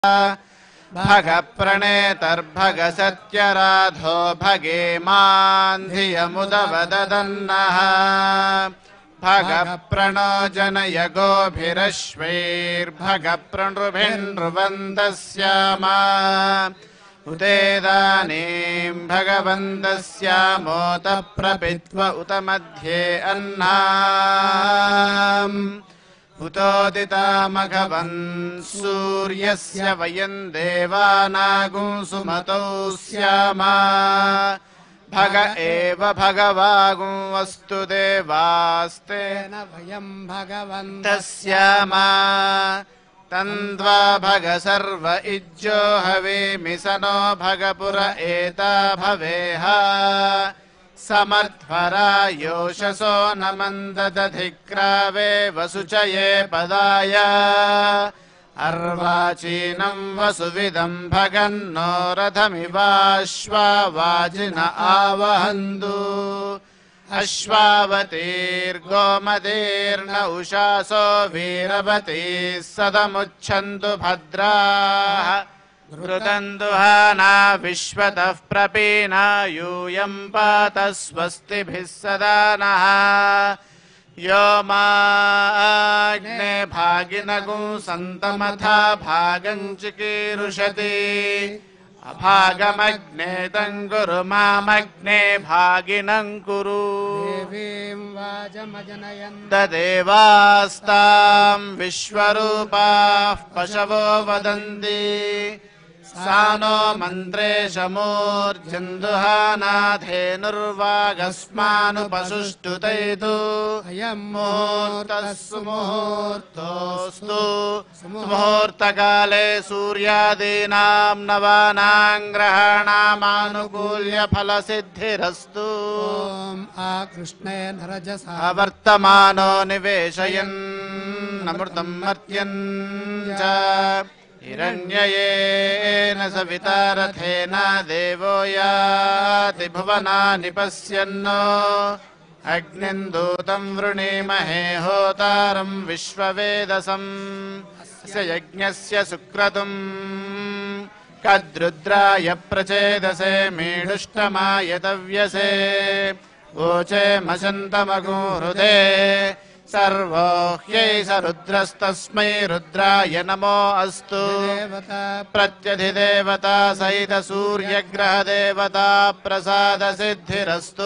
भगप्रणेतर्भग सत्यराधो भगे मान् धियमुदवदन्नः भगप्रणो जनय गोभिरश्वैर्भग प्रणृभिन्नृवन्दस्यामा उदेदानीम् भगवन्तस्यामोत प्रपित्व उत मध्ये अन्नाम् उतोदितामघवन् सूर्यस्य वयम् देवानागुम् सुमतौ स्यामा भग एव भगवागुम् वस्तु देवास्ते तेन वयं भगवन्तस्य तस्यामा तन्द्वा भग सर्व इज्जो हवेमि स नो भगपुर एता भवेह समध्वरा योषसो न मन्ददधिक्रावे वसुचये पदाय अर्वाचीनम् वसुविदम् भगन्नो रथमिवाश्वा वाजिन आवहन्तु अश्वावतीर्गोमतीर्न उषासो वीरवतीः सदमुच्छन्तु भद्राः घृतन्दुहाना विश्वतः प्रपीना यूयम् पात स्वस्तिभिः सदा नः यो माग्ने भागिनगुं सन्तमथा भागम् चिकीर्षति अभागमग्ने तम् कुरु मामग्ने भागिनम् कुरु देवीं वाजमजनयन् तदेवास्ताम् विश्वरूपाः पशवो वदन्ति सा नो मन्त्रेशमूर्जन्दुहानाथेनुर्वागस्मानुपसुष्टुतैतु अयं मुहूर्तः सुमुहूर्तोऽस्तु मुहूर्तकाले सूर्यादीनाम् नवानाम् ग्रहाणामानुकूल्य फलसिद्धिरस्तु ॐ आकृष्णेन रजसा अवर्तमानो निवेशयन् अमृतम् मर्त्यन् च हिरण्ययेन सविता रथेन देवो याति भुवनानि पश्यन्नो अग्निम् दूतम् वृणीमहे होतारम् विश्ववेदसम् अस्य यज्ञस्य सुक्रतुम् कद्रुद्राय प्रचेदसे मीडुष्टमाय तव्यसे वोचे मशन्तमगूरुदे सर्वो ह्यै स रुद्रस्तस्मै रुद्राय नमो अस्तु देवता प्रत्यधिदेवता सहित सूर्यग्रहदेवता प्रसादसिद्धिरस्तु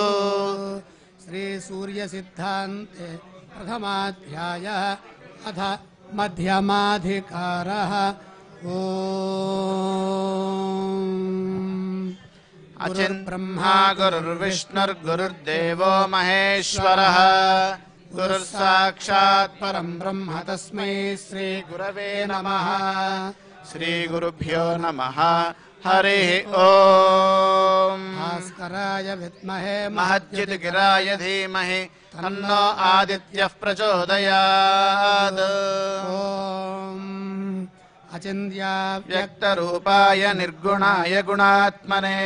श्रीसूर्यसिद्धान्ते प्रथमाध्यायः अथ मध्यमाधिकारः ॐ अचिन्ब्रह्मा गुरुर्विष्णुर्गुरुर्देवो महेश्वरः गुरुः साक्षात् परं ब्रह्म तस्मै श्रीगुरवे नमः श्रीगुरुभ्यो नमः हरिः ओम् भास्कराय विद्महे महज्जिद्गिराय धीमहि तन्नो आदित्यः प्रचोदयात् ॐ अचिन्त्या व्यक्तरूपाय निर्गुणाय गुणात्मने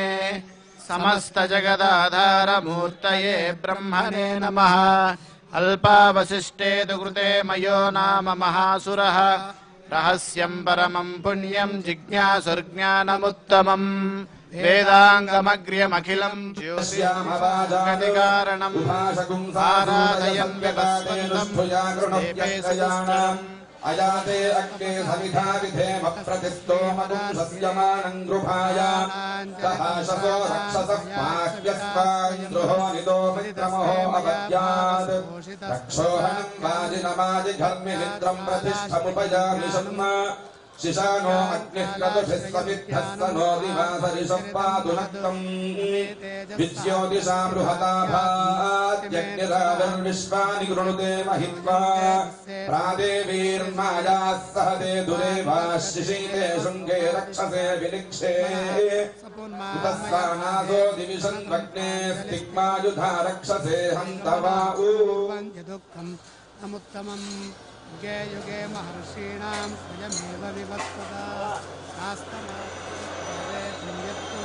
समस्तजगदाधारमूर्तये ब्रह्मणे नमः अल्पावशिष्टे तु कृते मयो नाम महासुरः रहस्यम् परमम् पुण्यम् जिज्ञासुर्ज्ञानमुत्तमम् वेदाङ्गमग्र्यमखिलम् ज्योतिकारणम् आराधयन् व्यवस्वन्तम् देवे सुदुष्टम् अयाते अग्ने सविधा विधेम प्रतिस्तोमपुंसस्यमानम् गृहाय सः शसो रक्षसः पाह्यस्वान्द्रुहो निदो मित्रमहो अवद्यात् रक्षोहनम् वाजिनमाजिघर्मि मित्रम् प्रतिष्ठमुपयामि शर्म शिशानो अग्निः क्रतुभिः समिद्धः स नो दिवासरिषः पातु नक्तम् विज्योतिषा बृहता भाद्यग्निराविर्विश्वानि गृणुते महित्वा प्रादेवीर्मायाः सह ते दुरेवाः शिशीते शृङ्गे रक्षसे विनिक्षे उपस्वानासो दिविशन्वग्ने स्तिग्मायुधा रक्षसे हन्तवा ऊ दुःखम् समुत्तमम् युगे युगे महर्षीणां स्वयमेव विवस्वता शास्त्रमात्रे यत्तु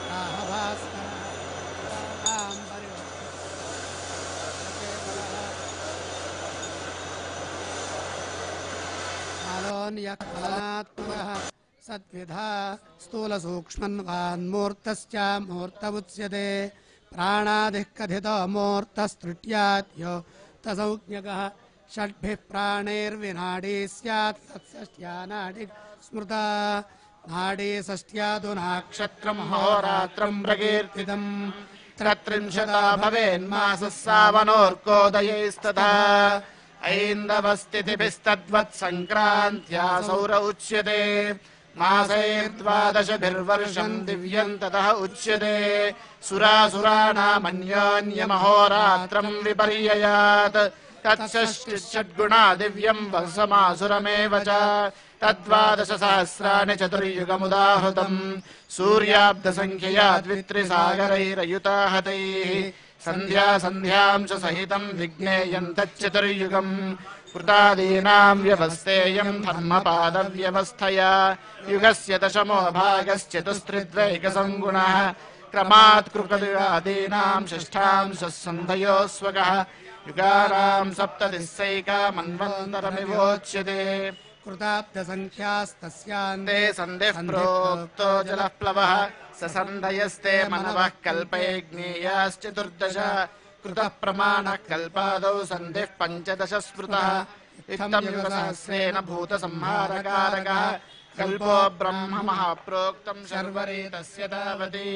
राहभास्करां परिवर्तते कालोन्यः फलनात्मकः सद्विधा स्थूलसूक्ष्मन्वान्मूर्तश्च मूर्त उच्यते प्राणादिः कथितो मूर्तस्तृट्याद्यो तसंज्ञकः षड्भिः प्राणैर्विनाडी स्यात् तत्सष्ट्या नाडि स्मृता नाडी षष्ट्यादुनाक्षत्रम् होरात्रम् प्रकीर्तितम् त्रत्रिंशता भवेन्मासः सावनोर्कोदयैस्तथा ऐन्दवस्तिथिभिस्तद्वत् सङ्क्रान्त्या सौर उच्यते मासैर्द्वादशभिर्वर्षम् दिव्यम् ततः उच्यते सुरासुराणामन्योन्यमहोरात्रम् विपर्ययात् तत्षष्टिषड्गुणा दिव्यम् वसमासुरमेव च तद्वादशसहस्राणि चतुर्युगमुदाहृतम् सूर्याब्दसङ्ख्यया द्वित्रिसागरैरयुता हतैः सन्ध्या सन्ध्याम् च सहितम् विज्ञेयम् तच्चतुर्युगम् कृतादीनाम् व्यवस्थेयम् धर्मपादव्यवस्थया युगस्य दशमो भागश्चतुस्त्रिद्वैकसङ्गुणः क्रमात् कृकदीनाम् षष्ठांशः सन्धयोस्वगः युगानाम् सप्ततिस्सैका मन्वन्तरमिवोच्यते कृताब्दसङ्ख्यास्तस्यान्ते ते सन्धिः प्रोक्तो जलः प्लवः स सन्धयस्ते मनवः कल्पैज्ञेयाश्चतुर्दश कृतः प्रमाणः कल्पादौ सन्धिः पञ्चदश स्मृतः इत्थम् युगसहस्रेण भूतसंहारकारकः कल्पो ब्रह्म महाप्रोक्तम् शर्वरीतस्य तावती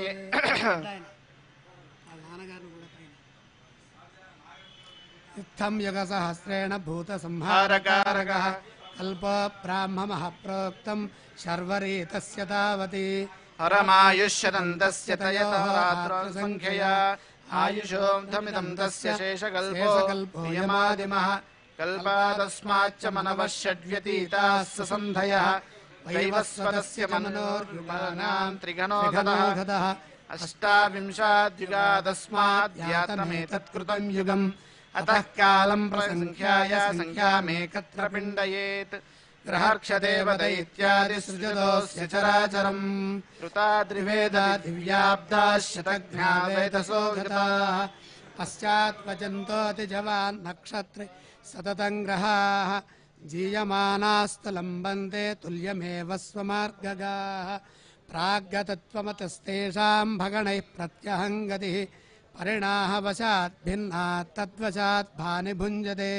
इत्थम् युगसहस्रेण भूतसंहारकारकः कल्पो ब्राह्ममः प्रोक्तम् शर्वरीतस्य तावती परमायुष्यदन्तस्य तयतरात्रसङ्ख्यया आयुषोऽधमिदम् तस्य शेषकल्पो शेषकल्पो यमादिमः कल्पादस्माच्च मनवः षड्व्यतीताः स सन्धयः वैवस्वतस्य मनोर्युगानाम् त्रिगणोगतः त्रिगणोगतः अष्टाविंशाद्युगादस्माद्यातमेतत्कृतम् युगम् अतः कालम् प्रसङ्ख्याय सङ्ख्यामेकत्र पिण्डयेत् ग्रहर्क्षदेव दैत्यादि सृजतोऽस्य चराचरम् कृता द्रिवेदा दिव्याब्दाः शतघ्ना वेदसो गताः पश्चात्वचन्तोऽतिजवान् नक्षत्रे सततम् ग्रहाः जीयमानास्तु लम्बन्ते तुल्यमेव स्वमार्गगाः प्राग्गतत्वमतस्तेषाम् भगणैः प्रत्यहम् गतिः परिणाहवशात् भिन्नात् तद्वशात् भानि भुञ्जते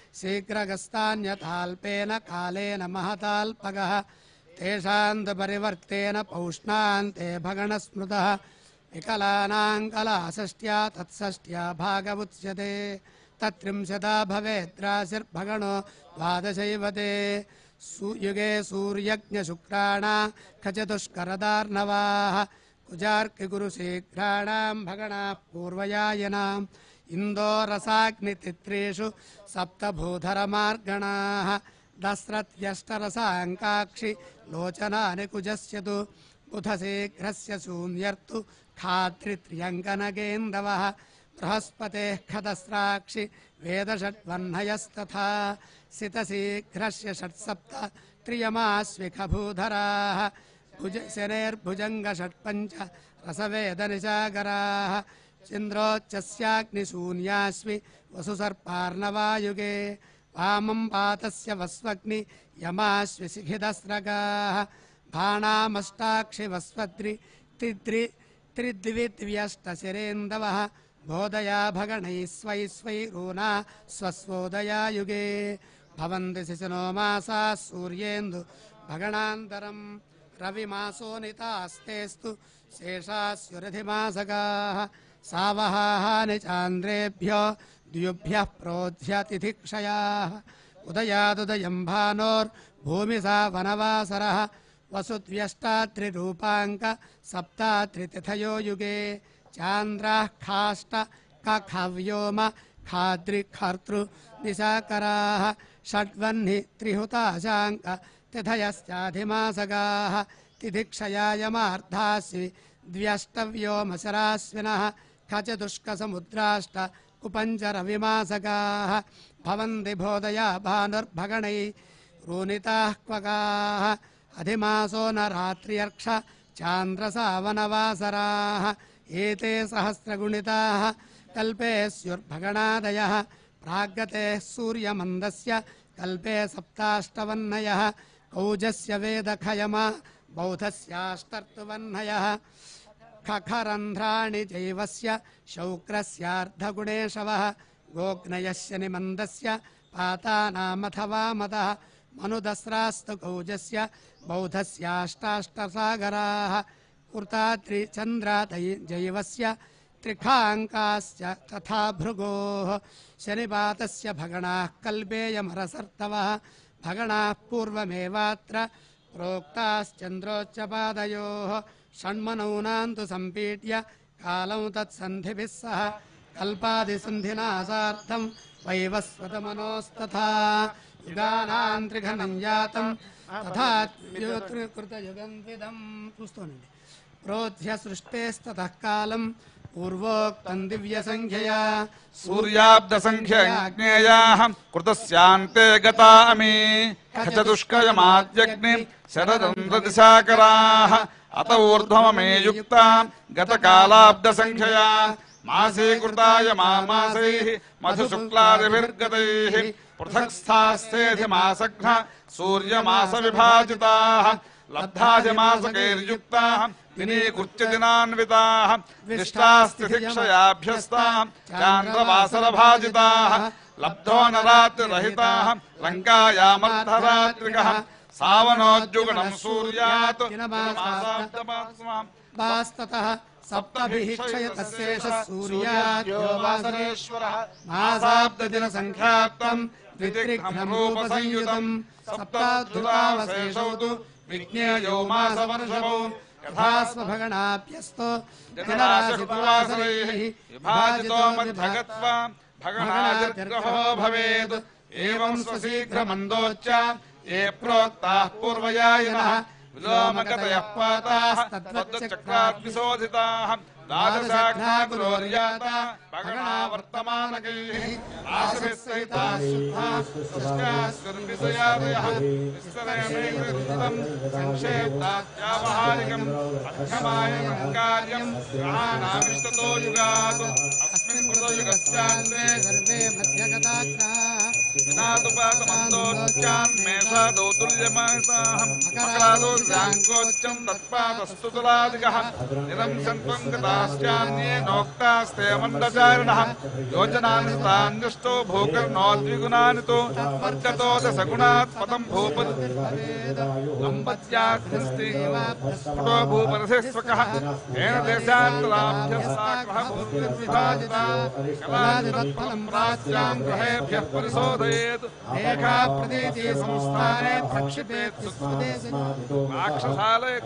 शीघ्रगस्तान्यथाल्पेन कालेन महताल्पगः तेषाम् तु परिवर्तेन पौष्णान्ते भगणस्मृतः विकलानाम् कलाषष्ट्या तत्षष्ट्या भागमुच्यते तत्त्रिंशता भवेद्राशिर्भगणो द्वादशैव ते सु- युगे सूर्यज्ञशुक्राणा खचतुष्करदार्णवाः कुजार्किगुरुशीघ्राणाम् भगणाः पूर्वयायनाम् इन्दोरसाग्नितित्रेषु सप्तभूधरमार्गणाः दस्रत्यष्टरसाङ्काक्षि लोचनानि कुजस्य तु बुधशीघ्रस्य शून्यर्तु खात्रित्र्यङ्कनगेन्दवः बृहस्पतेः खदस्राक्षि वेदषड्वह्नयस्तथा सितशीघ्रस्य षट्सप्त त्रियमाश्विखभूधराः भुज शनेर्भुजङ्गषट्पञ्च रसवेदनिशाकराः चन्द्रोच्चस्याग्निशून्यास्वि वसुसर्पार्णवायुगे वामम् पातस्य वस्वग्नि यमाश्विशिखिदस्रगाः भाणामष्टाक्षि वस्वद्रि त्रिद्रि त्रिद्विद्व्यष्टशिरेन्दवः बोधया भगणैः स्वै स्वैरूना स्वस्वोदया युगे भवन्ति शिशनो मासाः सूर्येन्दु भगणान्तरम् रविमासोनितास्तेस्तु शेषास्युरधिमासगाः सावहानि चान्द्रेभ्यो द्युभ्यः प्रोध्यतिथिक्षयाः उदयादुदयम् भानोर्भूमिसा वनवासरः वसुद्व्यष्टात्रिरूपाङ्क सप्तात्रितिथयो युगे चान्द्राः खाष्ट कखव्योम खाद्रिखर्तृ निशाकराः षड्वह्नि त्रिहुताशाङ्क तिथयश्चाधिमासगाः तिथिक्षयायमार्धास्वि द्व्यष्टव्योमशराश्विनः खचतुष्कसमुद्राष्ट कुपञ्चरविमासगाः भवन्ति बोधया भानुर्भगणै रूनिताः क्वगाः अधिमासो न रात्र्यर्क्ष चान्द्रसावनवासराः एते सहस्रगुणिताः कल्पे स्युर्भगणादयः प्राग्गतेः सूर्यमन्दस्य कल्पे सप्ताष्टवन्नयः कौजस्य वेदखयमा बौधस्याष्टर्तुवह्नयः खखरन्ध्राणि जैवस्य शौक्रस्यार्धगुणेशवः गोग्नयस्य निमन्दस्य पातानामथवा मदः मनुदस्रास्तु कौजस्य बौधस्याष्टाष्टसागराः कृताद्रिचन्द्राजैवस्य त्रिखाङ्काश्च तथा भृगोः शनिपातस्य भगणाः कल्पेयमरसर्तवः भगणाः पूर्वमेवात्र प्रोक्ताश्चन्द्रोच्चपादयोः षण्मनौनान्तु सम्पीड्य कालं तत्सन्धिभिः सह कल्पादिसन्धिना सार्धम् वैवस्वतमनोस्तथा युगानाम् त्रिघनं जातम् तथा कृतयुगन्विदम् చూస్తూనండి ప్రోధ్య సృష్టేస్తతः కాలం పూర్వోక్తం దివ్యసంఖ్యయా सूर्याब्दसङ्ख्यज्ञेयाः कृतस्यान्ते गता अमी खचतुष्कयमाद्यग्नि शरदन्ध्रदिशाकराः अत ऊर्ध्वममे युक्ता गतकालाब्दसङ्ख्यया मासीकृताय मामासैः मधुशुक्लादिभिर्गतैः पृथक् स्थास्तेऽधिमासघ्न सूर्यमासविभाजिताः लब्धाधिमासकैर्युक्ताः दिनीकृत्य दिनान्विताः निष्ठास्तिथिक्षयाभ्यस्ताः चान्द्रवासरभाजिताः लब्धो न रात्रिरहिताः लङ्कायामर्धरात्रिकः सावनोद्युगणम् सूर्यात् दिनमासाब्दमात्माम् वास्ततः सप्तभिः क्षयतस्येष सूर्याद्यो वासरे वासरेश्वरः मासाब्ददिनसङ्ख्यात्तम् द्वित्रिघ्नम् रूपसंयुतम् सप्ताद्भुतावशेषौ तु विज्ञेयो मासवर्षभौ यथा स्वभगणाभ्यस्तो जनराशिपुवासरैः विभाजितो मध्यगत्वा भगणादिर्ग्रहो भवेत् एवम् स्वशीघ्रमन्दोच्च ये प्रोक्ताः पूर्वयायिनः विलोमगतयः पाताः तद्वच्चक्राद्विशोधिताः द्वादशाघ्नाकुरोर्याता भगणा वर्तमानकैः राशिभिः सहिताः शुद्धाः शुष्काः सुर्विषयादयः विस्तरेणैर्वृत्तम् संक्षेप्तात्यावहारिकम् मध्यमायनम् कार्यम् ग्रहाणामिष्टतो युगात् अस्मिन् कृतयुगस्यान्ते सर्वे मध्यगताग्राः विनातुपातमन्दोच्चान्मेषादौ तुल्यमासाः मकरादोर्जाङ्कोच्चम् तत्पातस्तु तुलादिकः निरंसन्त्वम् गताश्चान्ये नोक्तास्ते मन्दचारिणः योजनानि तान्यष्टो भूकर्णोद्विगुणानि तु वर्गतो दशगुणात् पदम् भूपत् लम्बत्याग्निस्ति स्फुटो भूपरथिस्वकः येन देशान्तराभ्यस्ताकः भूर्विभाजिता कलादिवत्फलम् प्राच्याम् ग्रहेभ्यः परिशोधयेत् एका प्रदेशे संस्थाने प्रक्षिपेत् राक्षसालय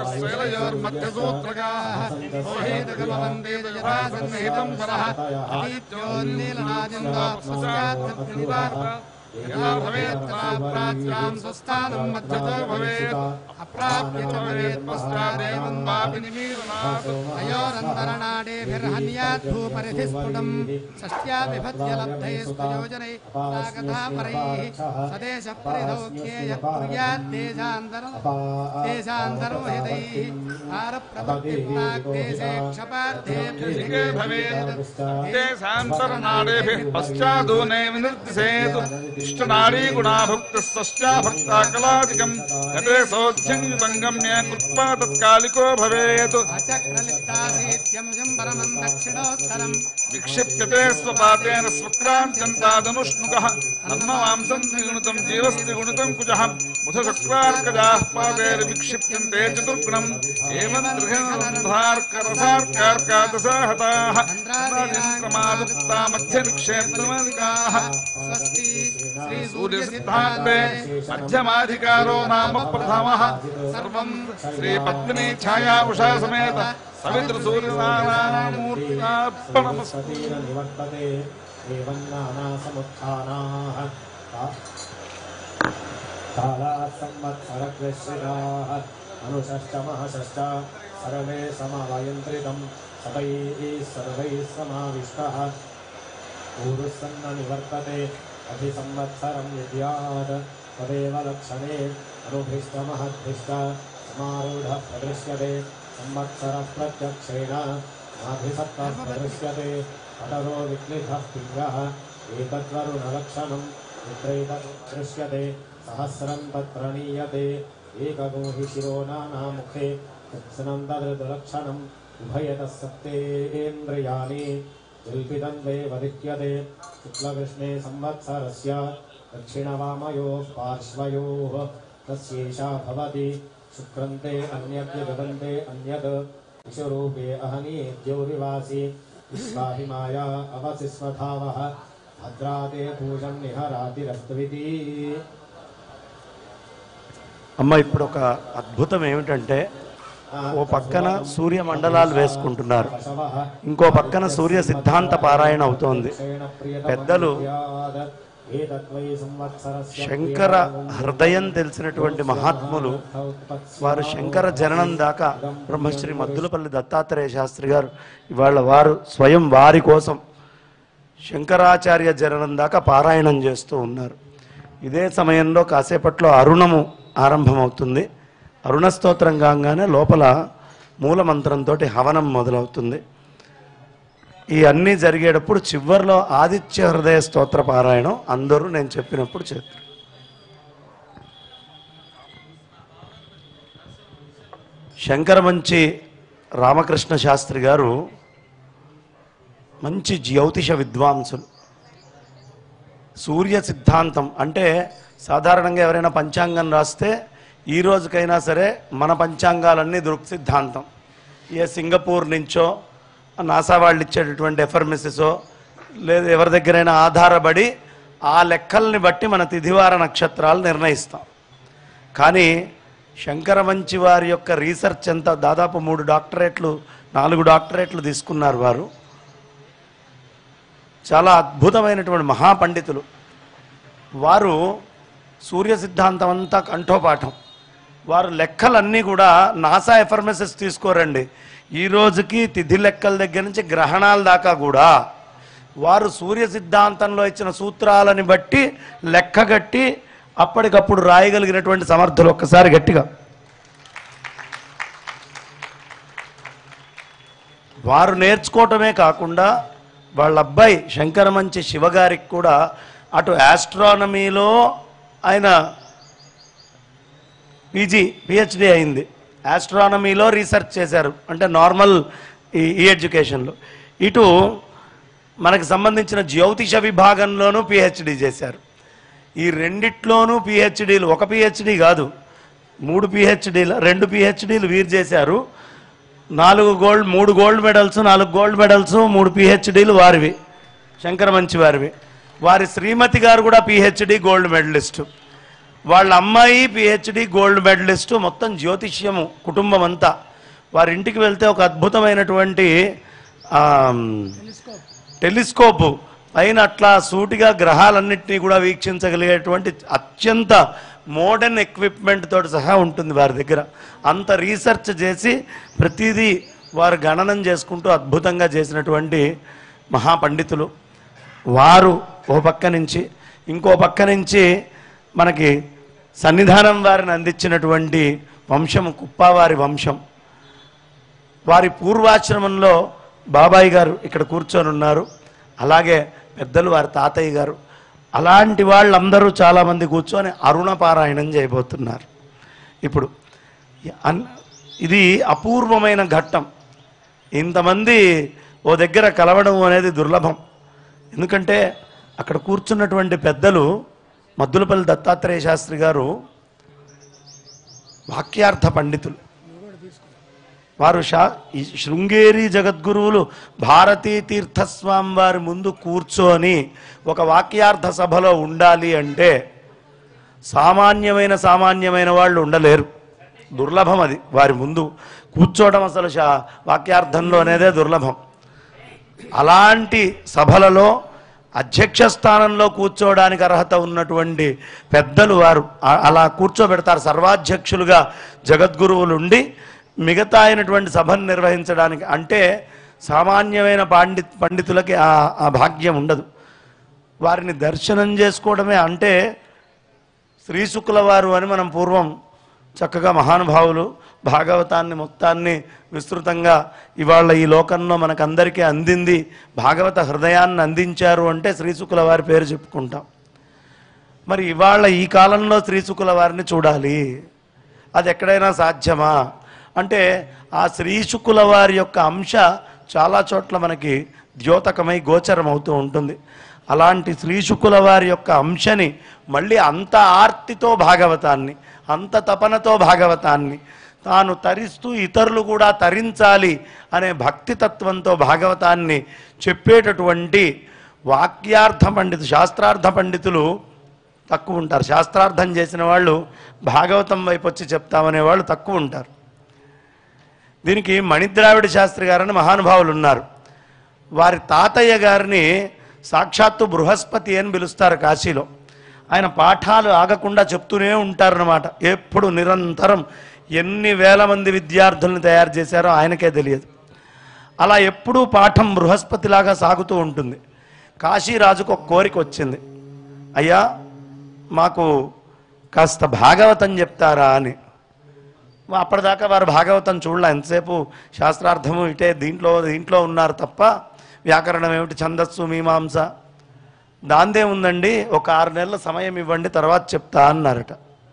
देवोकशैलयोर्मध्यसूत्रगाः मोहेतकमवन्दे यथा सन्निहितम् परः अतीत्योन्नीलनादिन्दो पश्चात् यदा भवेत् तदा प्राच्याम् स्वस्थानम् मध्यतो भवेत् अप्राप्य च भवेत् पश्चादेवम् वापि निमीलनात् तयोरन्तरनाडेभिर्हन्यात् भूपरिधिस्फुटम् षष्ट्या विभज्य लब्धैः स्वयोजनै नागधापरैः सदेशपरिधौख्येय कुर्यात् देशान्तर देशान्तरो हितैः भारप्रभक्तिप्राग्देशे शिखे भवेत् क्षपार्थेभ्यः देशान्तरनाडेभिः पश्चादूने विनिर्दिशेत् इष्टनाडी गुणाभुक्तस्तश्चा भक्ता कलादिकम् गते सौध्यम् गम्य कृत्वा तत्कालिको भवेत् अचक्रलिप्तासीत्यंशम् परमम् दक्षिणोत्तरम् विक्षिप्यते स्वपातेन स्वक्रान्त्यन्तादनुष्णुकः नर्ममांसम् त्रिगुणितम् जीवस्त्रिगुणितम् कुजः मुधशक्रार्कजाः पादैर्विक्षिप्यन्ते चतुर्गुणम् एवम् त्रिघ्नरसार्करसार्कार्कादशाहताः क्रमादुक्ता मध्यनिक्षेत्रमादिकाः स्वस्ति सूर्यसिद्धान्ते मध्यमाधिकारो नाम प्रथमः सर्वम् श्रीपद्मिनी छाया उषा समेत सवितृसूर्यनारायणमूर्त्यार्पणमस्तु निवर्तते एवं नानासमुत्थानाः कालाः संवत्सरकृष्यिताः अनुषश्च महषश्च सर्वे समवयन्त्रितम् सदैः सर्वैः समाविष्टः पूरुस्सन्न निवर्तते अभिसंवत्सरं विद्यात् तदेव लक्षणे अनुभृष्टमहद्भिष्ट समारूढः प्रदृश्यते संवत्सरः प्रत्यक्षेण नाभिसत्तः प्रदृश्यते पटरो विक्लितः पिङ्गः एतद्वरुणलक्षणम् निद्रैतत् दृश्यते सहस्रं तत्प्रणीयते एकगो हि शिरो नानामुखे तत्सनन्ददृदलक्षणम् उभयतः सप्तेन्द्रियाणि जल्पितं देवदिह्यते शुक्लकृष्णे संवत्सरस्य दक्षिणवामयोः पार्श्वयोः तस्यैषा भवति शुक्रन्ते अन्यद्य गदन्ते अन्यत् विश्वरूपे अहनीद्यौरिवासि विश्वाहिमाया अवसि स्वधावः भद्राते पूजं निहरातिरस्तुविति అమ్మ ఇప్పుడు ఒక అద్భుతం ఏమిటంటే ఓ పక్కన సూర్య మండలాలు వేసుకుంటున్నారు ఇంకో పక్కన సూర్య సిద్ధాంత పారాయణ అవుతోంది పెద్దలు శంకర హృదయం తెలిసినటువంటి మహాత్ములు వారు శంకర జననం దాకా బ్రహ్మశ్రీ మద్దులపల్లి దత్తాత్రేయ శాస్త్రి గారు ఇవాళ వారు స్వయం వారి కోసం శంకరాచార్య జననం దాకా పారాయణం చేస్తూ ఉన్నారు ఇదే సమయంలో కాసేపట్లో అరుణము ఆరంభమవుతుంది అరుణ స్తోత్రం కాగానే లోపల మూల మంత్రంతో హవనం మొదలవుతుంది ఈ అన్నీ జరిగేటప్పుడు చివరిలో ఆదిత్య హృదయ స్తోత్ర పారాయణం అందరూ నేను చెప్పినప్పుడు చేస్తారు శంకరమంచి రామకృష్ణ శాస్త్రి గారు మంచి జ్యోతిష విద్వాంసులు సూర్య సిద్ధాంతం అంటే సాధారణంగా ఎవరైనా పంచాంగం రాస్తే ఈ రోజుకైనా సరే మన పంచాంగాలన్నీ దృక్ సిద్ధాంతం ఏ సింగపూర్ నుంచో నాసా వాళ్ళు ఇచ్చేటటువంటి ఎఫర్మిసిసో లేదా ఎవరి దగ్గరైనా ఆధారపడి ఆ లెక్కల్ని బట్టి మన తిథివార నక్షత్రాలు నిర్ణయిస్తాం కానీ శంకరవంచి వారి యొక్క రీసెర్చ్ ఎంత దాదాపు మూడు డాక్టరేట్లు నాలుగు డాక్టరేట్లు తీసుకున్నారు వారు చాలా అద్భుతమైనటువంటి మహాపండితులు వారు సూర్య సిద్ధాంతం అంతా కంఠోపాఠం వారు లెక్కలన్నీ కూడా నాసా ఎఫర్మెసెస్ తీసుకోరండి ఈ రోజుకి తిథి లెక్కల దగ్గర నుంచి గ్రహణాల దాకా కూడా వారు సూర్య సిద్ధాంతంలో ఇచ్చిన సూత్రాలని బట్టి లెక్కగట్టి అప్పటికప్పుడు రాయగలిగినటువంటి సమర్థులు ఒక్కసారి గట్టిగా వారు నేర్చుకోవటమే కాకుండా వాళ్ళ అబ్బాయి శంకరమంచి శివగారికి కూడా అటు ఆస్ట్రానమీలో ఆయన పీజీ పిహెచ్డి అయింది ఆస్ట్రానమీలో రీసెర్చ్ చేశారు అంటే నార్మల్ ఈ ఈ ఎడ్యుకేషన్లో ఇటు మనకు సంబంధించిన జ్యోతిష విభాగంలోనూ పిహెచ్డి చేశారు ఈ రెండిట్లోనూ పిహెచ్డీలు ఒక పిహెచ్డి కాదు మూడు పిహెచ్డీలు రెండు పిహెచ్డీలు వీరు చేశారు నాలుగు గోల్డ్ మూడు గోల్డ్ మెడల్స్ నాలుగు గోల్డ్ మెడల్స్ మూడు పిహెచ్డీలు వారివి శంకర మంచి వారివి వారి శ్రీమతి గారు కూడా పిహెచ్డి గోల్డ్ మెడలిస్టు వాళ్ళ అమ్మాయి పిహెచ్డి గోల్డ్ మెడలిస్టు మొత్తం జ్యోతిష్యము కుటుంబం అంతా వారి ఇంటికి వెళ్తే ఒక అద్భుతమైనటువంటి ఆ, టెలిస్కోప్ పైన అట్లా సూటిగా గ్రహాలన్నింటినీ కూడా వీక్షించగలిగేటువంటి అత్యంత మోడర్న్ ఎక్విప్మెంట్ తోటి సహా ఉంటుంది వారి దగ్గర అంత రీసెర్చ్ చేసి ప్రతిదీ వారు గణనం చేసుకుంటూ అద్భుతంగా చేసినటువంటి మహాపండితులు వారు ఓ పక్క నుంచి ఇంకో పక్క నుంచి మనకి సన్నిధానం వారిని అందించినటువంటి వంశము కుప్పావారి వంశం వారి పూర్వాశ్రమంలో బాబాయ్ గారు ఇక్కడ కూర్చొని ఉన్నారు అలాగే పెద్దలు వారి తాతయ్య గారు అలాంటి వాళ్ళందరూ చాలామంది కూర్చొని అరుణ పారాయణం చేయబోతున్నారు ఇప్పుడు అన్- ఇది అపూర్వమైన ఘట్టం ఇంతమంది ఓ దగ్గర కలవడం అనేది దుర్లభం ఎందుకంటే అక్కడ కూర్చున్నటువంటి పెద్దలు మద్దులపల్లి దత్తాత్రేయ శాస్త్రి గారు వాక్యార్థ పండితులు వారు షా ఈ శృంగేరి జగద్గురువులు భారతీ తీర్థస్వామి వారి ముందు కూర్చొని ఒక వాక్యార్థ సభలో ఉండాలి అంటే సామాన్యమైన సామాన్యమైన వాళ్ళు ఉండలేరు దుర్లభం అది వారి ముందు కూర్చోవడం అసలు శా వాక్యార్థంలో అనేదే దుర్లభం అలాంటి సభలలో అధ్యక్ష స్థానంలో కూర్చోవడానికి అర్హత ఉన్నటువంటి పెద్దలు వారు ఆ- అలా కూర్చోబెడతారు సర్వాధ్యక్షులుగా జగద్గురువులు ఉండి మిగతా అయినటువంటి సభను నిర్వహించడానికి అంటే సామాన్యమైన పాండి పండితులకి ఆ ఆ భాగ్యం ఉండదు వారిని దర్శనం చేసుకోవడమే అంటే శ్రీశుకుల వారు అని మనం పూర్వం చక్కగా మహానుభావులు భాగవతాన్ని మొత్తాన్ని విస్తృతంగా ఇవాళ ఈ లోకంలో మనకందరికీ అందింది భాగవత హృదయాన్ని అందించారు అంటే శ్రీశుకుల వారి పేరు చెప్పుకుంటాం మరి ఇవాళ ఈ కాలంలో శ్రీశుకుల వారిని చూడాలి అది ఎక్కడైనా సాధ్యమా అంటే ఆ శ్రీశుకుల వారి యొక్క అంశ చాలా చోట్ల మనకి ద్యోతకమై గోచరం అవుతూ ఉంటుంది అలాంటి శ్రీశుకుల వారి యొక్క అంశని మళ్ళీ అంత ఆర్తితో భాగవతాన్ని అంత తపనతో భాగవతాన్ని తాను తరిస్తూ ఇతరులు కూడా తరించాలి అనే భక్తి తత్వంతో భాగవతాన్ని చెప్పేటటువంటి వాక్యార్థ పండితు శాస్త్రార్థ పండితులు తక్కువ ఉంటారు శాస్త్రార్థం చేసిన వాళ్ళు భాగవతం వైపు వచ్చి చెప్తామనే వాళ్ళు తక్కువ ఉంటారు దీనికి మణిద్రావిడ శాస్త్రి గారని మహానుభావులు ఉన్నారు వారి తాతయ్య గారిని సాక్షాత్తు బృహస్పతి అని పిలుస్తారు కాశీలో ఆయన పాఠాలు ఆగకుండా చెప్తూనే ఉంటారన్నమాట ఎప్పుడు నిరంతరం ఎన్ని వేల మంది విద్యార్థుల్ని తయారు చేశారో ఆయనకే తెలియదు అలా ఎప్పుడూ పాఠం బృహస్పతిలాగా సాగుతూ ఉంటుంది కాశీరాజుకు ఒక కోరిక వచ్చింది అయ్యా మాకు కాస్త భాగవతం చెప్తారా అని అప్పటిదాకా వారు భాగవతం చూడలే ఎంతసేపు శాస్త్రార్థము ఇటే దీంట్లో దీంట్లో ఉన్నారు తప్ప వ్యాకరణం ఏమిటి ఛందస్సు మీమాంస దాందే ఉందండి ఒక ఆరు నెలల సమయం ఇవ్వండి తర్వాత చెప్తా అన్నారట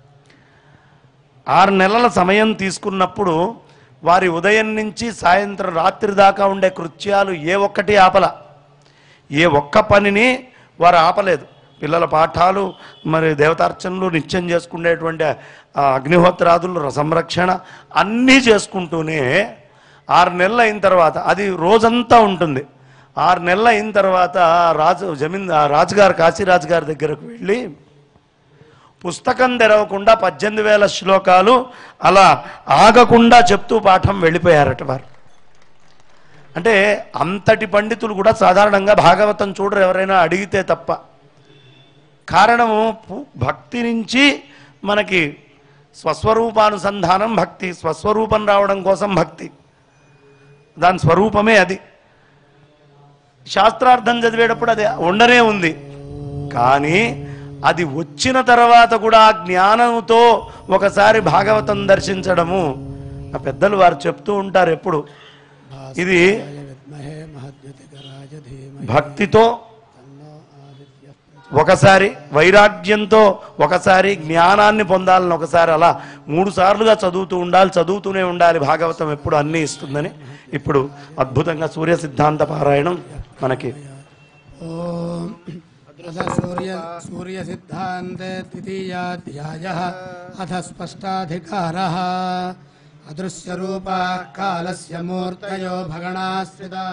ఆరు నెలల సమయం తీసుకున్నప్పుడు వారి ఉదయం నుంచి సాయంత్రం రాత్రి దాకా ఉండే కృత్యాలు ఏ ఒక్కటి ఆపల ఏ ఒక్క పనిని వారు ఆపలేదు పిల్లల పాఠాలు మరి దేవతార్చనలు నిత్యం చేసుకునేటువంటి ఆ అగ్నిహోత్రాదులు సంరక్షణ అన్నీ చేసుకుంటూనే ఆరు నెలలు అయిన తర్వాత అది రోజంతా ఉంటుంది ఆరు నెలలు అయిన తర్వాత రాజు జమీన్ ఆ రాజుగారు కాశీరాజు గారి దగ్గరకు వెళ్ళి పుస్తకం తెరవకుండా పద్దెనిమిది వేల శ్లోకాలు అలా ఆగకుండా చెప్తూ పాఠం వెళ్ళిపోయారట వారు అంటే అంతటి పండితులు కూడా సాధారణంగా భాగవతం చూడరు ఎవరైనా అడిగితే తప్ప కారణము పు- భక్తి నుంచి మనకి స్వస్వరూపానుసంధానం భక్తి స్వస్వరూపం రావడం కోసం భక్తి దాని స్వరూపమే అది శాస్త్రార్థం చదివేటప్పుడు అది ఉండనే ఉంది కానీ అది వచ్చిన తర్వాత కూడా ఆ జ్ఞానంతో ఒకసారి భాగవతం దర్శించడము ఆ పెద్దలు వారు చెప్తూ ఉంటారు ఎప్పుడు ఇది విద్మహే మహద్యుతికరాజ ధీమహి భక్తితో తన్నో ఆదిత్య ఒకసారి వైరాగ్యంతో ఒకసారి జ్ఞానాన్ని పొందాలని ఒకసారి అలా మూడు సార్లుగా చదువుతూ ఉండాలి చదువుతూనే ఉండాలి భాగవతం ఎప్పుడు అన్నీ ఇస్తుందని ఇప్పుడు అద్భుతంగా సూర్య సిద్ధాంత పారాయణం మనకి ఓం అథ సూర్య సూర్య సిద్ధాంతే ద్వితీయాధ్యాయ అథ స్పష్టాధికార అదృశ్యరూపా కాలస్య మూర్తయో భగణాశ్రితా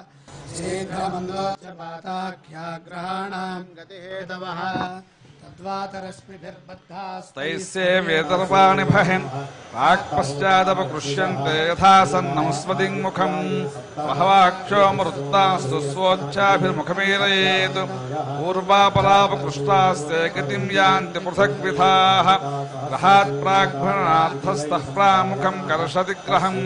శీఘ్రమందోపాతాఖ్యాగ్రహాణం గతిహేతవః తద్వాతరశ్మిభిర్బద్ధాస్తైస్సే तैस्ये वेदर्वाणि भहिन् वाक्पश्चादपकृष्यन्ते यथा सन्नंस्वतिं मुखम् बहवाक्षोमरुत्तास्तु स्वोच्चाभिर्मुखमेलयेत् पूर्वापलापकृष्टास्ते गतिं यान्ति पृथग्विधाः ग्रहात् प्राग्भरणार्थस्तः प्रामुखं कर्षति ग्रहम्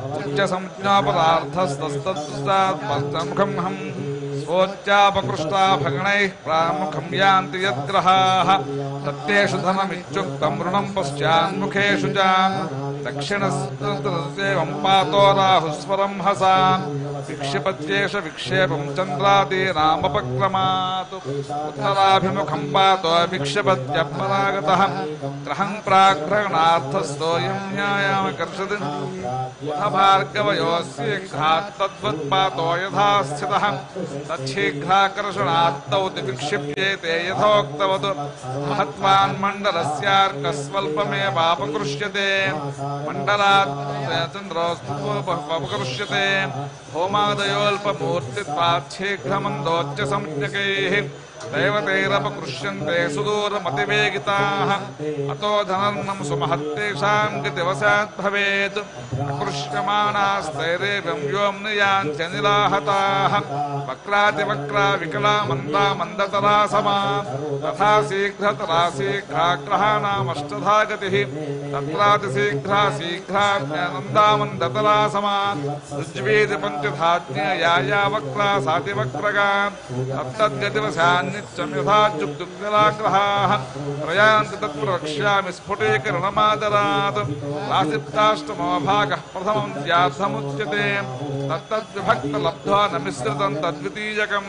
उच्चसंज्ञापदार्थस्तस्तत्मुखम् हम् स्वोच्चापकृष्टा भगणैः प्रामुखं यान्ति यद्ग्रहाः तत्तेषु धनमित्युक्तं ऋणं पश्चान्मुखेषु च दक्षिणस्येवं पातो राहुस्वरं हसा विक्षिपत्येष विक्षेपं चन्द्रादीनामपक्रमात् उत्तराभिमुखं पातो विक्षिपत्यपरागतः ग्रहं प्राग्रहणार्थस्थोऽयं न्यायामकर्षति उत भार्गवयोऽस्येघ्रात् तद्वत्पातो यथा स्थितः तच्छीघ्राकर्षणात्तौ विक्षिप्येते यथोक्तवत् महत्वान् मण्डलस्यार्कस्वल्पमेवापकृष्यते मण्डलात् चन्द्रोऽपकृष्यते होमादयोऽल्पमूर्तित्वात् शीघ्रमन्दोच्च संज्ञकैः दैवतैरपकृष्यन्ते सुदूरमतिवेगिताः अतो धनर्नं सुमहत्तेषां गतिवशात् भवेत् अकृष्यमाणास्तैरेवं व्योम्नियाञ्च निराहताः वक्रातिवक्रा विकला मन्दा मन्दतरा समा तथा शीघ्रतरा शीघ्राग्रहाणामष्टधा गतिः तत्रातिशीघ्रा शीघ्राज्ञानन्दा मन्दतरा समा ऋज्वेदि पञ्चधाज्ञया वक्रा सातिवक्रगा तत्तद्गतिवशान्नित्यं यथा जुग्दुग्गलाग्रहाः प्रयान्ति तत्प्रवक्ष्यामि स्फुटीकरणमादरात् रासिप्ताष्टमो भागः प्रथमं द्यार्थमुच्यते तत्तद्विभक्तलब्ध्वा न मिश्रितं तद्वितीयकम्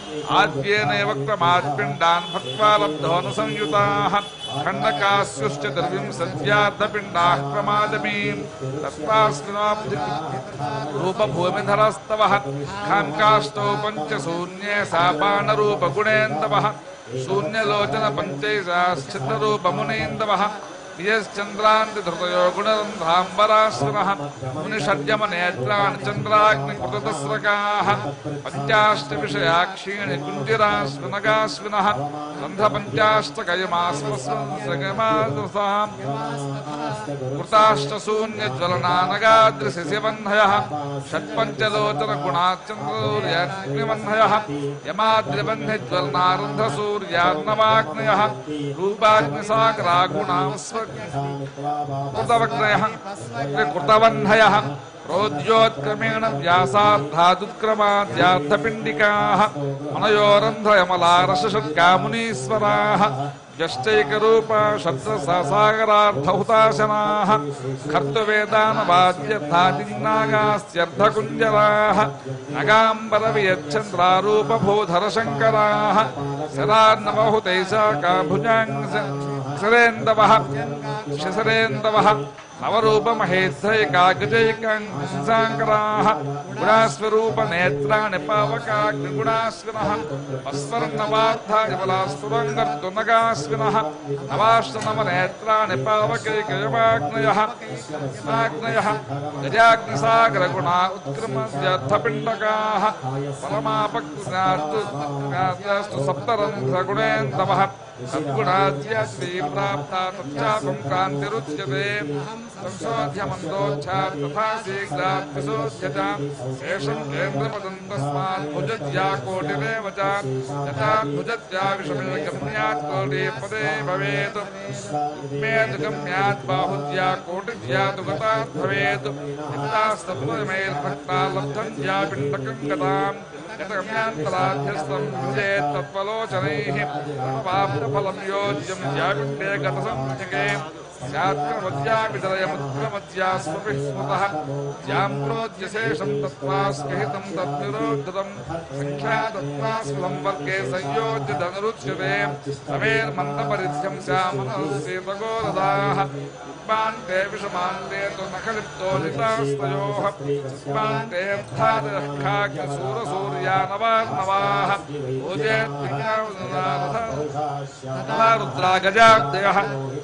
आद्येनैव क्रमात्पिण्डान् भक्त्वा लब्धोऽनुसंयुताः खण्डकास्युश्च द्रविंसत्यार्धपिण्डाः क्रमादमीम् तस्मास्मिनाब्धि रूपभूमिधरस्तवः खाङ्काष्टौ पञ्चशून्ये सापानरूपगुणेन्दवः शून्यलोचन पञ्चैशाश्चित्ररूपमुनीन्दवः यश्चन्द्रान्ति धृतयो गुणरन्ध्राम्बराश्विनः मुनिषड्यमनेत्राणि चन्द्राग्निकृततस्रकाः पञ्चाष्टविषयाक्षीणि कुञ्जिराश्विनगाश्विनः रन्ध्रपञ्चाष्टकयमास्मस्मसगमादसाम् कृताष्टशून्यज्वलनानगाद्रिशिशिवह्नयः षट्पञ्चलोचनगुणाच्चन्द्रसूर्याग्निवह्नयः यमाद्रिवह्निज्वलनारन्ध्रसूर्यार्णवाग्नयः रूपाग्निसागरागुणांस्व कृतवग्नयः कृतवह्नयः प्रोद्योत्क्रमेण व्यासार्धादुत्क्रमाद्यार्थपिण्डिकाः मनयोरन्ध्रयमलारसषट्कामुनीश्वराः व्यष्टैकरूपा शब्दसागरार्थहुताशनाः खर्तवेदानवाद्यर्थादिन्नागास्त्यर्धकुञ्जराः नगाम्बरवियच्छन्द्रारूपभूधरशङ्कराः शरार्णवहुतैशाका भुजाङ्ग शिरेन्दवः शिसरेन्दवः नवरूपमहेत्रैकागजैकाङ्साङ्कराः गुणास्वरूपनेत्राणि पावकाग्निगुणास्विनः अस्वर्णवार्थायबलास्तुरङ्गर्तुनगास्विनः नवाष्टनवनेत्राणि पावकैकयवाग्नयः आग्नयः गजाग्निसागरगुणा उत्क्रमत्यर्थपिण्डकाः परमापक्नास्तु सप्तरन्ध्रगुणेन्दवः सद्गुणाद्यास्ति प्राप्ता तच्चापं क्रान्तिरुच्यते संशोध्यमन्दोच्छात् तथा शीघ्रात् विशोध्यता शेषं केन्द्रपदं तस्मात् भुजत्या कोटिरेव च यथा भुजत्या विषमे गम्यात् कोटिपदे भवेत् मेदगम्यात् बाहुज्या कोटिज्या तु गतात् भवेत् यथास्तत्त्वमेर्भक्ता लब्धं ज्या पिण्डकं गताम् यतगम्यान्तराध्यस्थं भुजेत् तत्त्वलोचनैः पाप्तफलं योज्यं ज्यापिण्डे गतसंज्ञके स्यात्क्रमद्यापितरयमुत्क्रमद्या स्वपिः स्मृतः ज्यां प्रोद्यशेषं तत्त्वास्कहितं तद्विरोद्धतं सङ्ख्यातत्त्वास्फलं वर्गे संयोज्य धनुरुच्यते रमेर्मन्दपरिध्यं श्यामनस्येतगोरदाः पान्ते विषमान्ते तु नखलिप्तोलितास्तयोः पान्तेऽर्थादखाग्यसूरसूर्यानवार्णवाः रुद्रागजाब्दयः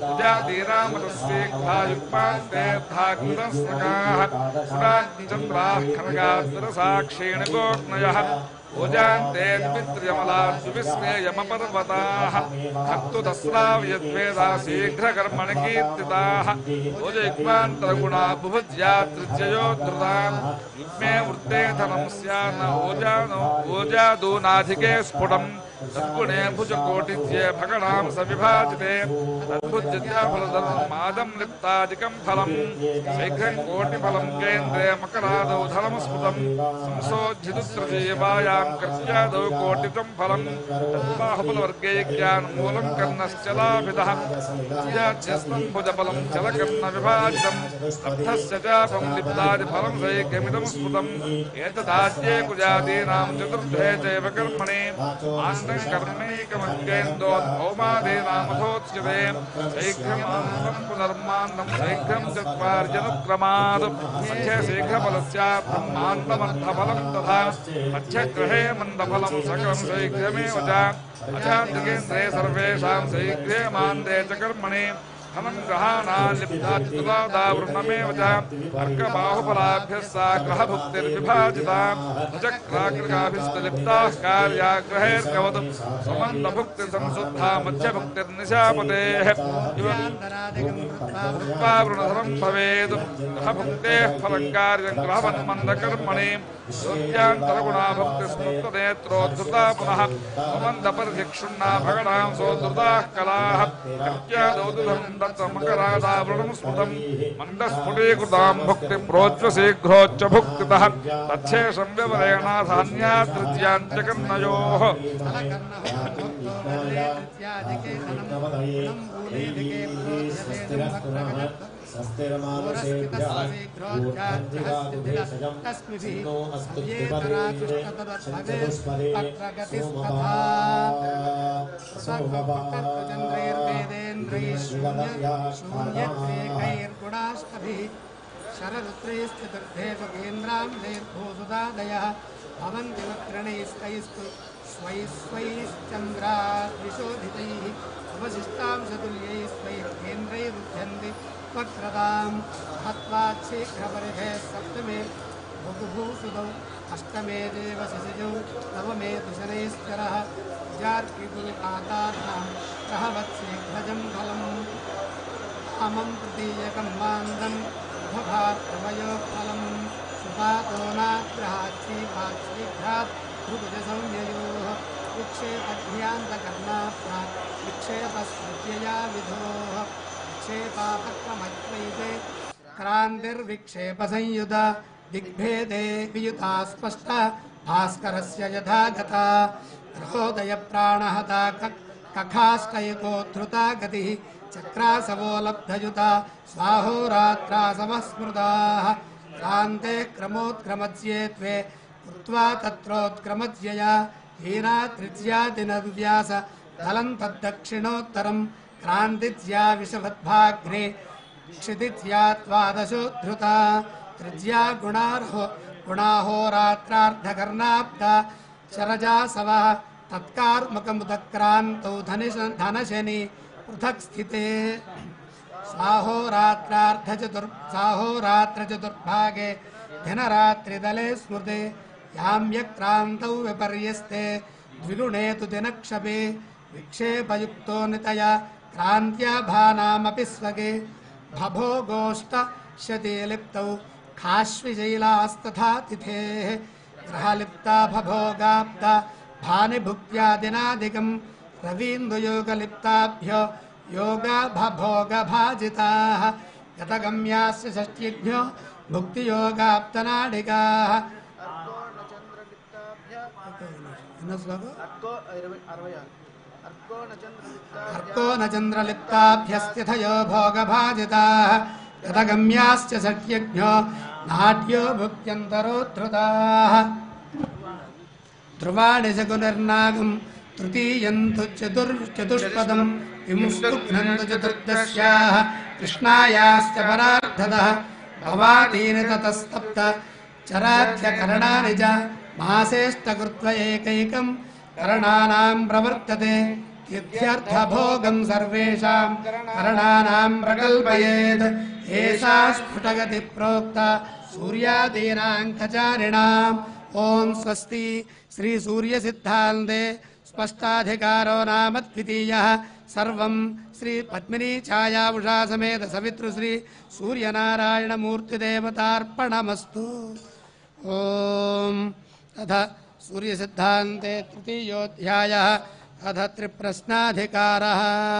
जातीरामतस्येक्तायुक्तान्तेऽर्थाकृतस्नकाः पुराञ्चन्द्राः खनगाद्रसाक्षीणि गोग्नयः भुजान्तेऽद्वित्र्यमलाद्विस्मेयमपर्वताः हत्तु तस्राव्यद्वेदा शीघ्रकर्मणि कीर्तिताः भुजयुग्मान्तरगुणा बुभुज्या तृतीयोद्धृता युग्मे वृत्ते धनं स्यान्न ओजानो ओजादूनाधिके स्फुटम् तद्गुणे भुजकोटिज्ये भगणां स विभाजिते तद्भुज्यफलधर्मादं लिप्तादिकं फलम् शीघ्रं कोटिफलं केन्द्रे मकरादौ धनमस्मृतं संशोध्यतुतृतीयवायां कर्त्यादौ कोटितं फलं तद्बाहुबलवर्गैक्यान्मूलं कर्णश्च लाभितः याध्यस्तं भुजफलं चलकर्ण विभाजितम् अर्थस्य चापं लिप्तादिफलं सैक्यमिदं स्मृतम् एतदाद्ये कुजादीनां चतुर्थे चैव कर्मणि आन्त कर्मैकमज्ञेन्दोद्भौमादीनामथोच्यते शैघ्रमान्तं पुनर्मान्तं शैघ्रं चत्वार्जनुक्रमात् मध्ये शीघ्रफलस्य ब्रह्माण्डमर्थफलं तथा मध्यग्रहे मन्दफलं सकलं शैघ्रमेव च अजाद्रिकेन्द्रे सर्वेषां शैघ्रे मान्दे च कर्मणि फलं ग्रहाणालिप्ताचितुलादावृणमेव च अर्कबाहुफलाभ्यः सा ग्रहभुक्तिर्विभाजिता भुजक्राकृकाभिस्तलिप्ताः कार्याग्रहेर्कवत् सुमन्दभुक्तिसंशुद्धा मध्यभुक्तिर्निशापतेः इव वृणधरं भवेत् ग्रहभुक्तेः फलं कार्यं ग्रहवन्मन्दकर्मणि योग्यान्तरगुणाभुक्तिस्मृतनेत्रोद्धृता पुनः सुमन्दपरिधिक्षुण्णा भगणां सोद्धृताः कलाः कत्यादौदुधं दत्तमकरादावृणं स्मृतं मन्दस्फुटीकृतां भुक्ति प्रोज्वशीघ्रोच्च भुक्तितः तच्छेषं विवरेणाधान्या तृतीयाञ्चकर्णयोः स्वस्तिर्मानुषेभ्यः ऊर्ध्वं दिवातु भेषजं नो अस्तु द्विपदे चतुष्पदे सोमपा सोमपा शररुद्रैश्चतुर्भेषु केन्द्रां दीर्घोसुदादयः भवन्ति वक्रणैस्तैस्तु स्वैः स्वैश्चन्द्राद्विशोधितैः अवशिष्टांशतुल्यैस्वैर्केन्द्रैरुध्यन्ति वक्रतां हत्वाच्छीघ्रपरिधे सप्तमे भुगुभूसुतौ अष्टमे देव शिशिजौ नवमे दुशनैश्चरः जार्किगुरुपाताभ्यां रहवत्शीघ्रजं फलम् अमं प्रतीयकं मान्दं भभात्रवयोफलं सुपातो नाग्रहाक्षीपाक्षीघ्रात् भृगुजसंज्ञयोः विक्षेपध्यान्तकर्णाभ्यात् विक्षेपस्मृत्यया विधोः विक्षेपापक्रमत्वैते क्रान्तिर्विक्षेपसंयुता दिग्भेदे वियुता स्पष्टा भास्करस्य यथा गता ग्रहोदयप्राणहता क- कखाष्टयकोद्धृता गतिः चक्रासवो लब्धयुता स्वाहोरात्रासवः स्मृताः क्रान्ते क्रमोत्क्रमज्ये त्वे कृत्वा तत्रोत्क्रमज्यया हीरात्रिज्यादिनव्यास दलं तद्दक्षिणोत्तरं क्रान्तिज्या विषवद्भाग्रे क्षितिज्या द्वादशोद्धृता त्रिज्या गुणार्हो गुणाहोरात्रार्धकर्णाब्दा शरजासवा तत्कार्मुकमुदक्रान्तौ धनिश धनशनि पृथक् स्थिते साहोरात्रार्धचतुर् साहोरात्रचतुर्भागे दिनरात्रिदले स्मृते याम्यक्रान्तौ विपर्यस्ते द्विगुणे तु दिनक्षपे विक्षेपयुक्तो नितया क्रान्त्याभानामपि स्वगे भभो गोष्ठ शतीलिप्तौ खाश्विशैलास्तथा तिथेः ग्रहलिप्ता भभोगाब्दा भानिभुक्त्यादिनादिकम् रवीन्दुयोगलिप्ताभ्यो योगा भभोगभाजिताः गतगम्यास्य षष्ट्यज्ञो भुक्तियोगाप्तनाडिकाः ఎన్నో శ్లోకం अर्को न चन्द्रलिप्ताभ्यस्त्यथयो भोगभाजिताः गतगम्याश्च षट्यज्ञो नाट्यो भुक्त्यन्तरोद्धृताः ध्रुवाणि शकुनिर्नागम् तृतीयन्तु चतुर् चतुष्पदम् विमुष्टुघ्नन्तु चतुर्दश्याः कृष्णायाश्च परार्धतः भवादीनि ततस्तप्त चराध्यकरणानि च मासेष्टकृत्व एकैकम् करणानाम् प्रवर्तते तिथ्यर्थभोगम् सर्वेषाम् करणानाम् प्रकल्पयेत् एषा स्फुटगति प्रोक्ता सूर्यादीनाङ्कचारिणाम् ॐ स्वस्ति श्रीसूर्यसिद्धान्ते स्पष्टाधिकारो नाम द्वितीयः सर्वम् श्रीपद्मिनी छायावुषा समेत सवितृश्री सूर्यनारायणमूर्तिदेवतार्पणमस्तु ॐ अथ सूर्यसिद्धान्ते तृतीयोऽध्यायः अथ त्रिप्रश्नाधिकारः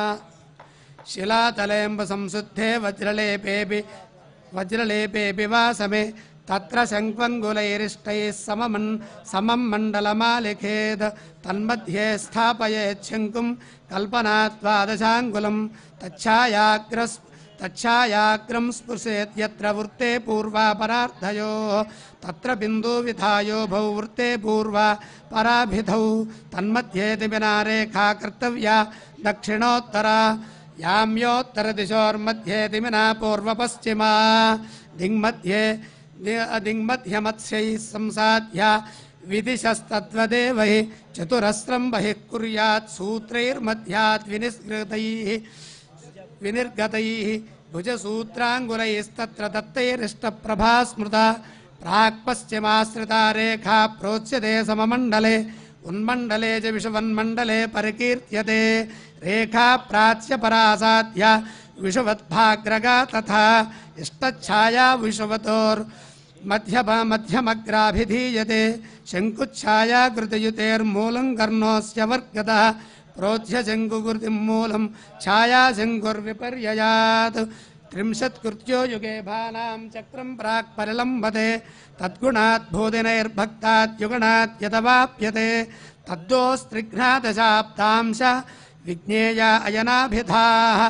शिलातलेऽम्बसंशुद्धे वज्रलेपेऽपि वज्रलेपेऽपि वा समे तत्र शङ्क्वङ्गुलैरिष्टैः सममन् समं मण्डलमालिखेत् तन्मध्ये स्थापयेत् शङ्कुं कल्पनात्वादशाङ्गुलं तच्छायाग्रस् तच्छायाग्रं स्पृशेत् यत्र वृत्ते पूर्वापरार्धयोः तत्र बिन्दुविधायोभौ वृत्ते पूर्वा पराभिधौ तन्मध्ये दिविना रेखा कर्तव्या दक्षिणोत्तरा याम्योत्तरदिशोर्मध्ये दिमिना पूर्वपश्चिमा दिङ्मध्ये दि- दिङ्मध्यमत्स्यैः संसाध्या विदिशस्तत्त्वदेव हि चतुरस्रं बहिः कुर्यात् सूत्रैर्मध्यात् विनिष्कृतैः विनिर्गतैः भुजसूत्राङ्गुलैस्तत्र दत्तैरिष्टप्रभा स्मृता प्राक्पश्चिमाश्रिता रेखा प्रोच्यते सममण्डले उन्मण्डले च विषवन्मण्डले परिकीर्त्यते रेखा प्राच्यपरासाध्या विषवद्भाग्रगा तथा इष्टच्छाया विषवतोर् मध्यम मध्यमग्राभिधीयते शङ्कुच्छायाकृतयुतेर्मूलं कर्णोऽस्य वर्गतः प्रोध्य शङ्कुकृतिं मूलं छायाशङ्कुर्विपर्ययात् त्रिंशत्कृत्यो युगे भानां चक्रं प्राक् परिलम्बते तद्गुणात् भूदिनैर्भक्तात् युगणात् यदवाप्यते तद्दोस्त्रिघ्नादशाब्दांश विज्ञेया अयनाभिधाः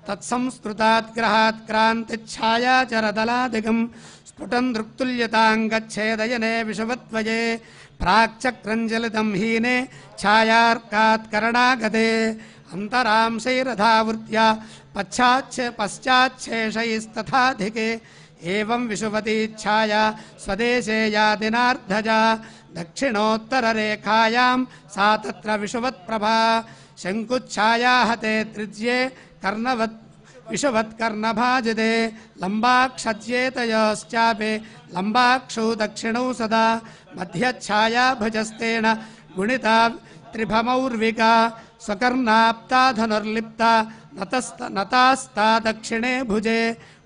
తత్సంస్కృతాత్ గ్రహాత్ క్రాంతిఛాయాచరదలాదిగం స్ఫుటం దృక్తుల్యతాంగచ్ఛేదయనే విషవత్వయే ప్రాక్చక్రంజలితం హీనే ఛాయార్కాత్ కరణాగతే అంతరాంశైరథావృత్యా పశ్చాచ్చ పశ్చాచ్ఛేషైస్తథాధికే ఏం విషువతీఛాయా స్వదేశే యాదినార్ధజా దక్షిణోత్తరరేఖాయాం సా తత్ర విషువత్ప్రభా శంకుఛాయా హతే త్రిజ్యే కర్ణవత్ విషవత్కర్ణభాజితే లంబాక్షజ్యేతయోశ్చాపే లంబాక్షౌ దక్షిణౌ సదా మధ్యఛాయా భుజస్తేన గుణితా త్రిభమౌర్వికా స్వకర్ణాప్తా ధనుర్లిప్తా నతస్త నతాస్తా దక్షిణే భుజే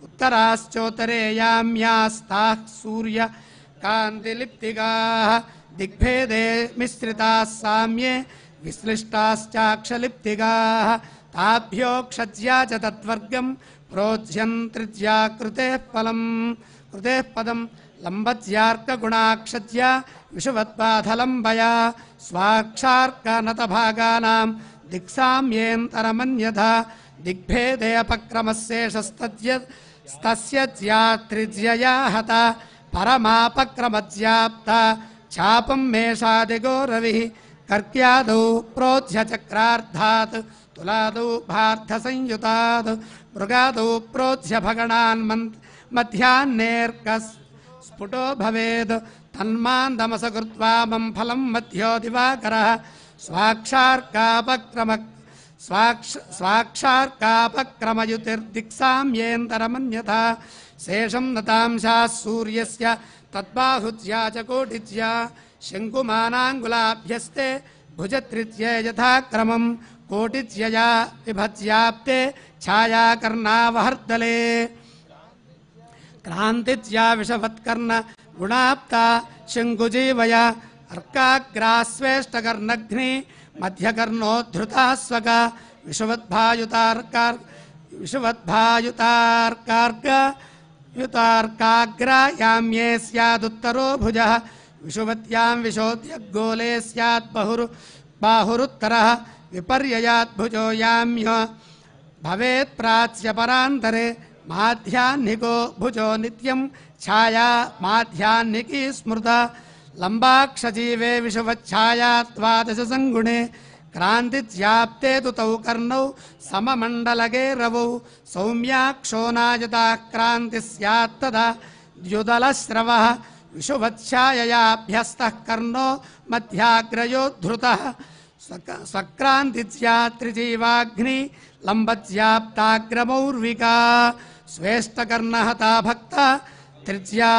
ఉత్తరాశ్చోత్తరేయామ్యాస్తాः సూర్య కాంతిలిప్తిగాः దిగ్భేదే మిశ్రితాः సామ్ये విశ్లిష్టాశ్చాక్షలిప్తిగాः తాభ్యోక్షజ్యా చ తత్వర్గం ప్రోజ్యం త్రిజ్యా కృతే ఫలం కృతే పదం లంబజ్యార్కగుణాక్షజ్యా విషువద్బాధలంబయా స్వాక్షార్కనతభాగానాం దిక్సామ్యేन्तరమన్యథా దిగ్భేదేऽపక్రమశేషస్తద్య స్తస్య జ్యాత్రిజ్యయా హత పరమాపక్రమజ్యాప్త చాపం మేషాదిగో రవిः కర్క్యాదౌ ప్రోధ్యచక్రార్థాత్ తులాదౌ భార్ధసంయుతాత్ మృగాదౌ ప్రోధ్య భగణాన్ మధ్యాహ్నేర్కస్ స్ఫుటో భవేద్ తన్మాందమస కృత్వా మం ఫలం మధ్యో దివాకరः స్వాక్షార్కాపక్రమ స్వాక్ష స్వాక్షార్కాపక్రమయుతిర్దిక్సామ్యేन्तరమన్యథా శేషం నతాంశాः సూర్యస్య తద్బాహుజ్యా చ కోటిజ్యా శంకుమానాంగులాభ్యస్తే భుజత్రిత్యే యథాక్రమం కోటిజ్యయా విభజ్యాప్తే ఛాయాకర్ణావహర్దలే క్రాంతిజ్యా విషవత్కర్ణ గుణాప్తా శంకుజీవయ అర్కాగ్రాస్వేష్టకర్ణఘ్ని మధ్యకర్ణోద్ధృతాస్వక విషవద్భాయుతార్కార్ విషవద్భాయుతార్కార్గ యుతార్కాగ్రాయామ్యే స్యాదుత్తరో భుజ విషువత్యాం విశోద్యగోళే స్యాత్ బహురు బాహురుత్తర విపర్యయాత్ భుజో యామ్య భవేత్ ప్రాచ్య పరాంతరే మాధ్యాహ్నికో భుజో నిత్యం ఛాయా మాధ్యాహ్నికీ స్మృత లంబాక్షజీవే విషవచ్ఛాయా ద్వాదశ సంగుణే క్రాంతిజ్యాప్తే తు తౌ కర్ణౌ సమమండలగే రవౌ సౌమ్యాక్షోనాయతా క్రాంతి స్యాత్తదా ద్యుదలశ్రవ విషువచ్ఛాయయాభ్యస్తః కర్ణో మధ్యాగ్రయోద్ధృతः స్వక- స్వక్రాంతిజ్యా త్రిజీవాగ్ని లంబజ్యాప్తాగ్రమౌర్వికా స్వేష్టకర్ణహతా భక్త త్రిజ్యా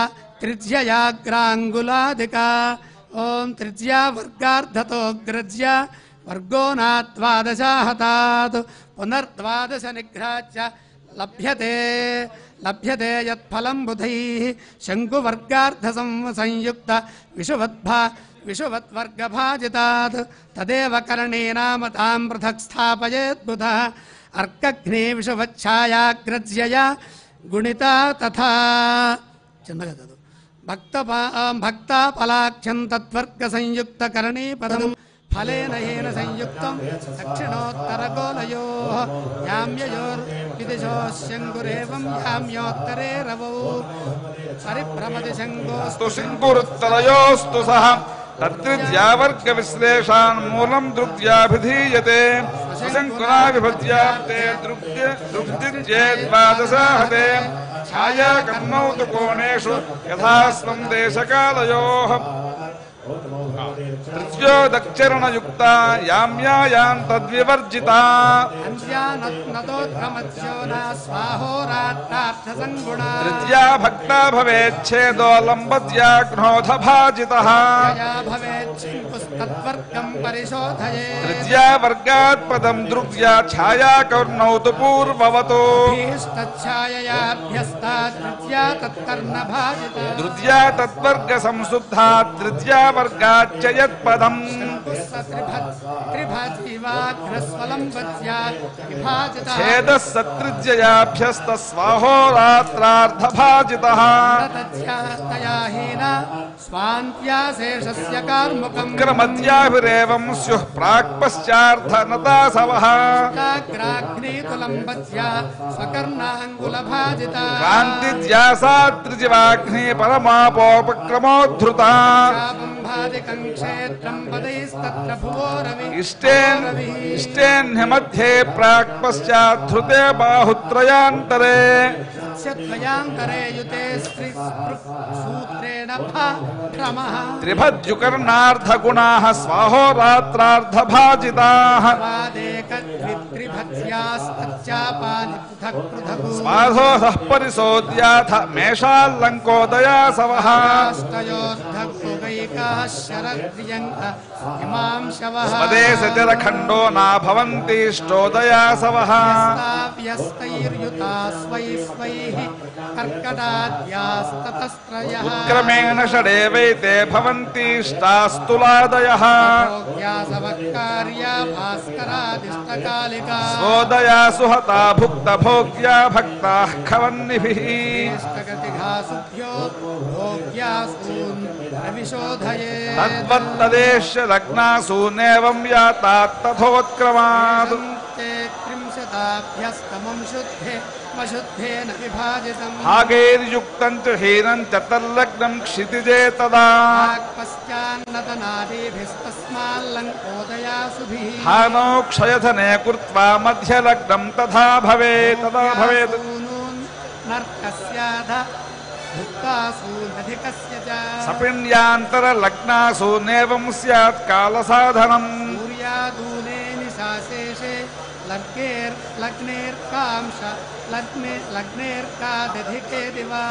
త్రిజ్యయాగ్రాంగులాదికా ఓం త్రిజ్యా వర్గార్ధతోగ్రజ్య వర్గో నాద్వాదశాహతాత్ పునర్ద్వాదశ నిఘ్రాజ్య లభ్యతే లభ్యతే యత్ఫలం బుధైः శంకువర్గార్ధ సం- సంయుక్త విషువద్భా విషువద్వర్గభాజితాత్ తదేవ కరణీనామ తాం పృథక్ స్థాపయేత్ బుధः అర్కఘ్నే విషవచ్ఛాయాగ్రజ్యయ గుణితా తథా చిన్నగా చదువు భక్త భక్త ఫలాఖ్యం తద్వర్గ సంయుక్త కరణీ పదం ఫలేన హేన సంయుక్తం దక్షిణోత్తర గోలయో యామ్యయోర్ విదిశో శంకురేవం యామ్యోత్తరే రవౌ పరిభ్రమతి శంగోస్తు స్తు శంకురుత్తరయోస్తు సహ తత్రిజ్యావర్గ విశ్లేషాన్ మూలం దృగ్యాభిధీయతే శంకునా విభజ్యాప్తే దృగ్య దృగ్దిజ్యే ద్వాదశాహతే ఛాయా కర్మౌ తు కోణేషు యథాస్వం దేశకాలయోః తృజ్యో దక్షిరణయుక్త యామ్యాయాం తద్వివర్జితా అంత్యానతోద్భ్రమత్యో నా స్వాహోరాట్టార్థ సంగుణా తృజ్యా భక్తా భవేచ్ఛేదో లంబజ్యాగ్నోధ భాజితః యయా భవేత్ శంకుస్తద్వర్గం పరిశోధయే తృజ్యా వర్గాత్ పదం దృగ్యా ఛాయా కర్ణౌ తు పూర్వవతో భీష్టఛాయయాభ్యస్తా తృత్యా తత్కర్ణ భాజిత తృజ్యా తద్వర్గ సంశుద్ధా తృజ్యా వర్గాచ్చ యత్పదం త్రిభాజీవాగ్రస్వలంబత్యా విభాజిత ఛేద సత్రిజ్యయాభ్యస్త స్వాహోరాత్రార్ధభాజిత తత్యాస్తయా హీన స్వాంత్యాశేషస్య కార్ముకం ఉగ్రమద్యాభిరేవం స్యుః ప్రాక్ పశ్చార్ధనతాసవః ఏకాగ్రాగ్నేతులంబత్యా స్వకర్ణాంగులభాజిత క్రాంతిజ్యాసాత్రిజివాగ్ని పరమాపోపక్రమోద్ధృత శాపంభాదికం క్షేత్రం పదైస్తత్ర భువో రవి ఇష్టేన్ ఇష్టేన్యमध्ये ప్రాక్ పశ్చాద్ధృతే బాహుత్రయాంతరే సత్యద్వయాంతరే యుతే స్త్రీ సూత్రేణ భ్రమః త్రిభద్యుకర్ణార్ధగుణాः స్వాహోరాత్రార్ధభాజితాः వాదేకద్విత్రిభత్యాస్తచ్చాపాని పృథక్ పృథకు స్వాధోః పరిశోద్యాథ మేషాల్లంకోదయాసవः అష్టయోర్ధగైకాः శరద్రియంక ఇమాం శవः స్వదేశతిరఖండో నాభవంతిష్టోదయాసవः వ్యస్తైర్యుతా స్వై స్వైః కర్కటాద్యాస్తతస్త్రయः క్రమేణ షడేవైతే భవంతిష్టాస్తులాదయः భోగ్యాసవకార్యా భాస్కరాదిష్టకాలికా స్వోదయా సుహతా భుక్త భోగ్యా భక్తాః ఖవన్నిభిः ఇష్టగతిఘాసుభ్యో భోగ్యాసూన్ రవిశోధయే తద్వత్తదేశ్య లగ్నాసూనేవం యాతాత్తథోత్క్రమాద్ తే త్రింశతాభ్యస్తమం శుద్ధే వశుద్ధేన విభాజితం భాగైర్యుక్తం చ హీనం చ తల్లగ్నం క్షితిజే తదా పశ్చాన్నతనాదీభిస్తస్మాల్లంకోదయాసుభిः హానో క్షయధనే కృత్వా మధ్యలగ్నం తథా భవేత్ తదా భవేత్ భూనూన్ నర్కస్యాధ భుక్తాసూనధికస్య చ సపిణ్యాంతరలగ్నాసూనేవం స్యాత్ కాలసాధనం సూర్యాదూనే నిశాశేషే లగ్నేర్ లగ్నేర్కాంశ లగ్నే లగ్నేర్కాదధికే దివా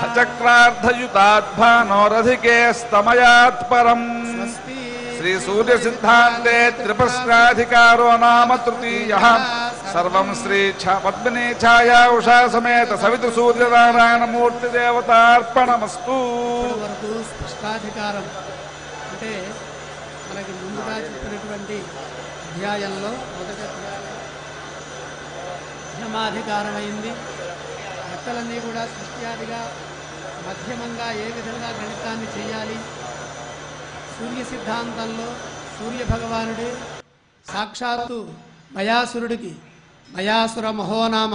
చక్రార్ధయుతాద్భానోరధికే స్తమయాత్ పరం స్వస్తి శ్రీ సూర్య సిద్ధాంతే త్రిపుష్టాధికారో నామ తృతీయ సర్వం శ్రీ ఛ- పద్మినీ ఛాయా ఉషా సమేత సవితు సూర్యనారాయణ మూర్తి దేవతార్పణమస్తు ఇప్పటి వరకు స్పష్టాధికారం అంటే మనకి ముందుగా చెప్పినటువంటి అధ్యాయంలో మొదటి అధ్యాయం మధ్యమాధికారం అయింది లెక్కలన్నీ కూడా సృష్ట్యాదిగా మధ్యమంగా ఏ విధంగా గణితాన్ని చేయాలి సూర్య సిద్ధాంతంలో సూర్య భగవానుడే సాక్షాత్తు భయాసురుడికి భయాసుర మహోనామ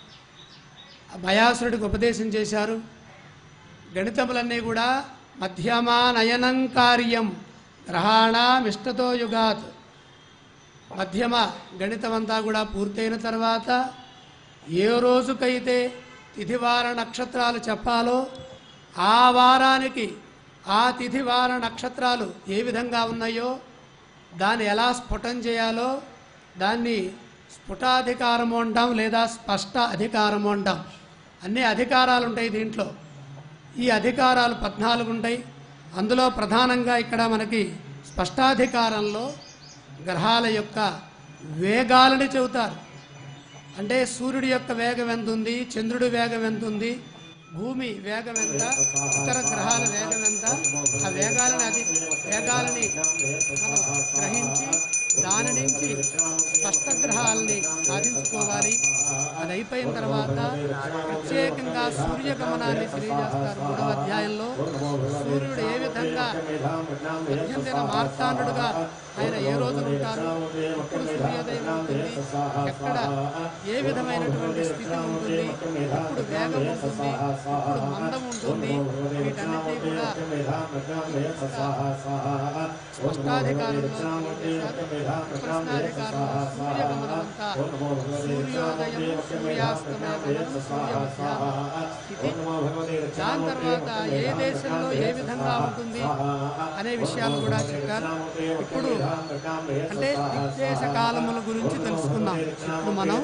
ఆ భయాసురుడికి ఉపదేశం చేశారు గణితములన్నీ కూడా మధ్యమానయనం కార్యం గ్రహాణమిష్టతో యుగాత్ మధ్యమ గణితమంతా కూడా పూర్తయిన తర్వాత ఏ రోజుకైతే తిథివార నక్షత్రాలు చెప్పాలో ఆ వారానికి ఆ తిథివార నక్షత్రాలు ఏ విధంగా ఉన్నాయో దాన్ని ఎలా స్ఫుటం చేయాలో దాన్ని స్ఫుటాధికారము అంటాం లేదా స్పష్ట అధికారము అంటాం అన్ని అధికారాలు ఉంటాయి దీంట్లో ఈ అధికారాలు పద్నాలుగు ఉంటాయి అందులో ప్రధానంగా ఇక్కడ మనకి స్పష్టాధికారంలో గ్రహాల యొక్క వేగాలని చెబుతారు అంటే సూర్యుడి యొక్క వేగం ఎంత ఉంది చంద్రుడి వేగం ఎంత ఉంది భూమి వేగం ఎంత ఇతర గ్రహాల వేగం ఎంత ఆ వేగాలని అది వేగాలని మనం గ్రహించి దాని నుంచి స్పష్ట గ్రహాలని సాధించుకోవాలి అది అయిపోయిన తర్వాత ప్రత్యేకంగా సూర్యగమనాన్ని తెలియజేస్తారు మూడవ అధ్యాయంలో సూర్యుడు ఏ విధంగా మధ్యంతర మార్తాండుడుగా ఆయన ఏ రోజు ఉంటారు ఎప్పుడు సూర్యోదయం ఉంటుంది ఎక్కడ ఏ విధమైనటువంటి స్థితి ఉంటుంది ఎప్పుడు వేగం ఉంటుంది ఎప్పుడు మందం ఉంటుంది వీటన్నిటినీ కూడా స్పష్టాధికారంలో తెలియజేశారు. ప్రశ్నాధికారంలో సూర్యగమనం అంతా సూర్యోదయం సూర్యాస్తమయం సూర్యమధ్యాహ్నం స్థితి దాని తర్వాత ఏ దేశంలో ఏ విధంగా ఉంటుంది అనే విషయాలు కూడా చెప్పారు ఇప్పుడు అంటే దిగ్దేశ కాలముల గురించి తెలుసుకుందాం ఇప్పుడు మనం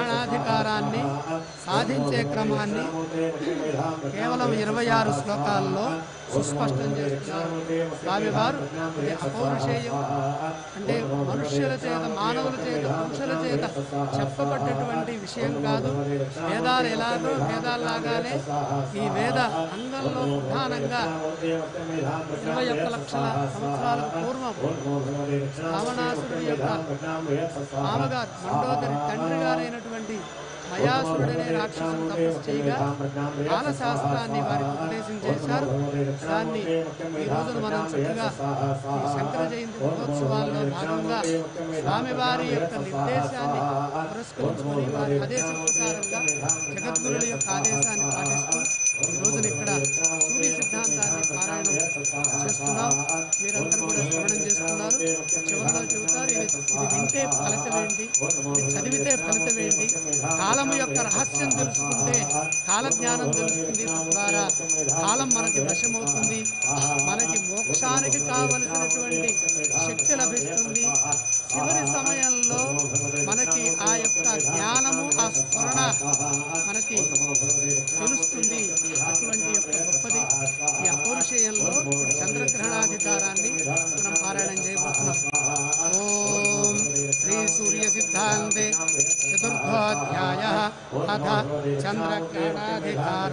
చంద్రగ్రహణాధికారాన్ని సాధించే క్రమాన్ని కేవలం ఇరవై ఆరు శ్లోకాల్లో శ్లోకంలో సుస్పష్టం చేస్తున్నారు స్వామివారు ఇది అపౌరుషేయం అంటే మనుష్యుల చేత మానవుల చేత పురుషుల చేత చెప్పబడ్డటువంటి విషయం కాదు వేదాలు ఎలాగో వేదాల్లాగానే ఈ వేద అంగంలో ప్రధానంగా ఇరవై ఒక్క లక్షల సంవత్సరాల పూర్వం రావణాసురుడి యొక్క మామగారు మండోదరి తండ్రి గారైనటువంటి మయాసురుడనే రాక్షసుడు తపస్సు చేయగా కాలశాస్త్రాన్ని వారికి ఉపదేశం చేశారు దాన్ని ఈ రోజున మనం చక్కగా ఈ శంకర జయంతి మహోత్సవాల్లో భాగంగా స్వామివారి యొక్క నిర్దేశాన్ని పురస్కరించుకొని వారి ఆదేశం ప్రకారంగా జగద్గురుల యొక్క ఆదేశాన్ని పాటిస్తూ ఈ రోజున ఇక్కడ సూర్య సిద్ధాంతాన్ని పారాయణం చేస్తున్నాం మీరందరూ కూడా శ్రవణం చేస్తున్నారు చివరిలో చెబుతారు ఇది ఇది వింటే ఫలితం ఏంటి ఇది చదివితే ఫలితం ఏంటి కాలము యొక్క రహస్యం తెలుసుకుంటే కాల జ్ఞానం తెలుస్తుంది తద్వారా కాలం మనకి వశమవుతుంది మనకి మోక్షానికి కావలసినటువంటి శక్తి లభిస్తుంది చివరి సమయంలో మనకి ఆ యొక్క జ్ఞానము ఆ స్ఫురణ మనకి తెలుస్తుంది అటువంటి యొక్క గొప్పది ఈ అపౌరుషేయంలో ఇప్పుడు చంద్రగ్రహణాధికారాన్ని మనం పారాయణం చేయబోతున్నాం ఓం శ్రీ సూర్య సిద్ధాంతే చతుర్థోధ్యాయ అథ చంద్రగ్రహణాధికార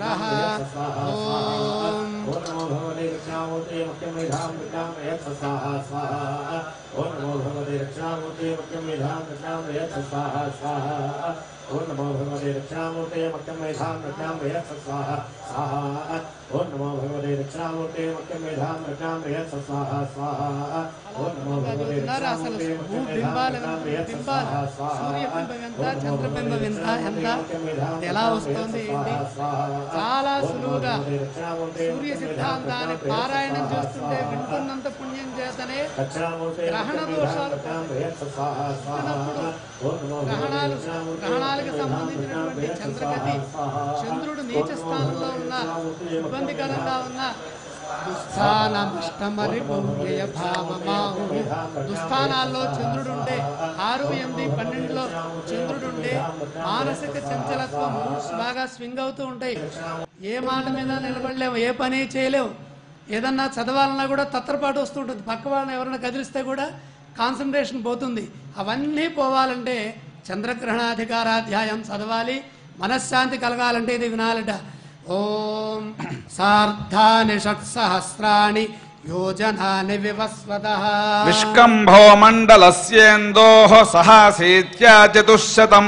ఓం ఓం నమో భగవతే రక్షామూర్తే మఖ్యం మేధాం రక్షాం వేత్స స్వాహ స్వాహ ఓం నమో భగవతే రక్షామూర్తే మఖ్యం మేధాం రక్షాం వేత్స స్వాహ స్వాహ ఓం నమో భగవతే రక్షామూర్తే మఖ్యం మేధాం రక్షాం వేత్స స్వాహ స్వాహ ఓం నమో భగవతే చదువుతున్నారు అసలు భూ బింబాలు బింబాలు సూర్యబింబం ఎంత చంద్రబింబం ఎంత ఎంత అది ఎలా వస్తుంది ఏంటి చాలా సులువుగా సూర్య సిద్ధాంతాన్ని పారాయణం చేస్తుంటే వింటున్నంత పుణ్యం చేతనే గ్రహణ దోషాలు వస్తున్నప్పుడు గ్రహణాలు గ్రహణాలకు సంబంధించినటువంటి చంద్రగతి చంద్రుడు నీచ స్థానంలో ఉన్న ఇబ్బందికరంగా ఉన్న దుస్థానమష్టమరిపువ్యయ భావమాహు దుస్థానాల్లో చంద్రుడు ఉంటే ఆరు ఎనిమిది పన్నెండులో చంద్రుడు ఉంటే మానసిక చంచలత్వం మూడ్స్ బాగా స్వింగ్ అవుతూ ఉంటాయి ఏ మాట మీద నిలబడలేము ఏ పని చేయలేము ఏదన్నా చదవాలన్నా కూడా తత్రపాటు వస్తుంటుంది పక్క వాళ్ళని ఎవరైనా కదిలిస్తే కూడా కాన్సన్ట్రేషన్ పోతుంది అవన్నీ పోవాలంటే చంద్రగ్రహణాధికారాధ్యాయం చదవాలి మనశ్శాంతి కలగాలంటే ఇది వినాలట ఓం సార్ధాని షట్సహస్రాణి యోజనాని వివస్వత విష్కంభో మండలస్యేందోః సహాసీత్యా చతుశ్శతం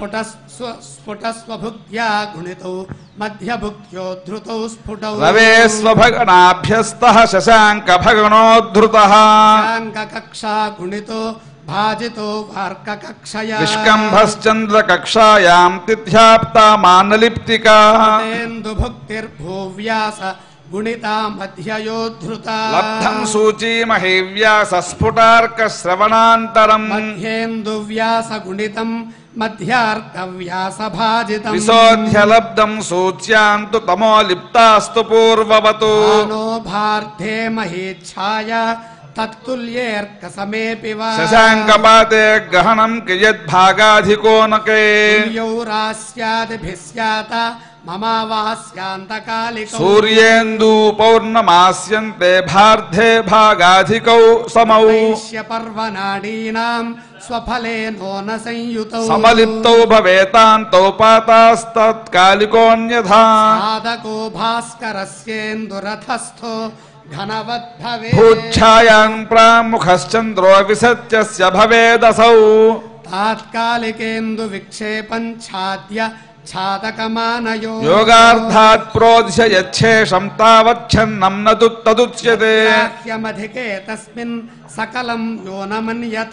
స్ఫుటస్వభుక్త్యా గుణితౌ మధ్యభుక్త్యో ధృతౌ స్ఫుటౌ రవేస్వభగనాభ్యస్తః శశాంక భగనోద్ధృతః కక్షా గుణితో భాజితో వార్కకక్షయా విష్కంభశ్చంద్రకక్షాయాం తిథ్యాప్తా మానలిప్తికా భుక్తిర్భూవ్యాస గుణితా మధ్యయోద్ధృత లబ్ధం సూచీమహేవ్యాస స్ఫుటార్క శ్రవణాంతరం మధ్యేందువ్యాస గుణితం మధ్యార్కవ్యాస భాజితం విశోధ్యలబ్ధం సూచ్యాంతు తమో లిప్తాస్తు పూర్వవతు ఆనో భార్థే మహేచ్ఛాయ తత్తుల్యేర్క సమేపి వా శశాంకపాతే గహనం కియద్భాగాధికోనకే యౌరాస్యాదిభిः స్యాత మమావాస్యాంతకాలికౌ సూర్యేందూ పౌర్ణమాస్యంతే భార్ధే భాగాధికౌ సమౌ వైశ్య పర్వనాడీనాం స్వఫలేనో న సంయుతౌ సమలిప్తౌ భవేతాంతౌ పాతాస్తత్కాలికోన్యథా సాధకో భాస్కరస్యేందురథస్థో ఘనవద్భవే భూఛాయాన్ ప్రాముఖశ్చంద్రో విసత్యస్య భవేదసౌ తాత్కాలికేందు విక్షేపం ఛాద్య ఛాదకమానయో యోగార్థాత్ ప్రోదిశయచ్ఛేషం తావచ్ఛన్నం నదు తదుచ్యతే గ్రాహ్యమధికే తస్మిన్ సకలం యోనమన్యథ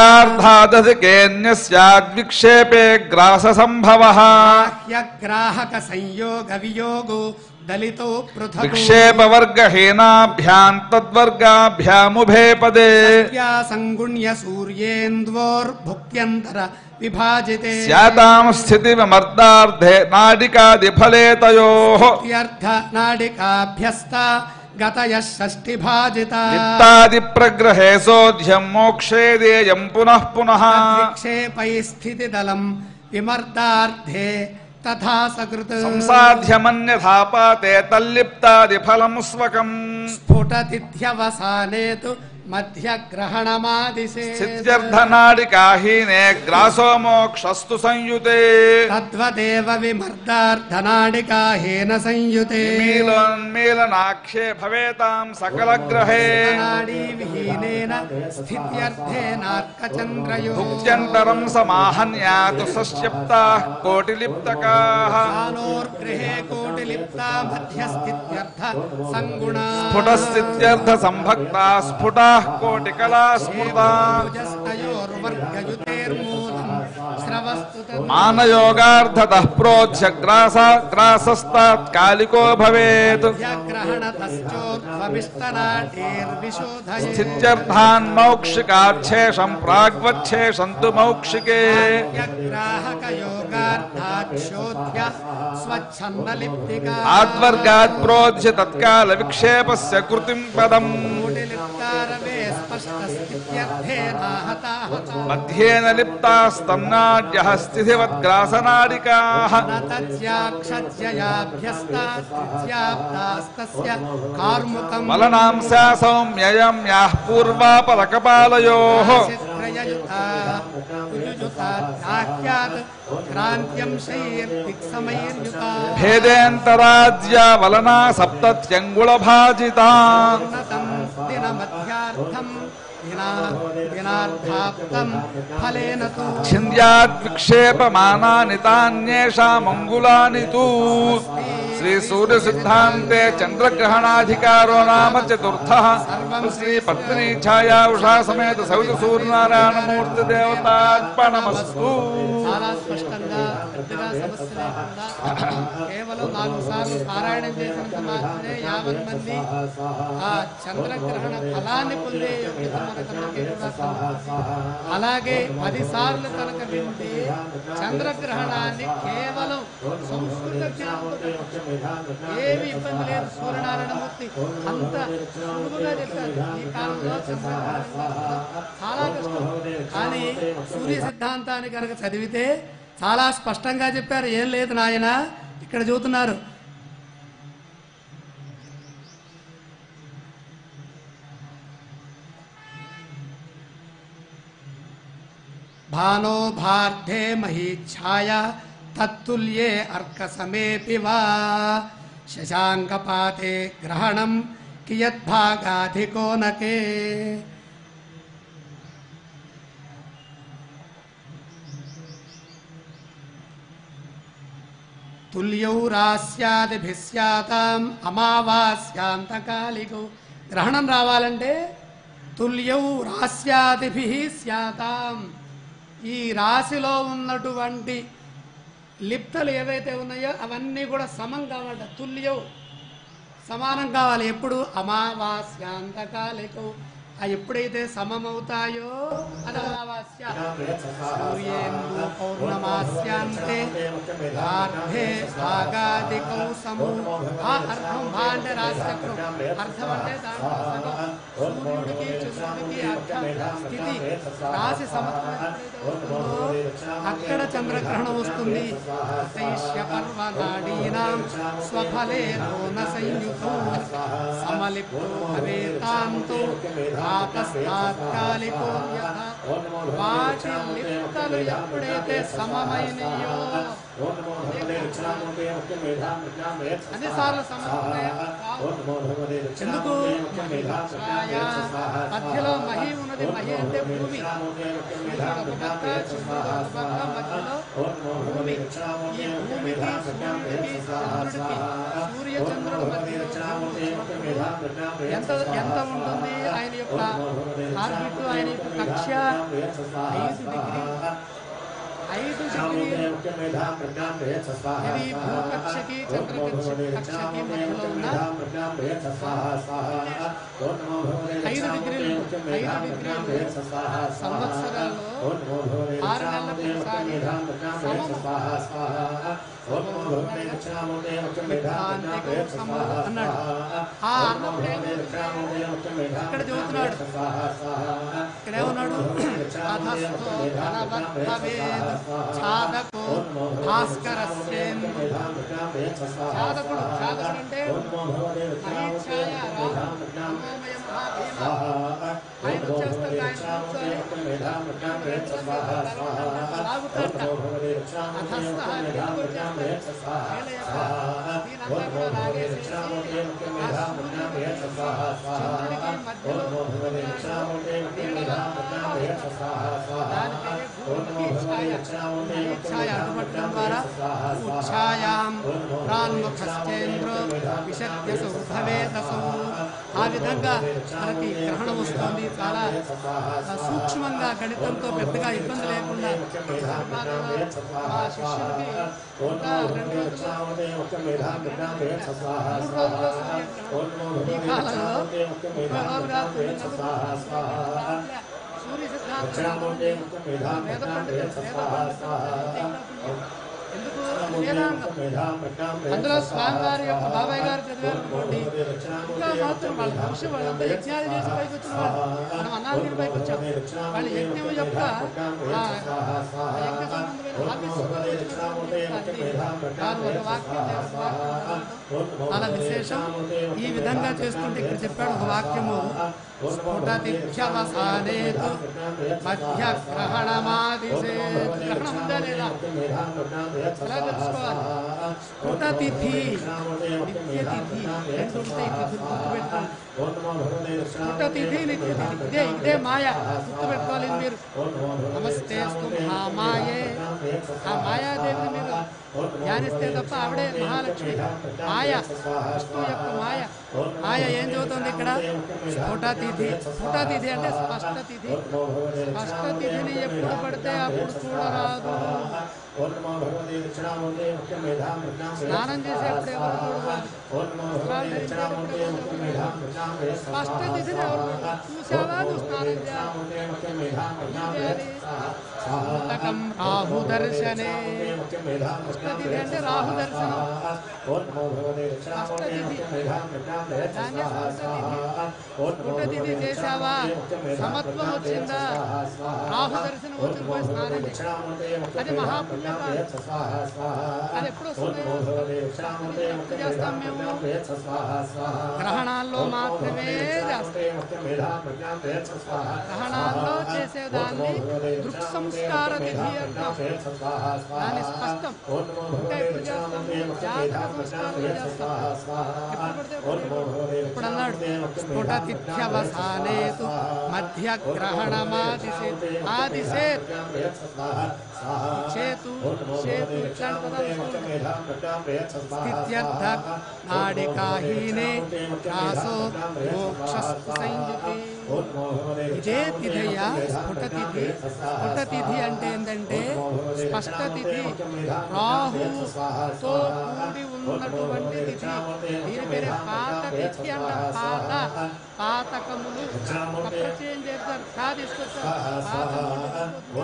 యోగార్థాదధికేన్యస్యాద్విక్షేపే గ్రాస సంభవ గ్రాహక సంయోగ వియోగో దళితో పృథక్ విక్షేపవర్గహీనాభ్యాం తద్వర్గాభ్యాముభే పదే సంగుణ్య సూర్యేంద్వోర్భుక్త్యంతర విభాజితే స్యాతాం స్థితిమర్దార్థే నాడికాదిఫలే తయోః అర్థ నాడికాభ్యస్త గతయ షష్ఠి భాజిత విత్తాది ప్రగ్రహే సోధ్యం మోక్షే దేయం పునః పునః విక్షేపై స్థితి దళం విమర్దార్థే తథా సకృత్ సంసాధ్యమన్యథాపాతే తల్లిప్తాది ఫలం స్వకం స్ఫుటతిథ్యవసానే తు మధ్యగ్రహణమాదిశే సిద్ధ్యర్థనాడికాహీనే గ్రాసో మోక్షస్తు సంయుతే తద్వదేవ విమర్దార్థనాడికాహేన సంయుతే మీలోన్మీలనాఖ్యే భవేతాం సకలగ్రహే నాడీవిహీనేన స్థిత్యర్థేనార్కచంద్రయో భుక్త్యంతరం సమాహన్యాతు సశ్యప్తాః కోటిలిప్తకాః సానోర్గృహే కోటిలిప్తా మధ్యస్థిత్యర్థ సంగుణా స్ఫుటస్థిత్యర్థ సంభక్తా స్ఫుటాः కోటికలా స్మృతా భుజస్తయోర్వర్గయుతేర్మూలం స్రవస్తు తత్ మానయోగార్థతః ప్రోచ్య గ్రాస గ్రాసస్తాత్కాలికో భవేత్ ధ్యగ్రహణతశ్చోర్ధ్వమిష్టనాటీర్విశోధయే స్థిత్యర్థాన్ మౌక్షికాచ్ఛేషం ప్రాగ్వచ్ఛేషంతు మౌక్షికే యగ్రాహకయోగార్థాక్షోధ్య స్వచ్ఛందలిప్తికా ఆద్వర్గాత్ ప్రోధ్య తత్కాల విక్షేపస్య కృతిం పదం కోటిలిప్తారవే స్పష్టస్థిత్యర్థేనాహతాహతా మధ్యేన లిప్తాస్తన్నాడ్యః స్థితివద్గ్రాసనాడికాः न तस्याक्षज्ययाभ्यस्तास्त्रिज्याप्तास्तस्य कार्मुकम् మలనాంసా సౌమ్యయం యాః పూర్వాపరకపాలయోः चित्रययुता कुजुजुताख्यात् क्रान्त्यं शैर्दिक्समैर्युता భేదేంతరాజ్యా వలనా సప్తత్యంగుళభాజితా उन्नतं दिनमध्यार्थं दिना दिनार्धाप्तं फलेन तु ఛింద్యాద్విక్షేపమానాని తాన్యేషామంగుళాని తూ శ్రీ సూర్య సిద్ధాంతే చంద్రగ్రహణాధికారో నామ చతుర్థ శ్రీ పత్ని ఛాయా ఉషా సమేత సవిత సూర్యనారాయణమూర్తి దేవతార్పణమస్తు చాలా స్పష్టంగా పెద్దగా సమస్య లేకుండా కేవలం నాలుగు సార్లు పారాయణం చేసినంత మాత్రమే యావత్ మంది ఆ చంద్రగ్రహణ ఫలాన్ని పొందే యోగ్యత మనకందరికీ కూడా కలుగుతుంది. అలాగే పది సార్లు కనుక వింటే చంద్రగ్రహణాన్ని కేవలం సంస్కృత జ్ఞానంతో ఏమి ఇబ్బంది లేదు సూర్యనారాయణమూర్తి అంత సులువుగా చెప్పారు ఈ కాలంలో చంద్రగ్రహణం చాలా కష్టం కానీ సూర్య సిద్ధాంతాన్ని కనుక చదివితే చాలా స్పష్టంగా చెప్పారు ఏం లేదు నాయన ఇక్కడ చూస్తున్నారు భానో భార్ధే మహీఛాయ తత్తుల్యే అర్కసమేపి వా శశాంకపాతే గ్రహణం కియద్భాగాధికో నకే తుల్యౌ రాస్యాదిభిస్యాతాం అమావాస్యాంతకాలికౌ గ్రహణం రావాలంటే తుల్యౌ రాస్యాదిభి స్యాతాం ఈ రాశిలో ఉన్నటువంటి లిప్తలు ఏవైతే ఉన్నాయో అవన్నీ కూడా సమం కావాలట తుల్యౌ సమానం కావాలి ఎప్పుడు అమావాస్యాంతకాలికౌ ఆ ఎప్పుడైతే సమమవుతాయో అది అమావాస్య సూర్యేందు పౌర్ణమాస్యాంతే భార్భే భాగాదికౌ సమూ ఆ అర్థం భా అంటే రాశిచక్రం అర్థం అంటే దాంట్లో సగం సూర్యుడికి చంద్రుడికి అర్థం స్థితి రాశి సమత్వం ఎప్పుడైతే వస్తుందో అక్కడ చంద్రగ్రహణం వస్తుంది శైష్య పర్వనాడీనాం స్వఫలే రోన సంయుతో సమలిప్తో భవేతాంతో ఆపస్తాత్కాలికో యథా వాటి లిప్తలు ఎప్పుడైతే సమమైనయో అన్నిసార్లు సమన్వయం కావు. ఎందుకు ఛాయ మధ్యలో మహి ఉన్నది మహి అంటే భూమి సూర్యుడు ఒక పక్క చంద్రుడు ఒక పక్క మధ్యలో భూమి ఈ భూమికి సూర్యుడికి చంద్రుడికి సూర్య చంద్రుడు మధ్యలో చంద్రుడు ఎంత ఎంత ఉంటుంది ఆయన యొక్క ఆర్బిట్ ఆయన యొక్క కక్ష ఐదు డిగ్రీ ఐదు డిగ్రీ ఇది భూకక్షకి చంద్రకక్ష కక్షకి మధ్యలో ఉన్న ఐదు డిగ్రీలు ఐదు డిగ్రీలు సంవత్సరాల్లో ఆరు నెలలకు ఒకసారి సమము అన్నాడు ఆ అన్నప్పుడు ఏం జరుగుతుంది? ఇక్కడ చెబుతున్నాడు ఇక్కడ ఏమన్నాడు అధస్థో ధనవద్భవేద్ ఛాదకో భాస్కరస్యేందు ఛాదకుడు ఛాదకుడు అంటే మహీఛాయ రామోమయ మహాభీమ ఆయన వచ్చేస్తాడు ఆయన కూర్చొని లాగుతాడట అధస్థ కిందకు వచ్చేస్తాడు దీనంతా కూడా లాగేసేసి ఆ సూర్యుడు చంద్రుడికి మధ్యలో నీళ్ళగా దాని పేరే భూమికి ఛాయ ఈ ఛాయ అడ్డుపట్టడం ద్వారా ఉచ్ఛాయాం ప్రాన్ముఖశ్చేంద్రో విశద్యసు భవేదసు ఆ విధంగా మనకి గ్రహణం వస్తుంది చాలా ఆ, సూక్ష్మంగా గణితంతో పెద్దగా ఇబ్బంది లేకుండా మా శిష్యుడికి ఇంకా రెండు రోజులు మూడు రోజులు సూర్యగ్రహణం. ఈ కాలంలో ముప్పై రోజులుగా తొమ్మిది నెలలు సూర్య సిద్ధాంతం వేద పండితులు వేద పండితులు ఎందుకు వేదాంగం అందులో స్వామివారి యొక్క బాబాయ్ గారు చదివారు అనుకోండి ఇంకా మాత్రం వాళ్ళ వంశం వాళ్ళంతా యజ్ఞాలు చేసి పైకి వచ్చిన వాళ్ళు మనం అన్నాలు పైకి వచ్చాం వాళ్ళ యజ్ఞం యొక్క ఆ ఆ యజ్ఞ సంబంధమైన ఆఫీసులో వచ్చినటువంటి వారు ఒక వాక్యం చేస్తారు. చాలా విశేషం ఈ విధంగా చేస్తుంటే ఇక్కడ చెప్పాడు ఒక వాక్యము స్ఫుటతిథ్యవసానేతు మధ్య గ్రహణమాదిశేతు గ్రహణం ఉందా లేదా ఎలా తెలుసుకోవాలి స్ఫుటతిథి నిత్యతిథి రెండు ఉంటాయి తిథులు గుర్తుపెట్టుకోండి స్ఫుటతిథి నిత్యతిథి ఇదే ఇదే మాయ గుర్తుపెట్టుకోవాలి ఇది మీరు నమస్తే ఆ మాయే ఆ మాయాదేవిని మీరు ధ్యానిస్తే తప్ప ఆవిడే మహాలక్ష్మి మాయ విష్ణు యొక్క మాయ మాయ ఏం చదువుతుంది ఇక్కడ స్ఫుటతిథి స్ఫుటతిథి అంటే స్పష్ట తిథి స్పష్ట తిథిని ఎప్పుడు పడితే అప్పుడు చూడరాదు స్నానం చేసేప్పుడు ఎవరు చూడకూడదు వస్త్రాలు ధరించేటప్పుడు ఎవరు చూడకూడదు. స్పష్ట తిథిని ఎవరు చూసావా నువ్వు స్నానం చేయాలి సూతకం రాహు దర్శనే స్పష్టతిథి అంటే రాహు దర్శనం స్పష్టతిథి దాన్నే స్పష్టతిథి స్ఫుటతిథి చేశావా సమత్వం వచ్చిందా రాహు దర్శనం వచ్చి పోయి స్నానం చేయి. అది మహాపుణ్యం అది ఎప్పుడు వస్తుంది ఎప్పుడు చేస్తాం మేము గ్రహణాల్లో మాత్రమే చేస్తాం గ్రహణాల్లో చేసేదాన్ని దృక్ సంస్కార తిథి అంటాం దాన్ని స్పష్టం ఇంకా ఎప్పుడు చేస్తాం జాతక సంస్కారం చేస్తాం ఎప్పుడు పడితే అప్పుడు. ఇప్పుడు అన్నాడు స్ఫుటతిథ్యవసానేతు మధ్య గ్రహణమాదిశేత్ ఆదిశేత్ చేతు చేతు ఇట్లాంటి పదాలు స్థిత్యర్థ నాడికాహీనే రాసో మోక్షస్తు సంయుతే ఇదే తిథయ స్ఫుటతిథి స్ఫుటతిథి అంటే ఏంటంటే స్పష్టతిథి రాహుతో కూడి ఉన్నటువంటి తిథి దీని పేరే పాత తిథి అంటాం పాత పాతకములు అప్రచయం చేస్తారు కా తీసుకొచ్చారు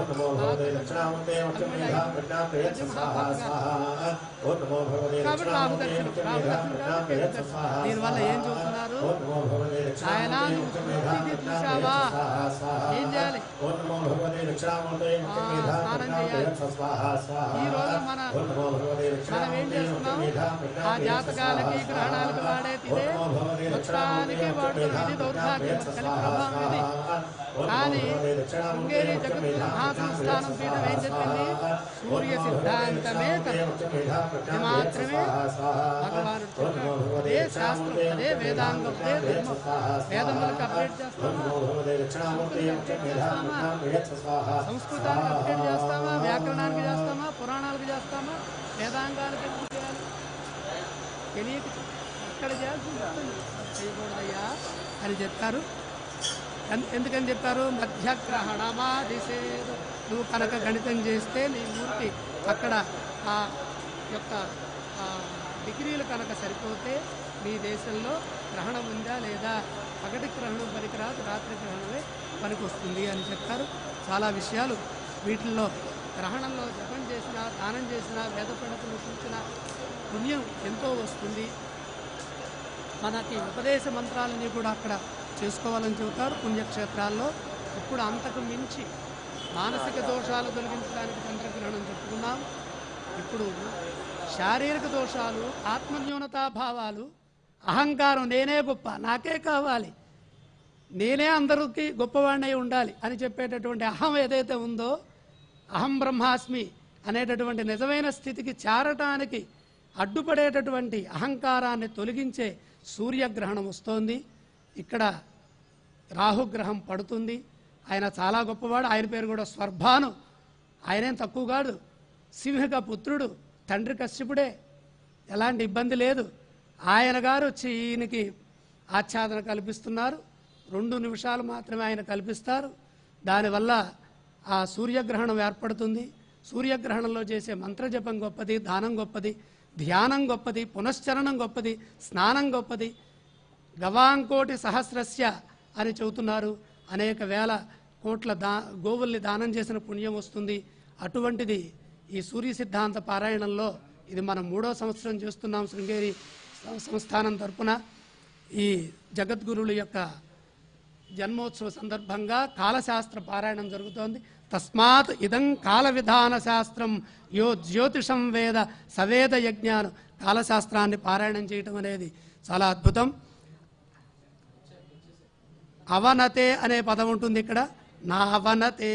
కాబట్టి రాహు దర్శనం రాహు దర్శనం కాబట్టి కేతు దర్శనం. దీనివల్ల ఏం చూస్తున్నారు ఆయన నువ్వు తిథి చూసావా ఏం చేయాలి ఆ, స్నానం చేయాలి ఈ రోజు మన మనం ఏం చేస్తున్నాం ఆ జాతకాలకి గ్రహణాలకి వాడే తిదే మొత్తానికి వాడుతున్నాం ఇది దౌర్భాగ్యం కలి ప్రభావం ఇది కానీ శృంగేరి జగద్గురు మహాసంస్థానం పీఠం ఏం చెప్పింది సూర్య సిద్ధాంతమే తత్వం ఇది మాత్రమే భగవానుడు చెప్పాడు అదే శాస్త్రం అదే వేదాంగం అదే ధర్మం వేదములకు అప్డేట్ చేస్తామా సంస్కృతానికి అప్డేట్ చేస్తామా వ్యాకరణానికి చేస్తామా పురాణాలకు చేస్తామా వేదాంగానికి ఎందుకు చేయాలి తెలియక ఎక్కడ చేయాల్సి ఉంటుంది చేయకూడదయ్యా అని చెప్తారు ఎన్- ఎందుకని చెప్పారు మధ్యగ్రహణమా దిశేదు నువ్వు కనుక గణితం చేస్తే నీ ఊరికి అక్కడ ఆ యొక్క ఆ డిగ్రీలు కనుక సరిపోతే మీ దేశంలో గ్రహణం ఉందా లేదా పగటి గ్రహణం పనికిరాదు రాత్రి గ్రహణమే పనికొస్తుంది అని చెప్పారు చాలా విషయాలు వీటిల్లో గ్రహణంలో జపం చేసినా దానం చేసినా వేద పండితులు సూచన పుణ్యం ఎంతో వస్తుంది మనకి ఉపదేశ మంత్రాలని కూడా అక్కడ చేసుకోవాలని చెబుతారు పుణ్యక్షేత్రాల్లో ఇప్పుడు అంతకు మించి మానసిక దోషాలు తొలగించడానికి చంద్రగ్రహణం చెప్పుకున్నాం ఇప్పుడు శారీరక దోషాలు ఆత్మన్యూనతా భావాలు అహంకారం నేనే గొప్ప నాకే కావాలి నేనే అందరికీ గొప్పవాడినై ఉండాలి అని చెప్పేటటువంటి అహం ఏదైతే ఉందో అహం బ్రహ్మాస్మి అనేటటువంటి నిజమైన స్థితికి చేరటానికి అడ్డుపడేటటువంటి అహంకారాన్ని తొలగించే సూర్యగ్రహణం వస్తోంది ఇక్కడ రాహుగ్రహం పడుతుంది ఆయన చాలా గొప్పవాడు ఆయన పేరు కూడా స్వర్భాను ఆయనేం తక్కువ కాదు సింహిక పుత్రుడు తండ్రి కశ్యపుడే ఎలాంటి ఇబ్బంది లేదు ఆయన గారు వచ్చి ఈయనకి ఆచ్ఛాదన కల్పిస్తున్నారు రెండు నిమిషాలు మాత్రమే ఆయన కల్పిస్తారు దానివల్ల ఆ సూర్యగ్రహణం ఏర్పడుతుంది సూర్యగ్రహణంలో చేసే మంత్రజపం గొప్పది దానం గొప్పది ధ్యానం గొప్పది పునశ్చరణం గొప్పది స్నానం గొప్పది గవాంకోటి సహస్రస్య అని చెబుతున్నారు అనేక వేల కోట్ల దా గోవుల్ని దానం చేసిన పుణ్యం వస్తుంది అటువంటిది ఈ సూర్య సిద్ధాంత పారాయణంలో ఇది మనం మూడో సంవత్సరం చేస్తున్నాం శృంగేరి సం- సంస్థానం తరపున ఈ జగద్గురువుల యొక్క జన్మోత్సవ సందర్భంగా కాలశాస్త్ర పారాయణం జరుగుతోంది తస్మాత్ ఇదం కాల విధాన శాస్త్రం యో జ్యోతిషం వేద సవేద యజ్ఞాను కాలశాస్త్రాన్ని పారాయణం చేయటం అనేది చాలా అద్భుతం అవనతే అనే పదం ఉంటుంది ఇక్కడ నా అవనతే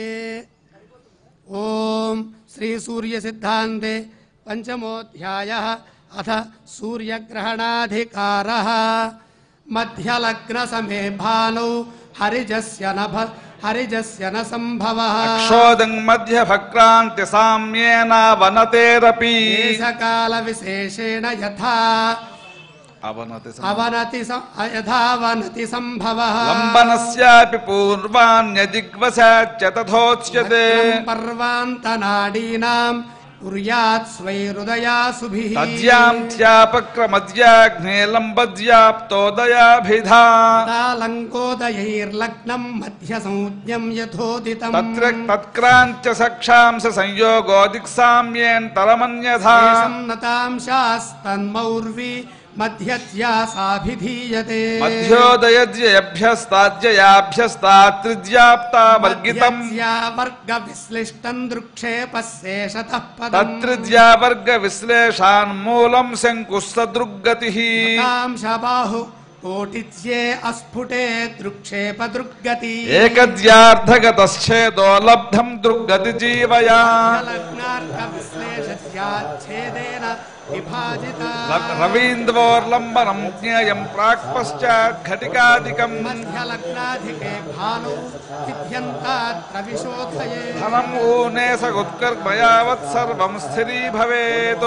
ఓం శ్రీ సూర్య సిద్ధాంతే పంచమోధ్యాయ అథ సూర్యగ్రహణాధికార మధ్యలగ్న సమే భానౌ హరిజస్య నభ హరిజస్య న సంభవ క్షోదం మధ్య భక్రాంతి సామ్యేన వనతేరపి దేశకాల విశేషేణ యథా అవనతి సం- అవనతి సం- యథావనతి సంభవ లంబనస్యాపి పూర్వాణ్యజిగ్వశాచ్చ తథోచ్యతే పర్వాంతనాడీనాం కుర్యాత్ స్వైరుదయాసుభిః తజ్యాంత్యాపక్రమద్యాగ్నే లంబద్యాప్తోదయాభిధా తాలంకోదయైర్లగ్నం మధ్య సంజ్ఞం యథోదితం తత్ర తత్క్రాంత్య సక్షాంశ సంయోగో దిక్సామ్యేంతరమన్యథా శేషం నతాంశాస్తన్మౌర్వి మధ్యధ్యాసాభిధీయతే మధ్యోదయద్యభ్యస్తాద్యయాభ్యస్తాత్రిజ్యాప్తా వర్గితం వర్గ విశ్లిష్టం దృక్షేప శేషతః పదం తత్రిజ్యా వర్గ విశ్లేషాన్మూలం శంకుస్తదృగ్గతి కాంశబాహు కోటిత్యే అస్ఫుటే దృక్షేప దృగ్గతి ఏకద్యార్థగతశ్చేదో లబ్ధం దృగ్గతి జీవయా లగ్నార్క విశ్లేషస్యాచ్ఛేదేన విభాజిత ర- రవీంద్రోర్లంబనం జ్ఞేయం ప్రాక్ పశ్చాత్ ఘటికాదికం మధ్యలగ్నాధికే భాను విద్యంతాత్ర విశోధయే ధనం ఊనే సగుత్కర్మయావత్ సర్వం స్థిరీభవేత్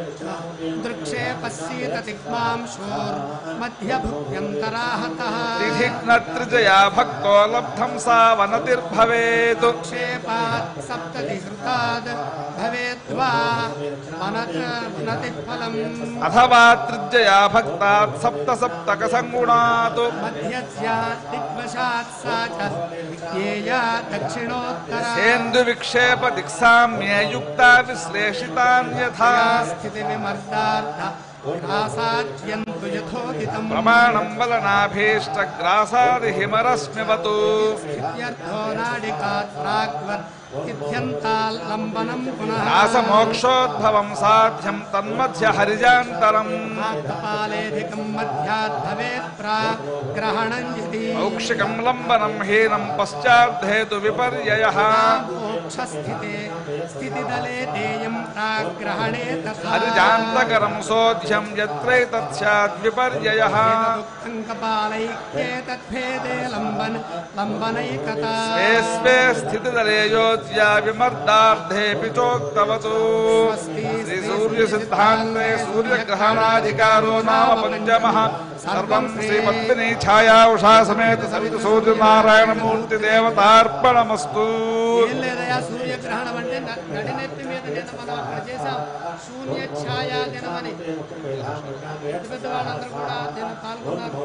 దృక్షేపస్యీత దిగ్మాంశోర్ మధ్యభువ్యంతరాహతః తిథిగ్నత్రిజయా భక్తో లబ్ధం సా వనతిర్భవేత్ క్షేపాత్ సప్తతి హృతాద్ భవేద్వా వనత వనతిఫలం అథవా త్రిజయా భక్తాత్ సప్త సప్తక సంగుణాత్ మధ్యస్యా దిగ్వశాత్ సా చ విజ్ఞేయా దక్షిణోత్తర సేందు విక్షేప దిక్సామ్యే యుక్తా విశ్లేషితాన్యథా స్థితి విమర్దార్థ రాసాద్యంతు యథోదితం ప్రమాణం వలనాభీష్ట గ్రాసాది హిమరస్మివతు ఇత్యర్థో నాడికాత్ ప్రాగ్వత్ ఇత్యంతాల్లంబనం పునః రాసమోక్షోద్భవం సాధ్యం తన్మధ్య హరిజాంతరం కపాలేధికం మధ్యాత్ భవేత్ ప్రాగ్రహణం యది మౌక్షికం లంబనం హీనం పశ్చాద్ధేతు విపర్యయ మోక్షస్థితే స్థితిదలే దేయం ప్రాగ్రహణే తథా హరిజాంతకరం సోధ్యం యత్రైతత్స్యాద్ విపర్యయ దుఃఖం కపాలైక్యేతద్భేదే లంబన్ లంబనైకతా స్వే స్వే స్థితిదలే యోజ్యా విమర్దార్థేపి చోక్తవతు శ్రీ సూర్య సిద్ధాంతే సూర్యగ్రహణాధికారో నామ పంచమః సర్వం శ్రీ పద్మిని ఛాయా ఉషా సమేత సవిత సూర్యనారాయణ మూర్తి దేవతార్పణమస్తు ఏం లేదయ్యా సూర్యగ్రహణం అంటే న- నడినెత్తి మీద నేను మనం అక్కడ చేసాం శూన్య ఛాయ దినమని పెద్ద పెద్ద వాళ్ళందరూ కూడా దీన్ని పాల్గొన్నారు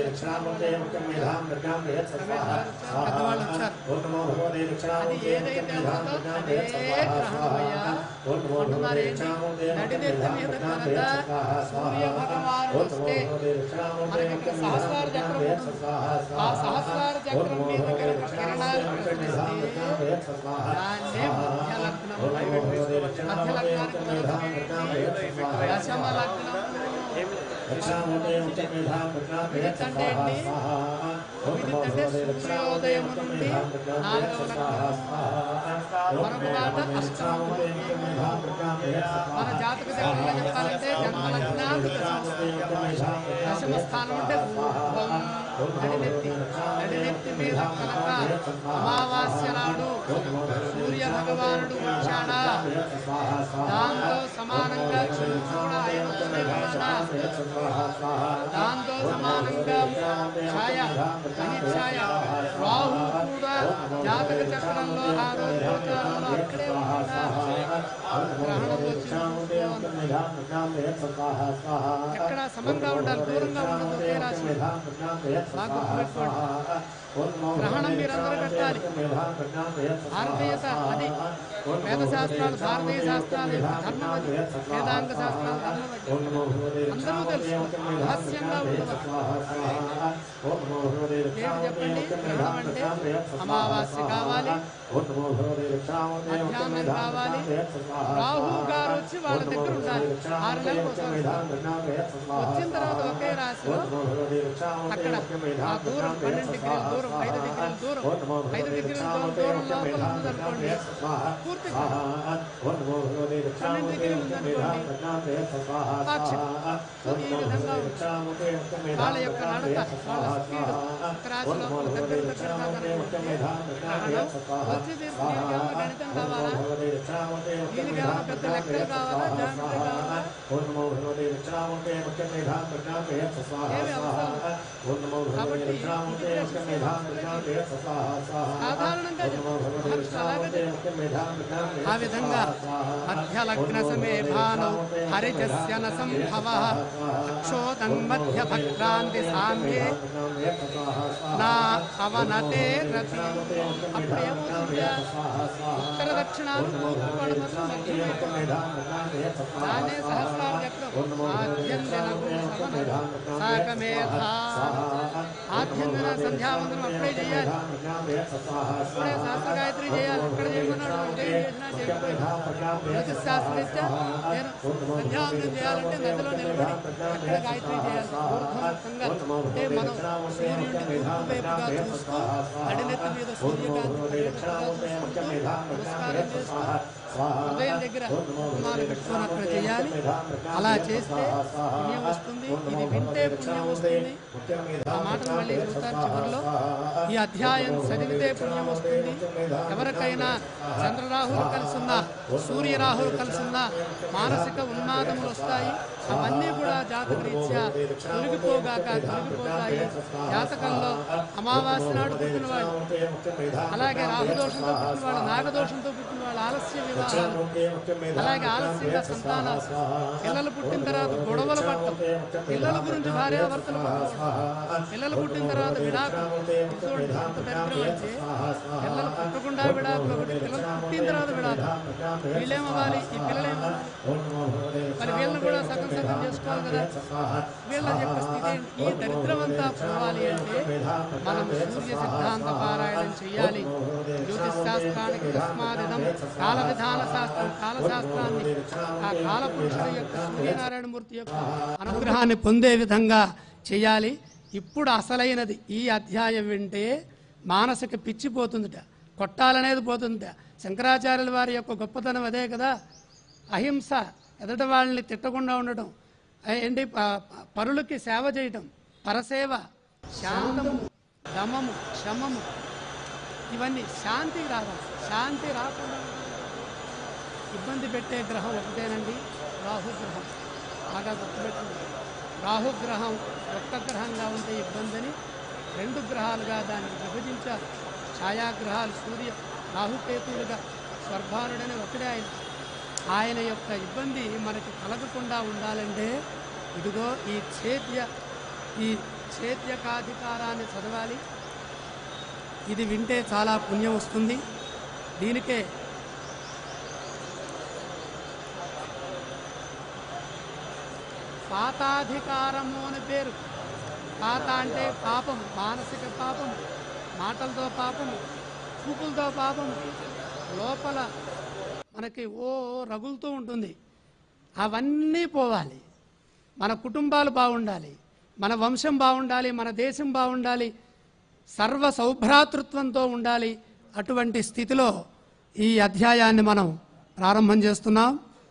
పెద్దవాళ్ళు వచ్చారు అది ఏదైతే ఉందో అదే గ్రహణమయ్యా అంటున్నారు ఏంటి నడినెత్తి మీద కనుక సూర్య భగవానుడు వస్తే మనకి ఇక్కడ సహస్రార చక్రం ఉంటుంది ఆ సహస్రార చక్రం మీద కనుక కిరణాలు ప్రసరిస్తే దాన్నే మధ్య లగ్నం మధ్య లగ్నానికి మనం ఏంటి? దశమ లగ్నం విదిత్ అంటే ఏంటి విదిత్ అంటే సూర్యోదయం నుండి నాలుగవ లగ్నం మరొక మాట అష్టమం మన జాతక చక్రంలో చెప్పాలంటే జన్మ లగ్నాలు దశమ స్థానం అంటే ఊర్ధ్వం నడినెత్తి నడినెత్తి మీద కనుక అమావాస్య నాడు సూర్య భగవానుడు వచ్చాడా దాంతో సమానంగా చంద్రుడు కూడా ఆయన వస్తున్నాడు కదా. దాంతో సమానంగా ఛాయ అని ఛాయ రాహు కూడా జాతక చక్రంలో ఆ రోజు గోచారంలో అక్కడే ఉంటాడా గ్రహణం వచ్చింది ఎక్కడ సమంగా ఉండాలి దూరంగా ఉండదు ఒకే రాశి బాగా గుర్తుపెట్టుకోండి గ్రహణం మీరందరూ కట్టాలి భారతీయత అది వేద శాస్త్రాలు భారతీయ శాస్త్రాలు ధర్మం అది వేదాంగ శాస్త్రాలు ధర్మం అది అందరూ తెలుసు రహస్యంగా ఉండవచ్చు ఏంటి చెప్పండి గ్రహణం అంటే అమావాస్య కావాలి మధ్యాహ్నం కావాలి రాహు గారు వచ్చి వాళ్ళ దగ్గర ఉండాలి ఆరు నెలలకు ఒకసారి వస్తారు. వచ్చిన తర్వాత ఒకే రాశిలో అక్కడ ఆ దూరం పన్నెండు డిగ్రీల దూరం ఐదు డిగ్రీల దూరం ఐదు డిగ్రీల దూరం దూరం లోపల ఉందనుకోండి పూర్తి పన్నెండు డిగ్రీలు ఉందనుకోండి పాక్షిక సో ఈ విధంగా ఉంటుంది. వాళ్ళ యొక్క నడక వాళ్ళ స్పీడ్ ఒక రాశిలో ఒక దగ్గర దగ్గరగా కనుక్కుంటే గ్రహణం వచ్చి దీనికి ఏమైనా గణితం కావాలా దీనికి ఏమైనా పెద్ద లెక్కలు కావాలా జాగ్రత్త కావాలా ఏమి అవసరం కాబట్టి ఇది సాధారణంగా మహర్షులు అలాగే చెప్పారు. ఆ విధంగా మధ్య లగ్న సమే భాను హరిజస్య న సంభవ అక్షోదన్ మధ్య భక్రాంతి సామ్యే నా అవనతే రతి అప్పుడు ఏమవుతుంది ఉత్తర దక్షిణాలు తూర్పు పడమరలు మధ్యమైపోతుంది దానే సహస్రార చక్రం ఆద్యందినకు సమన సాకమేధా ఆద్యందిన సంధ్యావందనం అప్పుడే చేయాలి అప్పుడే శాస్త్ర గాయత్రి చేయాలి అక్కడ చేయమన్నాడు ఉదయం చేసినా చేయకపోయినా జ్యోతిశాస్త్రరీత్యా నేను సంధ్యావందనం చేయాలంటే నదిలో నిలబడి అక్కడ గాయత్రి చేయాలి ఊర్ధ్వముఖంగా అంటే మనం సూర్యుడిని తూర్పు వైపుగా చూస్తూ నడినెత్తి మీద సూర్యకాంతి పడేటట్టుగా చూసుకుంటూ నమస్కారం చేస్తూ హృదయం దగ్గర కుమారు పెట్టుకొని అక్కడ చేయాలి అలా చేస్తే పుణ్యం వస్తుంది ఇది వింటే పుణ్యం వస్తుంది ఆ మాటను మళ్ళీ చెబుతారు చివరిలో ఈ అధ్యాయం చదివితే పుణ్యం వస్తుంది ఎవరికైనా చంద్రరాహులు కలిసి ఉన్నా సూర్యరాహులు కలిసి ఉన్నా మానసిక ఉన్మాదములు వస్తాయి అవన్నీ కూడా జాతక రీత్యా తొలగిపోగాక తొలగిపోతాయి జాతకంలో అమావాస్య నాడు పుట్టిన వాళ్ళు అలాగే రాహుదోషంతో పుట్టిన వాళ్ళు నాగదోషంతో పుట్టిన వాళ్ళు ఆలస్య వివాహాలు అలాగే ఆలస్యంగా సంతానాలు పిల్లలు పుట్టిన తర్వాత గొడవలు పట్టడం పిల్లల గురించి భార్యాభర్తలు పట్టడం పిల్లలు పుట్టిన తర్వాత విడాకులు చూడండి ఎంత దరిద్రం అంటే పిల్లలు పుట్టకుండా విడాకులు ఒకటి పిల్లలు పుట్టిన తర్వాత విడాకులు వీళ్ళేమవ్వాలి ఈ పిల్లలేమవ్వాలి మరి వీళ్ళని కూడా సగం సగం చేసుకోవాలి కదా వీళ్ళ యొక్క స్థితి ఏంటి? ఈ దరిద్రం అంతా పోవాలి అంటే మనం సూర్య సిద్ధాంత పారాయణం చేయాలి జ్యోతిష్ శాస్త్రానికి తస్మాదిదం కాల విధాన శాస్త్రం కాల శాస్త్రాన్ని ఆ కాల పురుషుడు యొక్క సూర్యనారాయణమూర్తి యొక్క అనుగ్రహాన్ని పొందే విధంగా చేయాలి ఇప్పుడు అసలైనది ఈ అధ్యాయం వింటే మానసిక పిచ్చిపోతుందిట కొట్టాలనేది పోతుందిట శంకరాచార్యుల వారి యొక్క గొప్పతనం అదే కదా అహింస ఎదటి వాళ్ళని తిట్టకుండా ఉండటం ఆ ఏంటి ప- ప- పరులకి సేవ చేయటం పరసేవ శాంతము దమము శమము ఇవన్నీ శాంతి రావాలి శాంతి రాకుండా ఇబ్బంది పెట్టే గ్రహం ఒకటేనండి రాహుగ్రహం బాగా గుర్తుపెట్టుకుంది రాహుగ్రహం ఒక్క గ్రహంగా ఉంటే ఇబ్బంది అని రెండు గ్రహాలుగా దాన్ని విభజించారు ఛాయాగ్రహాలు సూర్య రాహుకేతువులుగా స్వర్భానుడని ఒకడే ఆయన ఆయన యొక్క ఇబ్బంది మనకి కలగకుండా ఉండాలంటే ఇదిగో ఈ ఛేద్య ఈ ఛేద్యకాధికారాన్ని చదవాలి ఇది వింటే చాలా పుణ్యం వస్తుంది దీనికే పాతాధికారము అని పేరు పాత అంటే పాపం మానసిక పాపం మాటలతో పాపము చూపులతో పాపము లోపల మనకి ఓ రగులుతూ ఉంటుంది అవన్నీ పోవాలి మన కుటుంబాలు బాగుండాలి మన వంశం బాగుండాలి మన దేశం బాగుండాలి సర్వ సౌభ్రాతృత్వంతో ఉండాలి అటువంటి స్థితిలో ఈ అధ్యాయాన్ని మనం ప్రారంభం చేస్తున్నాం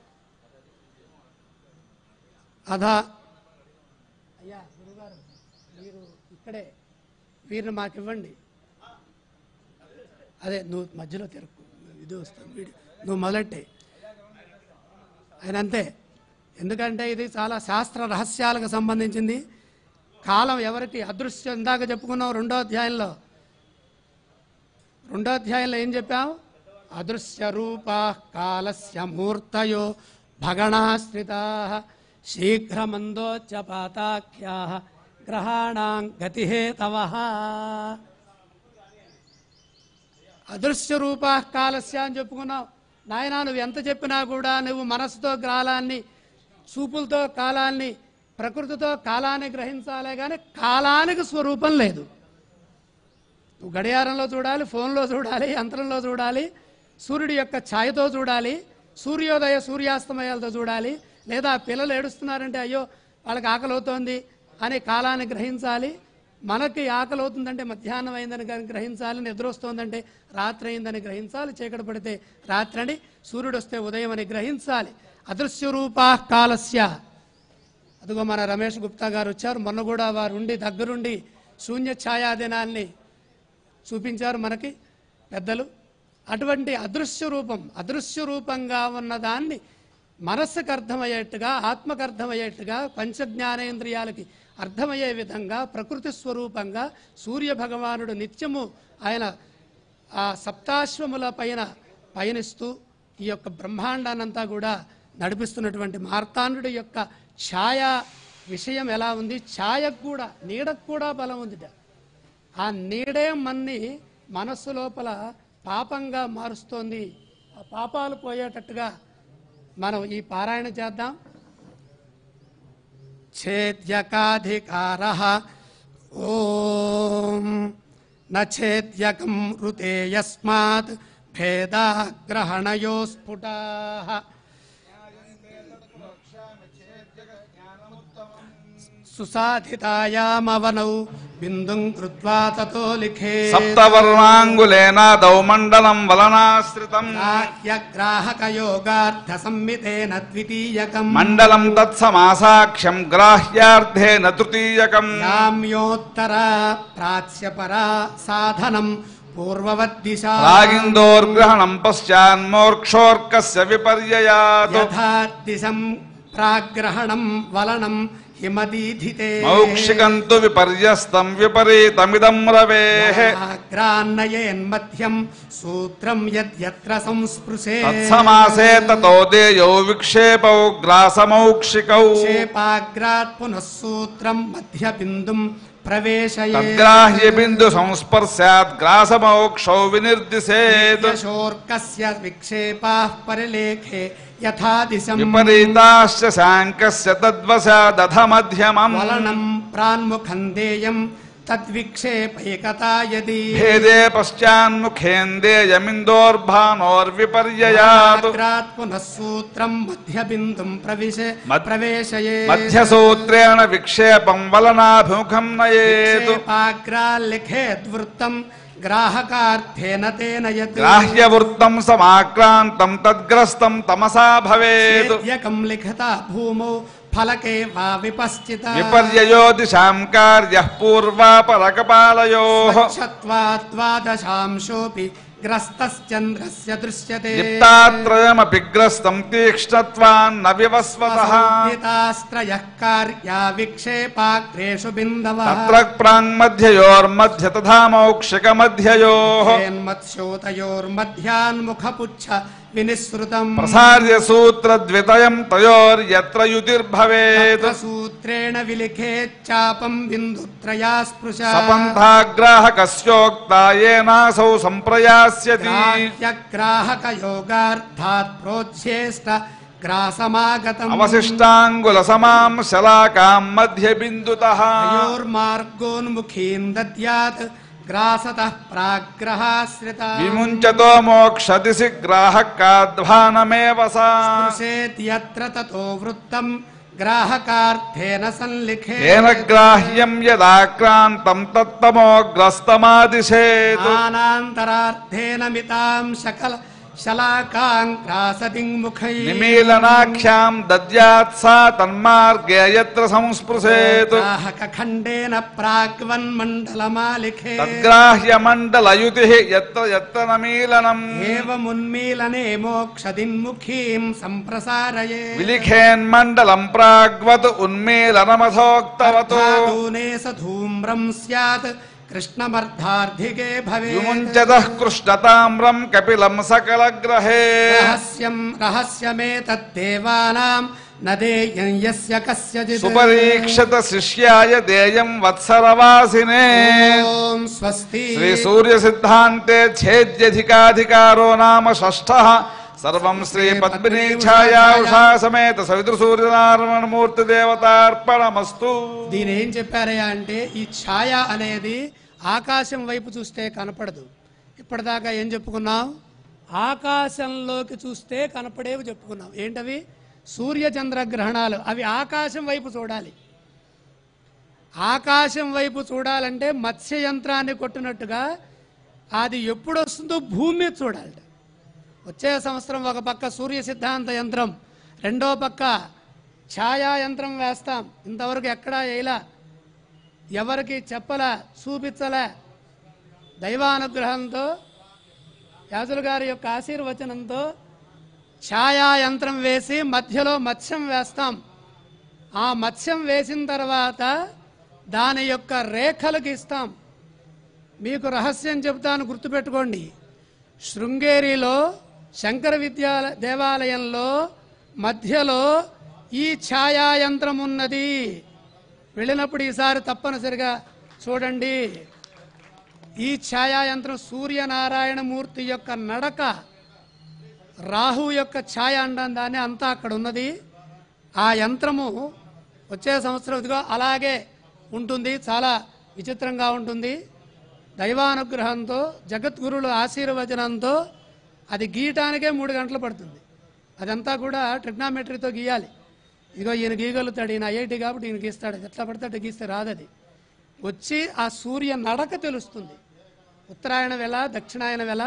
అధా అయ్యా గురుగారు మీరు ఇక్కడే వీరిని మాకు ఇవ్వండి అదే నువ్వు మధ్యలో తెరకు ఇది వస్తుంది వీడియో నువ్వు మొదలెట్టే ఆయన అంతే ఎందుకంటే ఇది చాలా శాస్త్ర రహస్యాలకు సంబంధించింది కాలం ఎవరికి అదృశ్యం ఇందాక చెప్పుకున్నాం రెండో అధ్యాయంలో రెండో అధ్యాయంలో ఏం చెప్పాం అదృశ్య రూప కాలస్య మూర్తయో భగణాశ్రితా శీఘ్రమందోచ్చపాతాఖ్యా గ్రహాణాం గతిహేతవ అదృశ్య రూప కాలస్య అని చెప్పుకున్నావు నాయనా నువ్వు ఎంత చెప్పినా కూడా నువ్వు మనసుతో కాలాన్ని చూపులతో కాలాన్ని ప్రకృతితో కాలాన్ని గ్రహించాలే కానీ కాలానికి స్వరూపం లేదు నువ్వు గడియారంలో చూడాలి ఫోన్లో చూడాలి యంత్రంలో చూడాలి సూర్యుడి యొక్క ఛాయతో చూడాలి సూర్యోదయ సూర్యాస్తమయాలతో చూడాలి లేదా పిల్లలు ఏడుస్తున్నారంటే అయ్యో వాళ్ళకి ఆకలి అవుతోంది అని కాలాన్ని గ్రహించాలి మనకి ఆకలి అవుతుందంటే మధ్యాహ్నం అయిందని కానీ గ్రహించాలి నిద్ర వస్తుందంటే రాత్రి అయిందని గ్రహించాలి చీకటి పడితే రాత్రి అని సూర్యుడు వస్తే ఉదయం అని గ్రహించాలి అదృశ్య రూపా కాలస్య అదిగో మన రమేష్ గుప్తా గారు వచ్చారు మొన్న కూడా వారు ఉండి దగ్గరుండి శూన్య ఛాయా దినాన్ని చూపించారు మనకి పెద్దలు అటువంటి అదృశ్య రూపం అదృశ్య రూపంగా ఉన్నదాన్ని మనస్సుకు అర్థమయ్యేట్టుగా ఆత్మకు అర్థమయ్యేట్టుగా పంచజ్ఞానేంద్రియాలకి అర్థమయ్యే విధంగా ప్రకృతి స్వరూపంగా సూర్య భగవానుడు నిత్యము ఆయన ఆ సప్తాశ్వముల పైన పయనిస్తూ ఈ యొక్క బ్రహ్మాండాన్నంతా కూడా నడిపిస్తున్నటువంటి మార్తాండుడి యొక్క ఛాయ విషయం ఎలా ఉంది ఛాయకు కూడా నీడకు కూడా బలం ఉందిట ఆ నీడే మన్ని మనస్సు లోపల పాపంగా మారుస్తోంది ఆ పాపాలు పోయేటట్టుగా మనం ఈ పారాయణ చేద్దాం ఛేద్యకాధికార ఓం నేద్యకం ఋతే యస్మాత్ భేదాగ్రహణయో స్ఫుటా సుసాధితాయామవనౌ బిందుం కృత్వా తతో లిఖే సప్తవర్ణాంగులేనాదౌ మండలం వలనాశ్రితం గ్రాహకయోగార్థ సంమితేన ద్వితీయకం మండలం తత్సమాసాక్ష్యం గ్రాహ్యార్థేన తృతీయకం యామ్యోత్తర ప్రాచ్యపరా సాధనం పూర్వవద్దిశా రాగిందోర్గ్రహణం పశ్చాన్మోర్క్షోర్కస్య విపర్యయాత్ యథాదిశం ప్రాగ్రహణం వలనం హిమదీధితే మౌక్షికం తు విపర్యస్తం విపరీతమిదం రవేః గ్రాన్నయేన్మధ్యం సూత్రం యద్యత్ర సంస్పృశే తత్సమాసే తతో దేయౌ విక్షేపౌ గ్రాసమౌక్షికౌ క్షేపాగ్రాత్ పునః సూత్రం మధ్యబిందుం ప్రవేశయే తద్గ్రాహ్య బిందు సంస్పర్శాత్ గ్రాసమౌక్షౌ వినిర్దిశేత్ శోర్కస్య విక్షేపాः పరిలేఖే యథా దిశం విపరీతాశ్చ శాంకస్య తద్వశాదథ మధ్యమం వలనం ప్రాన్ముఖం దేయం తద్విక్షేపైకతా యది భేదే పశ్చాన్ముఖేందేయమిందోర్భానోర్విపర్యయాత్ అగ్రాత్ పునః సూత్రం మధ్యబిందుం ప్రవిశ మద్- ప్రవేశయే మధ్యసూత్రేణ విక్షేపం వలనాభిముఖం నయేత్ విక్షేపాగ్రాల్లిఖేద్వృత్తం గ్రాహకార్థేన తేన యత్ గ్రాహ్యవృత్తం సమాక్రాంతం తద్గ్రస్తం తమసా భవేత్ ఛేద్యకం లిఖిత భూమౌ ఫలకే వా విపశ్చిత విపర్యయో దిశాం కార్యః పూర్వాపరకపాలయోః స్వచ్ఛత్వాత్ ద్వాదశాంశోऽपि గ్రస్తశ్చంద్రస్య దృశ్యతే దీప్తాత్రయమపి గ్రస్తం తీక్ష్ణత్వాన్న వివస్వతః సంహితాస్త్రయః కార్యా విక్షేపాగ్రేషు బిందవః తత్ర ప్రాంగ్మధ్యయోర్మధ్య తథా మౌక్షికమధ్యయోः మధ్యోతయోర్మధ్యాన్ముఖపుచ్చ వినిసృతం ప్రసార్య సూత్రద్వితయం తయోర్యత్ర యుతిర్భవేత్ తత్ర సూత్రేణ విలిఖేచ్చాపం బిందుత్రయా స్పృశ సపంథాగ్రాహకస్యోక్తా ఏనాసౌ సంప్రయాస్యతి గ్రాహ్యగ్రాహక యోగార్థాత్ ప్రోచ్యేష్ట గ్రాసమాగతం అవశిష్టాంగుల సమాం శలాకాం మధ్య బిందుతః తయోర్మార్గోన్ముఖీం దద్యాత్ గ్రాసతః ప్రాగ్రహాశ్రిత విముంచతో మోక్షదిశి గ్రాహకాధ్వానమేవ సా స్పృశేద్యత్ర తతో వృత్తం గ్రాహకార్థేన సంలిఖే తేన గ్రాహ్యం యదాక్రాంతం తత్తమోగ్రస్తమాదిశేత్ ఆనాంతరార్థేన మితాం శకల శలాకాం గ్రాసదింగ్ముఖై నిమీలనాఖ్యాం దద్యాత్ సా తన్మార్గే యత్ర సంస్పృశేత్ గ్రాహక ఖండేన ప్రాగ్వన్మండలమాలిఖే తద్గ్రాహ్యమండలయుతి యత్ర యత్ర నమీలనం ఏవమున్మీలనే మోక్షదిన్ముఖీం సంప్రసారయే విలిఖేన్మండలం ప్రాగ్వత్ ఉన్మీలనమథోక్తవత్ దూనే స ధూమ్రం స్యాత్ కృష్ణమర్ధార్థికే భవేత్ విముంచతః కృష్ణతామ్రం కపిలం సకలగ్రహే రహస్యం రహస్యమేతద్దేవానాం నదేయం యస్య కస్యచిత్ సుపరీక్షత శిష్యాయ దేయం వత్సరవాసినే ఓం స్వస్తి శ్రీ సూర్య సిద్ధాంతే ఛేద్యధికాధికారో నామ షష్ఠ సర్వం శ్రీ పద్మినీ ఛాయా ఉషా సమేత సవితృ సూర్యనారాయణ మూర్తి దేవతార్పణమస్తు దీని ఏం చెప్పారయ్యా అంటే ఈ ఛాయ అనేది ఆకాశం వైపు చూస్తే కనపడదు ఇప్పటిదాకా ఏం చెప్పుకున్నాం ఆకాశంలోకి చూస్తే కనపడేవి చెప్పుకున్నాం ఏంటవి సూర్య చంద్ర గ్రహణాలు అవి ఆకాశం వైపు చూడాలి ఆకాశం వైపు చూడాలంటే మత్స్య యంత్రాన్ని కొట్టినట్టుగా అది ఎప్పుడు వస్తుందో భూమి మీద చూడాలి వచ్చే సంవత్సరం ఒక పక్క సూర్య సిద్ధాంత యంత్రం రెండో పక్క ఛాయా యంత్రం వేస్తాం ఇంతవరకు ఎక్కడా వేయలా ఎవరికి చెప్పలా చూపించలే దైవానుగ్రహంతో యాజుల గారి యొక్క ఆశీర్వచనంతో ఛాయా యంత్రం వేసి మధ్యలో మత్స్యం వేస్తాం ఆ మత్స్యం వేసిన తర్వాత దాని యొక్క రేఖలు గీస్తాం మీకు రహస్యం చెబుతాను గుర్తుపెట్టుకోండి శృంగేరిలో శంకర విద్యాల దేవాలయంలో మధ్యలో ఈ ఛాయా యంత్రం ఉన్నది వెళ్ళినప్పుడు ఈసారి తప్పనిసరిగా చూడండి ఈ ఛాయా యంత్రం సూర్యనారాయణ మూర్తి యొక్క నడక రాహు యొక్క ఛాయ అండం దాన్ని అంతా అక్కడ ఉన్నది ఆ యంత్రము వచ్చే సంవత్సరం ఇదిగో అలాగే ఉంటుంది చాలా విచిత్రంగా ఉంటుంది దైవానుగ్రహంతో జగద్గురుల ఆశీర్వచనంతో అది గీయటానికే మూడు గంటలు పడుతుంది అదంతా కూడా ట్రిగ్నామెట్రీతో గీయాలి ఇదిగో ఈయన గీయగలుగుతాడు ఈయన ఐఐటి కాబట్టి ఈయన గీస్తాడు అది ఎట్లా పడితే అట్లా గీస్తే రాదది వచ్చి ఆ సూర్య నడక తెలుస్తుంది ఉత్తరాయణ వేళ దక్షిణాయన వేళ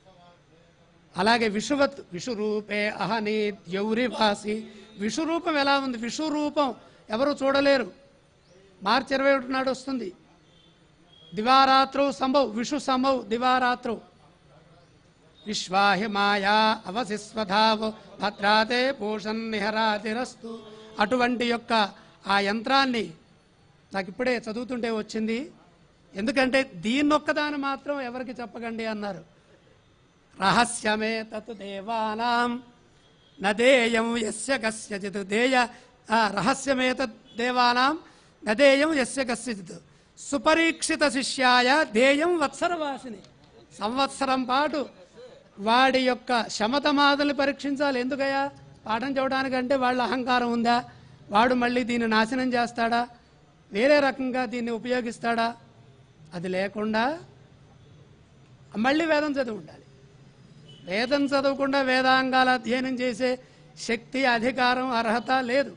అలాగే విషువత్ విషురూపే అహని ద్యౌరి వాసి విషురూపం ఎలా ఉంది విషురూపం ఎవరు చూడలేరు మార్చి ఇరవై ఒకటి నాడు వస్తుంది దివారాత్రౌ సంభవ్ విషు సంభవ్ దివారాత్రౌ విశ్వాహి మాయా అవశిస్వధావ భద్రాతే పూషన్ నిహరాతిరస్తు అటువంటి యొక్క ఆ యంత్రాన్ని నాకు ఇప్పుడే చదువుతుంటే వచ్చింది ఎందుకంటే దీన్నొక్కదాన్ని మాత్రం ఎవరికి చెప్పకండి అన్నారు రహస్యమే తత్ దేవానాం నదేయం యస్య కస్యచిత్ దేయ ఆ, రహస్యమేతద్ దేవానాం నదేయం యస్య కస్యచిత్ సుపరీక్షిత శిష్యాయ దేయం వత్సరవాసిని సంవత్సరం పాటు వాడి యొక్క శమతమాదుల్ని పరీక్షించాలి ఎందుకయ్యా పాఠం చెప్పడానికంటే వాళ్ళ అహంకారం ఉందా వాడు మళ్ళీ దీన్ని నాశనం చేస్తాడా వేరే రకంగా దీన్ని ఉపయోగిస్తాడా అది లేకుండా మళ్ళీ వేదం చదివి ఉండాలి వేదం చదవకుండా వేదాంగాల అధ్యయనం చేసే శక్తి అధికారం అర్హత లేదు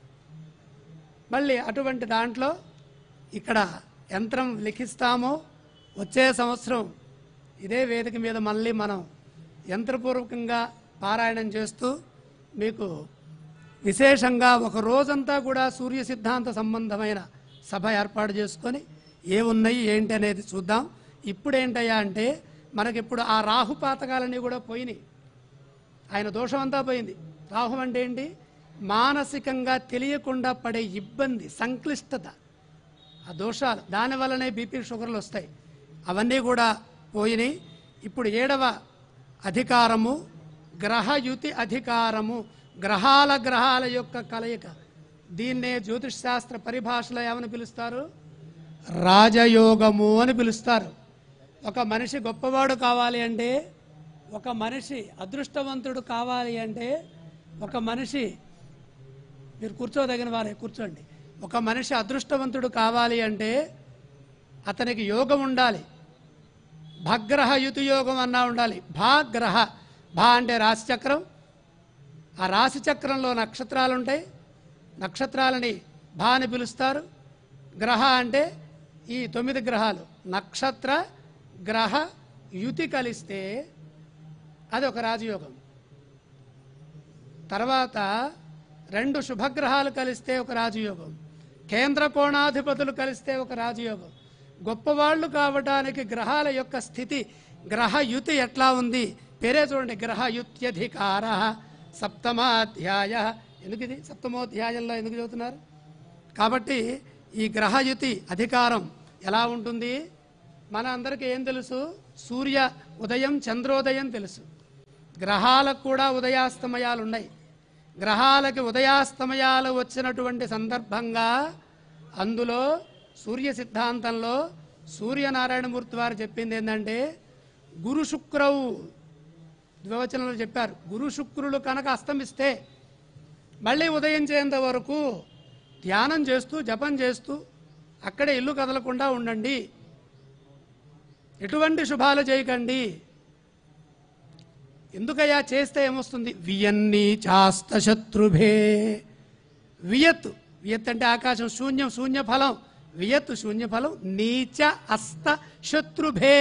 మళ్ళీ అటువంటి దాంట్లో ఇక్కడ యంత్రం లిఖిస్తామో వచ్చే సంవత్సరం ఇదే వేదిక మీద మళ్ళీ మనం యంత్రపూర్వకంగా పారాయణం చేస్తూ మీకు విశేషంగా ఒక రోజంతా కూడా సూర్య సిద్ధాంత సంబంధమైన సభ ఏర్పాటు చేసుకొని ఏ ఉన్నాయి ఏంటి అనేది చూద్దాం ఇప్పుడు ఏంటయ్యా అంటే మనకిప్పుడు ఆ రాహు పాతకాలన్నీ కూడా పోయినాయి ఆయన దోషం అంతా పోయింది రాహు అంటే ఏంటి మానసికంగా తెలియకుండా పడే ఇబ్బంది సంక్లిష్టత ఆ దోషాలు దాని వల్లనే బీపీ షుగర్లు వస్తాయి అవన్నీ కూడా పోయినాయి ఇప్పుడు ఏడవ అధికారము గ్రహయుతి అధికారము గ్రహాల గ్రహాల యొక్క కలయిక దీన్నే జ్యోతిష్ శాస్త్ర పరిభాషలో ఏమని పిలుస్తారు రాజయోగము అని పిలుస్తారు ఒక మనిషి గొప్పవాడు కావాలి అంటే ఒక మనిషి అదృష్టవంతుడు కావాలి అంటే ఒక మనిషి మీరు కూర్చోదగిన వారే కూర్చోండి ఒక మనిషి అదృష్టవంతుడు కావాలి అంటే అతనికి యోగం ఉండాలి భగ్రహ యుతి యోగం అన్నా ఉండాలి భాగ్రహ భా అంటే రాశిచక్రం ఆ రాశి చక్రంలో నక్షత్రాలు ఉంటాయి నక్షత్రాలని భా అని పిలుస్తారు గ్రహ అంటే ఈ తొమ్మిది గ్రహాలు నక్షత్ర గ్రహ యుతి కలిస్తే అది ఒక రాజయోగం తర్వాత రెండు శుభగ్రహాలు కలిస్తే ఒక రాజయోగం కేంద్ర కోణాధిపతులు కలిస్తే ఒక రాజయోగం గొప్పవాళ్ళు కావడానికి గ్రహాల యొక్క స్థితి గ్రహయుతి ఎట్లా ఉంది పేరే చూడండి గ్రహయుత్యధికార సప్తమాధ్యాయ ఎందుకు ఇది సప్తమోధ్యాయంలో ఎందుకు చదువుతున్నారు కాబట్టి ఈ గ్రహయుతి అధికారం ఎలా ఉంటుంది మన అందరికీ ఏం తెలుసు సూర్య ఉదయం చంద్రోదయం తెలుసు గ్రహాలకు కూడా ఉదయాస్తమయాలు ఉన్నాయి గ్రహాలకి ఉదయాస్తమయాలు వచ్చినటువంటి సందర్భంగా అందులో సూర్య సిద్ధాంతంలో సూర్యనారాయణమూర్తి వారు చెప్పింది ఏంటంటే గురు శుక్రవు ద్వివచనంలో చెప్పారు గురు శుక్రులు కనుక అస్తమిస్తే మళ్ళీ ఉదయించేంత వరకు ధ్యానం చేస్తూ జపం చేస్తూ అక్కడే ఇల్లు కదలకుండా ఉండండి ఎటువంటి శుభాలు చేయకండి ఎందుకయ్యా చేస్తే ఏమొస్తుంది వియన్ని చాస్త శత్రుభే వియత్ వియత్ అంటే ఆకాశం శూన్యం శూన్య ఫలం వియత్ శూన్య ఫలం నీచ అస్త శత్రుభే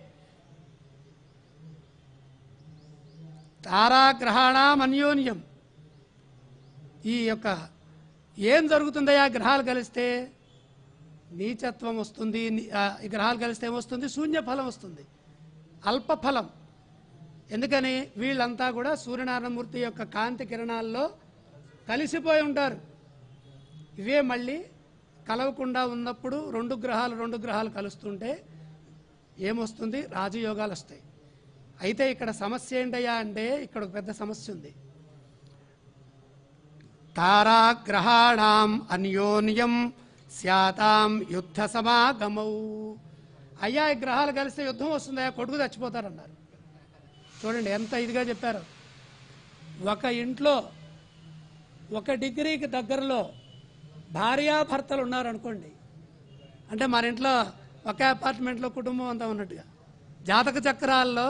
తారాగ్రహాణం అన్యోన్యం ఈ యొక్క ఏం జరుగుతుందయ్యా గ్రహాలు కలిస్తే నీచత్వం వస్తుంది ని- ఆ, ఈ గ్రహాలు కలిస్తే ఏమొస్తుంది శూన్య ఫలం వస్తుంది అల్ప ఫలం ఎందుకని వీళ్ళంతా కూడా సూర్యనారాయణమూర్తి యొక్క కాంతి కిరణాల్లో కలిసిపోయి ఉంటారు ఇవే మళ్ళీ కలవకుండా ఉన్నప్పుడు రెండు గ్రహాలు రెండు గ్రహాలు కలుస్తుంటే ఏమొస్తుంది రాజయోగాలు వస్తాయి అయితే ఇక్కడ సమస్య ఏంటయ్యా అంటే ఇక్కడ ఒక పెద్ద సమస్య ఉంది తారాగ్రహాణం అన్యోన్యం స్యాతాం యుద్ధ సమాగమౌ అయ్యా ఈ గ్రహాలు కలిస్తే యుద్ధం వస్తుందయ్యా కొడుకు చచ్చిపోతారన్నారు చూడండి ఎంత ఇదిగా చెప్పారు ఒక ఇంట్లో ఒక డిగ్రీకి దగ్గరలో భార్యాభర్తలు ఉన్నారనుకోండి అంటే మన ఇంట్లో ఒక అపార్ట్మెంట్లో కుటుంబం అంతా ఉన్నట్టుగా జాతక చక్రాల్లో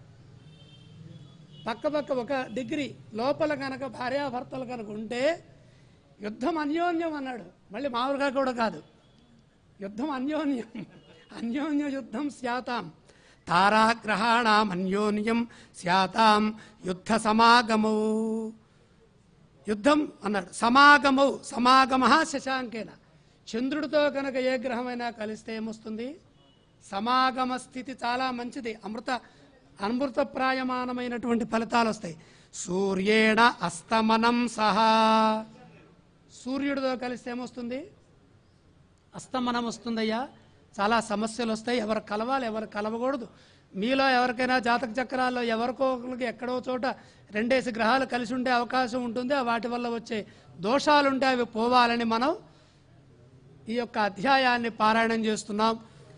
పక్క పక్క ఒక డిగ్రీ లోపల కనుక భార్యాభర్తలు కనుక ఉంటే యుద్ధం అన్యోన్యం అన్నాడు మళ్ళీ మామూలుగా కూడా కాదు యుద్ధం అన్యోన్యం అన్యోన్య యుద్ధం స్యాతాం తారాగ్రహాణం అన్యోన్యం స్యాతాం యుద్ధ సమాగమౌ యుద్ధం అన్నాడు సమాగమౌ సమాగమ శశాంకేన చంద్రుడితో కనుక ఏ గ్రహమైనా కలిస్తే ఏమొస్తుంది సమాగమ స్థితి చాలా మంచిది అమృత అమృతప్రాయమానమైనటువంటి ఫలితాలు వస్తాయి సూర్యేణ అస్తమనం సహా సూర్యుడితో కలిస్తే ఏమొస్తుంది అస్తమనం వస్తుందయ్యా చాలా సమస్యలు వస్తాయి ఎవరు కలవాలి ఎవరు కలవకూడదు మీలో ఎవరికైనా జాతక చక్రాల్లో ఎవరికో ఒకరికి ఎక్కడో చోట రెండేసి గ్రహాలు కలిసి ఉండే అవకాశం ఉంటుంది వాటి వల్ల వచ్చే దోషాలుంటే అవి పోవాలని మనం ఈ యొక్క అధ్యాయాన్ని పారాయణం చేస్తున్నాం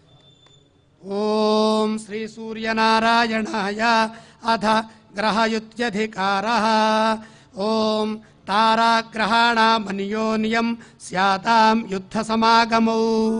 ఓం శ్రీ సూర్యనారాయణాయ అధ గ్రహయుత్యధికార ఓం తారాగ్రహాణమన్యోన్యం స్యాతాం యుద్ధ సమాగమౌ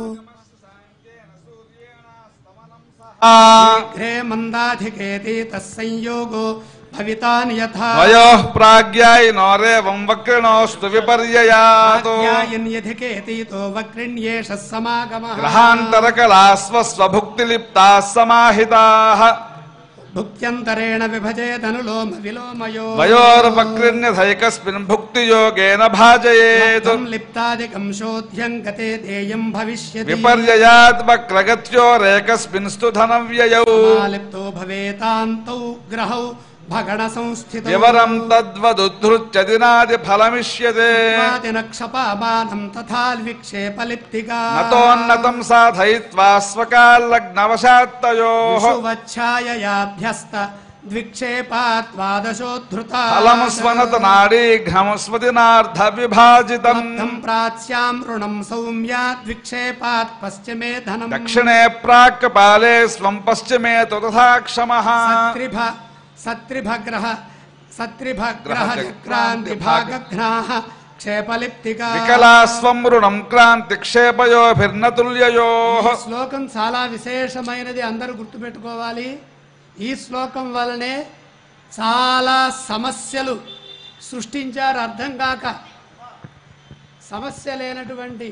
ఘ్రే మందాధికేతి తస్సంయోగో భవితాన్ యథా వయోః ప్రాజ్ఞాయినోరేవం వక్రిణోస్తు విపర్యయాతో జ్ఞాయన్యధికేతితో వక్రిణ్యేష సమాగమః గ్రహాంతరకళాస్వస్వభుక్తిలిప్తాः సమాహితాः భుక్త్యంతరేణ విభజేదనులోమ విలోమయో వయోర్వక్రిణ్యథైకస్మిన్ భుక్తియోగేన భాజయేత్ తం లిప్తాదికం శోధ్యం గతే దేయం భవిష్యతి విపర్యయాత్ వక్రగత్యోరేకస్మిన్ స్తు ధనవ్యయౌ లిప్తో భవేతాంతౌ గ్రహౌ భగణ సంస్థిత వివరం తద్వదుద్ధృత్యదినాది ఫలమిష్యతే నక్షపామానం తథా విక్షేప లిప్తికా నతోన్నతం సాధయిత్వా స్వకాల్లగ్నవశాత్తయోః విషువచ్ఛాయయాభ్యస్త ద్విక్షేపాత్వాదశోద్ధృత ఫలం స్వనత నాడీఘ్నం స్మృతినార్థ విభాజితం ప్రాచ్యాం రుణం సౌమ్యా ద్విక్షేపాత్ పశ్చిమే ధనం దక్షిణే ప్రాక్ పాలే స్వం పశ్చిమే తథా క్షమః సత్రిభ సత్రిభగ్రహ సత్రిభగ్రహ చక్రాంతి భాగఘ్నాః క్షేపలిప్తికా వికలాస్వం రుణం క్రాంతి క్షేపయోభిర్నతుల్యయోః ఈ శ్లోకం చాలా విశేషమైనది అందరూ గుర్తుపెట్టుకోవాలి ఈ శ్లోకం వలనే చాలా సమస్యలు సృష్టించారు అర్థం కాక సమస్య లేనటువంటి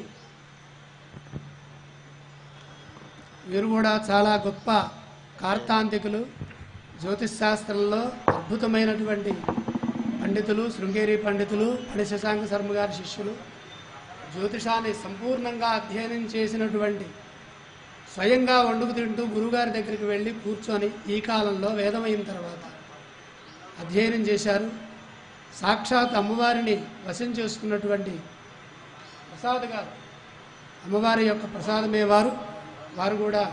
వీరు కూడా చాలా గొప్ప కార్తాంతికులు జ్యోతిష్ శాస్త్రంలో అద్భుతమైనటువంటి పండితులు శృంగేరి పండితులు పడి శశాంక శర్మ గారి శిష్యులు జ్యోతిషాన్ని సంపూర్ణంగా అధ్యయనం చేసినటువంటి స్వయంగా వండుకు తింటూ గురుగారి దగ్గరికి వెళ్ళి కూర్చొని ఈ కాలంలో వేదం అయిన తర్వాత అధ్యయనం చేశారు సాక్షాత్ అమ్మవారిని వశం చేసుకున్నటువంటి ప్రసాద్ గారు అమ్మవారి యొక్క ప్రసాదమే వారు వారు కూడా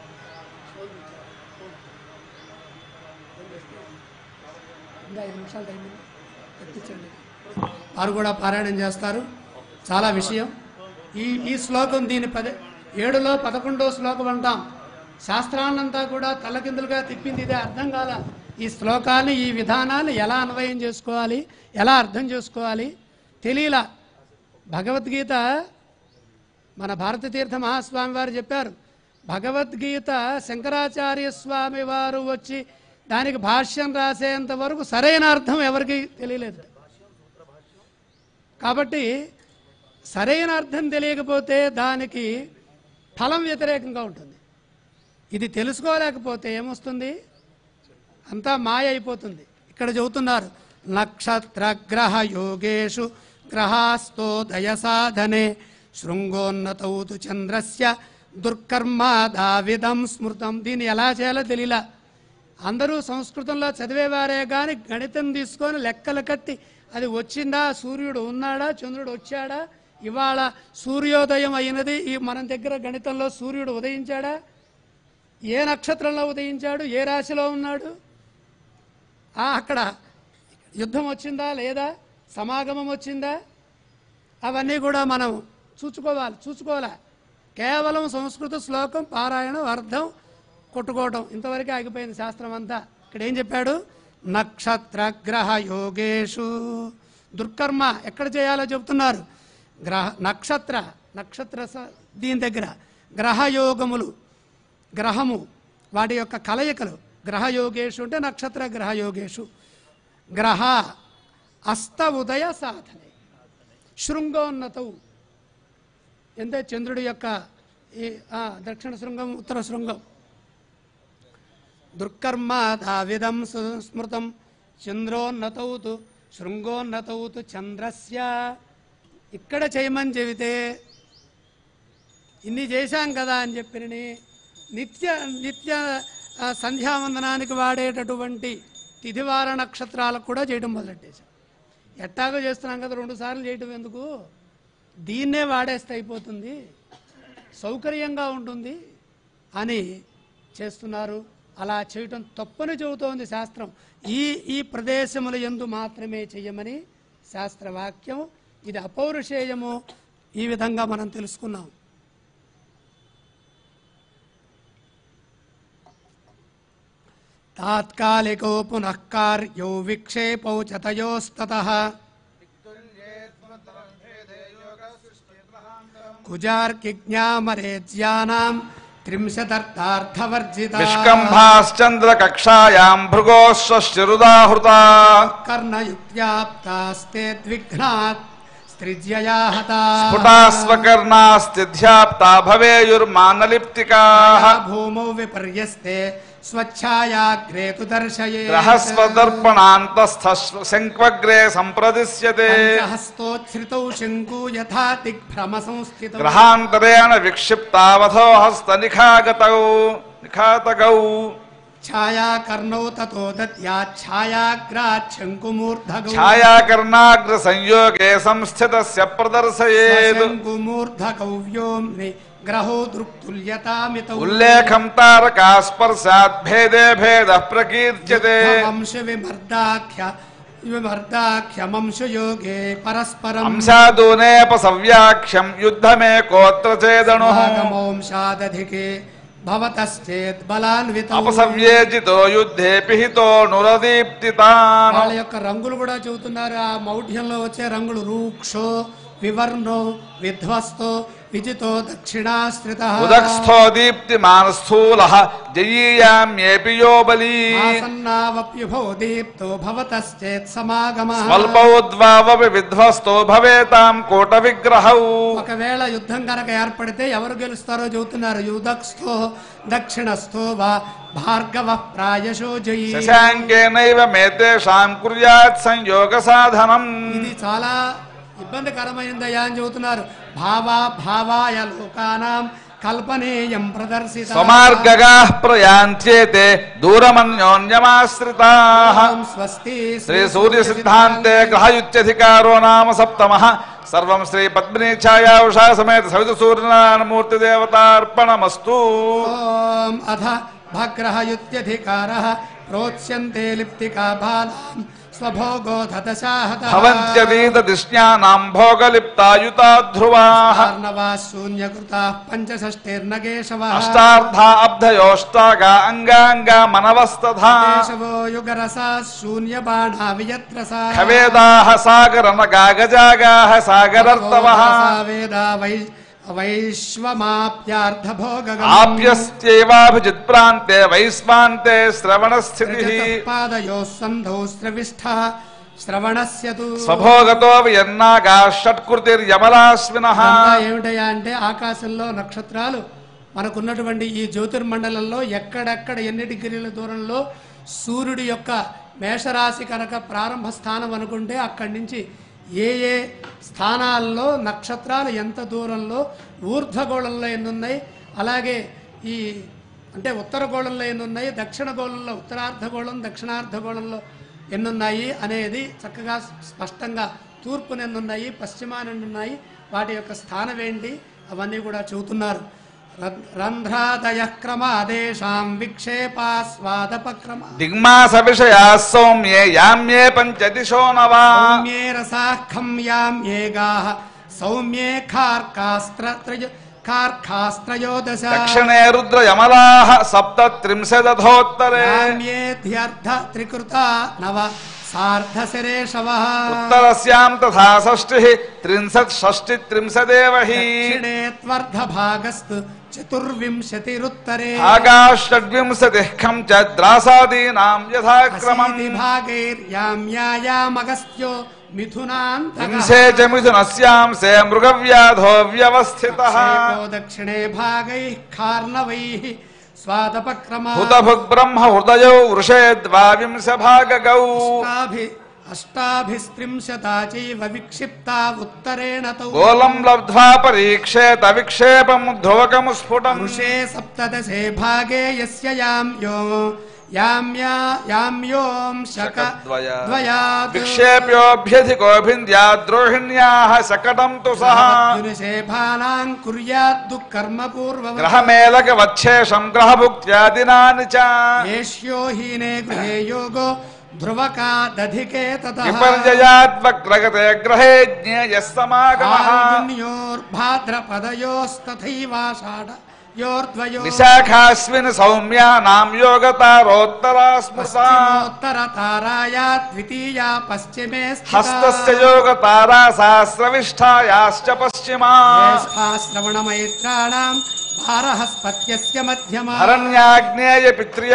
ఇంకా ఐదు నిమిషాలు టైం ఉంది. తెప్పించండి వారు కూడా పారాయణం చేస్తారు చాలా విషయం ఈ ఈ శ్లోకం దీని పదే ఏడులో పదకొండో శ్లోకం అంటాం శాస్త్రాన్నంతా కూడా తలకిందులుగా తిప్పింది ఇదే అర్థం కాల ఈ శ్లోకాన్ని ఈ విధానాన్ని ఎలా అన్వయం చేసుకోవాలి ఎలా అర్థం చేసుకోవాలి తెలియలా భగవద్గీత మన భారతతీర్థ మహాస్వామి వారు చెప్పారు భగవద్గీత శంకరాచార్య స్వామి వారు వచ్చి దానికి భాష్యం రాసేంత వరకు సరైన అర్థం ఎవరికి తెలియలేదు కాబట్టి సరైన అర్థం తెలియకపోతే దానికి ఫలం వ్యతిరేకంగా ఉంటుంది ఇది తెలుసుకోలేకపోతే ఏమొస్తుంది అంతా మాయ అయిపోతుంది ఇక్కడ చెబుతున్నారు నక్షత్ర గ్రహ యోగేషు గ్రహాస్తోదయ సాధనే శృంగోన్నతౌతు చంద్రస్య దుర్కర్మాదావిధం స్మృతం దీన్ని ఎలా చేయాలో తెలియలా అందరూ సంస్కృతంలో చదివేవారే కానీ గణితం తీసుకొని లెక్కలు కట్టి అది వచ్చిందా సూర్యుడు ఉన్నాడా చంద్రుడు వచ్చాడా ఇవాళ సూర్యోదయం అయినది ఈ మన దగ్గర గణితంలో సూర్యుడు ఉదయించాడా ఏ నక్షత్రంలో ఉదయించాడు ఏ రాశిలో ఉన్నాడు ఆ, అక్కడ యుద్ధం వచ్చిందా లేదా సమాగమం వచ్చిందా అవన్నీ కూడా మనం చూసుకోవాలి చూసుకోవాలా కేవలం సంస్కృత శ్లోకం పారాయణం అర్థం కొట్టుకోవటం ఇంతవరకే ఆగిపోయింది శాస్త్రం అంతా ఇక్కడ ఏం చెప్పాడు నక్షత్ర గ్రహ యోగేషు దుర్కర్మ ఎక్కడ చేయాలో చెబుతున్నారు గ్రహ నక్షత్ర నక్షత్ర స- దీని దగ్గర గ్రహయోగములు గ్రహము వాటి యొక్క కలయికలు గ్రహయోగేషు అంటే నక్షత్ర గ్రహయోగేషు గ్రహ అస్త ఉదయ సాధనే శృంగోన్నతవు ఎంతే చంద్రుడి యొక్క ఈ ఆ, దక్షిణ శృంగం ఉత్తర శృంగం దుర్కర్మాధావిధం సు- స్మృతం చంద్రోన్నతౌతు శృంగోన్నతౌతు చంద్రస్య ఇక్కడ చేయమని చెబితే ఇన్ని చేశాం కదా అని చెప్పినని నిత్య నిత్య ఆ, సంధ్యావందనానికి వాడేటటువంటి తిథివార నక్షత్రాలకు కూడా చేయడం మొదలెట్టేశాం ఎట్టాగో చేస్తున్నాం కదా రెండు సార్లు చేయటం ఎందుకు దీన్నే వాడేస్తే అయిపోతుంది సౌకర్యంగా ఉంటుంది అని చేస్తున్నారు అలా చేయటం తప్పని చెబుతోంది శాస్త్రం ఈ ఈ ప్రదేశముల ఎందు మాత్రమే చెయ్యమని శాస్త్రవాక్యం ఇది అపౌరుషేయము ఈ విధంగా మనం తెలుసుకున్నాం తాత్కాలికో పునః కార్యో విక్షేపౌ చతయోస్తతః కుజార్కిజ్ఞామరేజ్యానాం త్రింశదర్థార్థవర్జిత విష్కంభాశ్చంద్ర కక్షాయాం భృగోశ్వశ్చిరుదాహృతా కర్ణయుక్త్యాప్తాస్తే ద్విఘ్నాత్ స్త్రిజ్యయా హతా స్ఫుటాస్వకర్ణాస్తిధ్యాప్తా భవేయుర్మానలిప్తికాః భూమౌ విపర్యస్తే స్వచ్ఛాయాగ్రే తు దర్శయే గ్రహస్వదర్పణాంతస్థశంక్వగ్రే సంప్రదిశ్యతే హస్తోచ్ఛ్రితౌ శంకు యథా దిగ్భ్రమ సంస్థితౌ గ్రహాంతరేణ విక్షిప్తావధో హస్తనిఖాగతౌ నిఖాతగౌ ఛాయాకర్ణౌ తతో దద్యా ఛాయాగ్రాత్ శంకుమూర్ధగౌ ఛాయాకర్ణాగ్ర సంయోగే సంస్థితస్య ప్రదర్శయేత్ శంకుమూర్ధగౌవ్యోమ్ని గ్రహో దృక్తుల్యతామితౌ ఉల్లేఖం తారకా స్పర్శాత్ భేదే భేద ప్రకీర్త్యతే వంశ విమర్దాఖ్య విమర్దాఖ్యమంశయోగే పరస్పరం అంశాదూనేపసవ్యాఖ్యం యుద్ధమేకోత్ర చేదణు భాగమోంశాదధికే భవతశ్చేత్ బలాన్వితౌ అపసవ్యేజితో యుద్ధే పిహితో నురదీప్తితాన్ వాళ్ళ యొక్క రంగులు కూడా చెబుతున్నారు ఆ మౌఢ్యంలో వచ్చే రంగులు రూక్షో వివర్ణో విధ్వస్తో విజితో దక్షిణాశ్రిత ఉదక్స్థో దీప్తిమాన్ స్థూల జయీయామ్యేపి యో బలీ ఆసన్నావప్యుభో దీప్తో భవతశ్చేత్ సమాగమ స్వల్పౌద్వావపి విధ్వస్తో భవేతాం కోట విగ్రహౌ ఒకవేళ యుద్ధం కనుక ఏర్పడితే ఎవరు గెలుస్తారో చెబుతున్నారు యుదక్స్థో దక్షిణస్థో వా భార్గవ ప్రాయశో జయీ శశాంకేనైవ మేతేషాం కుర్యాత్ సంయోగ సాధనం ఇది చాలా ఇబ్బందికరమైందయ్యా అని చెబుతున్నారు భావా భావాయ లోకానాం కల్పనేయం ప్రదర్శిత స్వమార్గగా ప్రయాంత్యేతే దూరమన్యోన్యమాశ్రితా స్వస్తి శ్రీ సూర్య సిద్ధాంతే గ్రహయుత్యధికారో నామ సప్తమ సర్వం శ్రీ పద్మిని ఛాయా ఉషా సమేత సవిత సూర్యనారాయణమూర్తి దేవతార్పణమస్తు ఓం అధ భగ్రహయుత్యధికార ప్రోచ్యంతే లిప్తికా బాలాం స్వభోగోధ దశాహత భవంత్యదీత దిష్ణ్యానాం భోగలిప్తాయుతా ధ్రువాః ఆర్ణవా శూన్యకృతా పంచషష్టిర్నగేశవ అష్టార్థా అబ్ధయోష్టాగా అంగాంగా మనవస్తథా కేశవో యుగరసా శూన్యబాణా వియత్రసా ఖవేదాః సాగరనగా గజాగాః సాగరర్తవః వేదా వై వైశ్వమాప్యార్థభోగ ఆప్యస్త్యేవాభిజిత్ ప్రాంతే వైస్వాంతే శ్రవణస్థితిః పాదయో సంధౌ స్రవిష్ఠ శ్రవణస్య తు స్వభోగతో వియన్నాగా షట్కృతిర్యమలాశ్వినః ఇదంతా ఏమిటయ్యా అంటే ఆకాశంలో నక్షత్రాలు మనకున్నటువంటి ఈ జ్యోతిర్మండలంలో ఎక్కడెక్కడ ఎన్ని డిగ్రీల దూరంలో సూర్యుడి యొక్క మేషరాశి కనుక ప్రారంభ స్థానం అనుకుంటే అక్కడి నుంచి ఏ ఏ స్థానాల్లో నక్షత్రాలు ఎంత దూరంలో ఊర్ధ్వగోళంలో ఎన్ని ఉన్నాయి అలాగే ఈ అంటే ఉత్తర గోళంలో ఎన్ని ఉన్నాయి దక్షిణ గోళంలో ఉత్తరార్ధగోళం దక్షిణార్ధగోళంలో ఎన్నున్నాయి అనేది చక్కగా స్పష్టంగా తూర్పున ఎన్నున్నాయి పశ్చిమాన ఎన్నున్నాయి వాటి యొక్క స్థానం ఏంటి అవన్నీ కూడా చెబుతున్నారు రం- రంధ్రాదయ క్రమాదేశాం విక్షేపాస్వాదపక్రమ దిగ్మాస విషయా సౌమ్యే యామ్యే పంచదిశో నవా సౌమ్యే రసాఖం యాం ఏగాః సౌమ్యే ఖార్కాస్త్రత్రయ ఖార్కాస్త్రయోదశ దక్షిణే రుద్రయమలాః సప్త త్రింశదధోత్తరే యామ్యేధ్యర్థ త్రికృత నవ సార్ధశిరేషవ ఉత్తరస్యాం తథా షష్టిః త్రింశత్ షష్టి త్రింశదేవ హి దక్షిణే త్వర్ధభాగస్తు చతుర్వింశతిరుత్తరే భాగా షడ్వింశతిః ఖం చ ద్రాసాదీనాం యథాక్రమం అశీతి భాగైర్యామ్యాయామగస్త్యో మిథునాంతః వింశే చ మిథునస్యాంసే మృగవ్యాధో వ్యవస్థితః క్షేపో దక్షిణే భాగైః కార్ణవైః స్వాదపక్రమ హుతభుగ్ బ్రహ్మ హృదయౌ వృషే ద్వావింశ భాగగౌ అష్టాభి అష్టాభిస్త్రింశతా చైవ విక్షిప్తా ఉత్తరేణ తౌ గోలం లబ్ధ్వా పరీక్షేత విక్షేపం ధ్రువకము స్ఫుటం వృషే సప్తదశే భాగే యస్య యామ్యో యామ్యా యామ్యోం శక శకద్వయా. ద్వయాత్ విక్షేప్యోభ్యధికోభింద్యా ద్రోహిణ్యాః శకటం తు సహ నిషేభానాం కుర్యాద్ దుఃకర్మ పూర్వవత్ గ్రహమేలక వచ్చేషం గ్రహభుక్త్యాదినాని చ ఏష్యో హీనే గృహే యోగో ధ్రువకా దధికే తతః విపర్యయాద్వక్రగతే గ్రహే జ్ఞేయः సమాగమః భాద్రపదయోస్తథైవాషాఢ యోర్ద్వయో విశాఖాస్మిన్ సౌమ్యానాం యోగతారోత్తరా స్మృతా పశ్చిమోత్తర తారాయా ద్వితీయా పశ్చిమే హస్తస్య యోగతారా సహస్రవిష్ఠాయాశ్చ పశ్చిమా శ్రవణమైత్రాణం భారహస్పత్యస్య మధ్యమా అరణ్యాగ్నేయ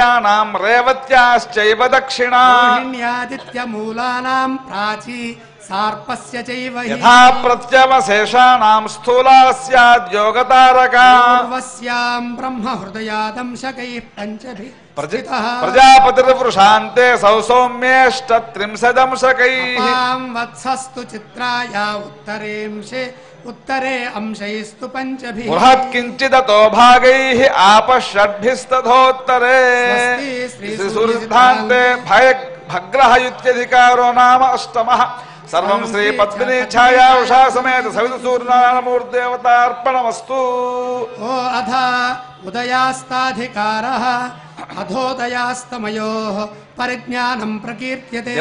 పిత్ర్యాణం రేవత్యాశ్చైవ దక్షిణా రోహిణ్యాదిత్యమూలానాం ప్రాచీ సార్పస్య చైవ హి యథా ప్రత్యవశేషాణం స్థూలా స్యాద్యోగతారకా పూర్వస్యాం బ్రహ్మ హృదయాదంశకైః పంచభి ప్రజ స్థితః ప్రజాపతిర్వృషాంతే సౌ సౌమ్యేష్టత్రింశదంశకై అపాం వత్సస్తు చిత్రాయ ఉత్తరేంశే ఉత్తరే అంశైస్తు పంచభి బృహత్ కించిదతో భాగై ఆపషడ్భిస్తథోత్తరే స్వస్తి శ్రీ శ్రీసూర్ధాంతే భయ భగ్రహయుత్యధికారో నామ అష్టమ సర్వం శ్రీ పద్మిని ఛాయా ఉషా సమేత సవిత సూర్యనారాయణమూర్దేవతార్పణమస్తు ఓ అధ ఉదయాస్తాధికార అధోదయాస్తమయో పరిజ్ఞానం ప్రకీర్త్యతే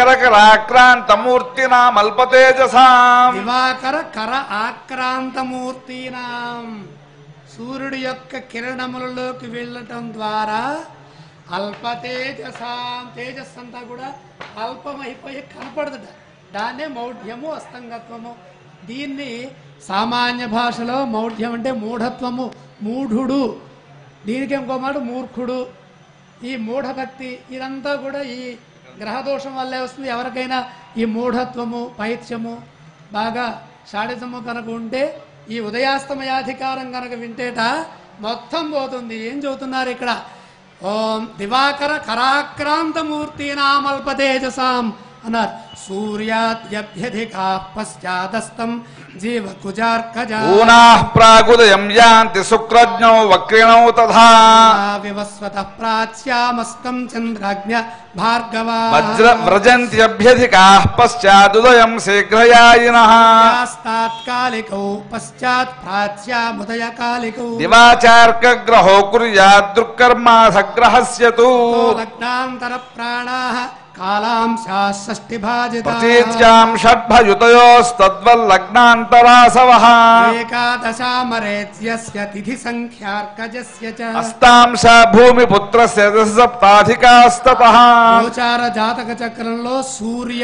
దివాకరకరాక్రాంతమూర్తినామల్పతేజసాం దివాకర కర ఆక్రాంతమూర్తినాం సూర్యుడి యొక్క కిరణములలోకి వెళ్ళటం ద్వారా అల్ప తేజసాం తేజస్ అంతా కూడా అల్పమైపోయి కనపడదుట దాన్నే మౌఢ్యము అస్తంగత్వము దీన్ని సామాన్య భాషలో మౌఢ్యం అంటే మూఢత్వము మూఢుడు దీనికి ఇంకో మాట మూర్ఖుడు ఈ మూఢభక్తి ఇదంతా కూడా ఈ గ్రహదోషం వల్లే వస్తుంది ఎవరికైనా ఈ మూఢత్వము పైత్యము బాగా షాడిజము కనుక ఉంటే ఈ ఉదయాస్తమయాధికారం కనుక వింటేట మొత్తం పోతుంది ఏం చెబుతున్నారు ఇక్కడ ఓం దివాకర కరాక్రాంతమూర్తి నామల్పతేజసాం అన్నారు సూర్యాద్యభ్యధికా పశ్చాదస్తం జీవ కుజార్కజా ఊనాః ప్రాగుదయం యాంతి శుక్రజ్ఞౌ వక్రిణౌ తథా వివస్వత ప్రాచ్యామస్తం చంద్రాజ్ఞ భార్గవా వజ్ర వ్రజంత్యభ్యధికాః పశ్చాదుదయం శీఘ్రయాయినః తాత్కాలికౌ పశ్చాత్ ప్రాచ్యాముదయకాలికౌ దివాచార్కగ్రహో కుర్యాదృక్కర్మాసగ్రహస్య తు లగ్నాంతర ప్రాణా కాలాంశా షష్ఠి భాజిత ప్రతీత్యాం షడ్భయుతయోస్తద్వల్లగ్నాంతరాసవః ఏకాదశామరేత్యస్య తిథి సంఖ్యార్కజస్య చ అస్తాంశ భూమిపుత్రస్య దశ సప్తాధికాస్తతః గోచార జాతక చక్రంలో సూర్య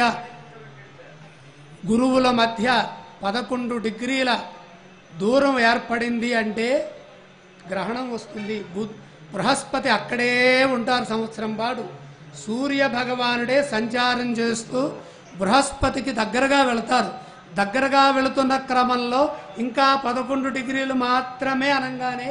గురువుల మధ్య పదకొండు డిగ్రీల దూరం ఏర్పడింది అంటే గ్రహణం వస్తుంది బుధ్ బృహస్పతి అక్కడే ఉంటారు సంవత్సరం పాటు సూర్య భగవానుడే సంచారం చేస్తూ బృహస్పతికి దగ్గరగా వెళతారు దగ్గరగా వెళుతున్న క్రమంలో ఇంకా పదకొండు డిగ్రీలు మాత్రమే అనగానే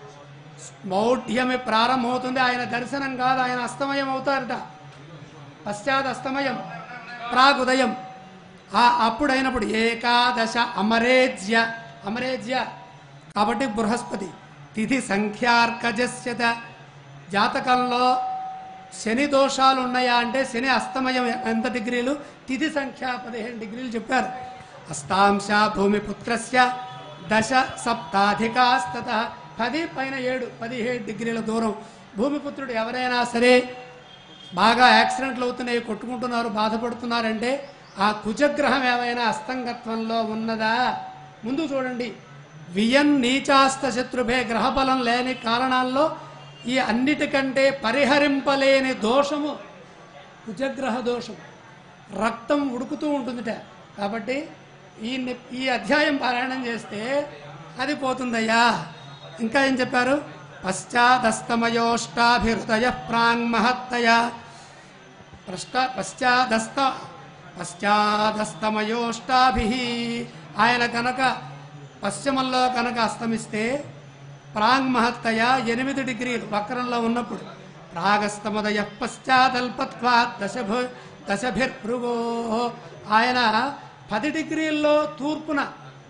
మౌఢ్యమే ప్రారంభమవుతుంది ఆయన దర్శనం కాదు ఆయన అస్తమయం అవుతారట పశ్చాత్ అస్తమయం ప్రాగుదయం ఆ అప్పుడైనప్పుడు ఏకాదశ అమరేజ్య అమరేజ్య కాబట్టి బృహస్పతి తిథి సంఖ్యార్కజస్యత జాతకంలో శని దోషాలు ఉన్నాయా అంటే శని అస్తమయం ఎంత డిగ్రీలు తిథి సంఖ్య పదిహేను డిగ్రీలు చెప్పారు అస్తాంశ భూమిపుత్రస్య దశ సప్తాధికాస్తత పది పైన ఏడు పదిహేడు డిగ్రీల దూరం భూమిపుత్రుడు ఎవరైనా సరే బాగా యాక్సిడెంట్లు అవుతున్నాయి కొట్టుకుంటున్నారు బాధపడుతున్నారంటే ఆ కుజగ్రహం ఏమైనా అస్తంగత్వంలో ఉన్నదా ముందు చూడండి వియన్ నీచాస్త శత్రుభే గ్రహబలం లేని కారణాల్లో ఈ అన్నిటికంటే పరిహరింపలేని దోషము కుజగ్రహ దోషం రక్తం ఉడుకుతూ ఉంటుందిట కాబట్టి ఈ ని- ఈ అధ్యాయం పారాయణం చేస్తే అది పోతుందయ్యా ఇంకా ఏం చెప్పారు పశ్చాదస్తమయోష్టాభిహృదయ ప్రాంగ్మహత్తయ పశ్చ పశ్చాదస్త పశ్చాదస్తమయోష్టాభి ఆయన కనుక పశ్చిమంలో కనుక అస్తమిస్తే ప్రాంగ్మహత్తయ ఎనిమిది డిగ్రీలు వక్రంలో ఉన్నప్పుడు ప్రాగస్తమదయ పశ్చాదల్పత్వా దశభు దశభిర్భృగో ఆయన పది డిగ్రీల్లో తూర్పున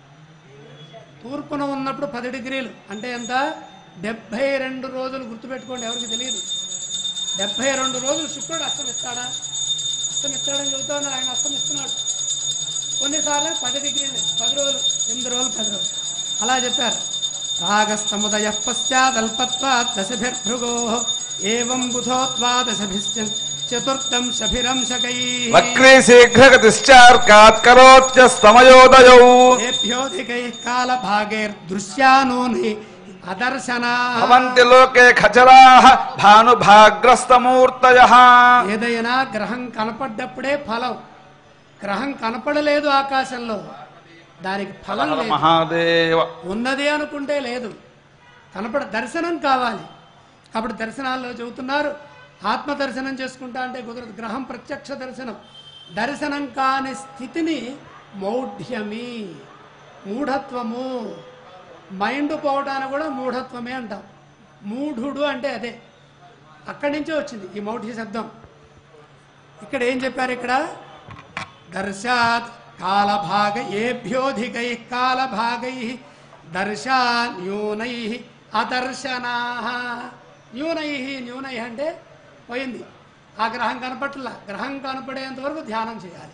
తూర్పున ఉన్నప్పుడు పది డిగ్రీలు అంటే ఎంత డెబ్భై రెండు రోజులు గుర్తుపెట్టుకోండి ఎవరికి తెలియదు డెబ్భై రెండు రోజులు శుక్రుడు అస్తమిస్తాడా అస్తమిస్తాడని చెబుతాను ఆయన అస్తమిస్తున్నాడు కొన్నిసార్లు పది డిగ్రీలు పది రోజులు ఎనిమిది రోజులు పది రోజులు అలా చెప్పారు రాగస్తముదయ పశ్చాదల్పత్వా దశభిర్భృగో ఏం బుధో ద్వాదశభిశ్చ చతుర్థం శభిరంశకై వక్రీ శీఘ్రగతిశ్చార్కాత్ కరోత్యస్తమయోదయౌ ఏభ్యోధికై కాలభాగైర్దృశ్యానూని అదర్శనా భవంతి లోకే ఖచరాః భానుభాగ్రస్తమూర్తయః ఏదైనా గ్రహం కనపడ్డప్పుడే ఫలం గ్రహం కనపడలేదు ఆకాశంలో దానికి ఫలం లేదు మహాదేవ ఉన్నది అనుకుంటే లేదు కనపడ దర్శనం కావాలి కాబట్టి దర్శనాల్లో చెబుతున్నారు ఆత్మ దర్శనం చేసుకుంటా అంటే కుదరదు గ్రహం ప్రత్యక్ష దర్శనం దర్శనం కాని స్థితిని మౌఢ్యమి మూఢత్వము మైండ్ పోవటాన్ని కూడా మూఢత్వమే అంటాం మూఢుడు అంటే అదే అక్కడి నుంచే వచ్చింది ఈ మౌఢ్య శబ్దం ఇక్కడ ఏం చెప్పారు ఇక్కడ దర్శాత్ కాలభాగ ఏభ్యోధికై కాలభాగై దర్శా న్యూనై అదర్శనా న్యూనై న్యూనై అంటే పోయింది ఆ గ్రహం కనపట్ల గ్రహం కనపడేంత వరకు ధ్యానం చేయాలి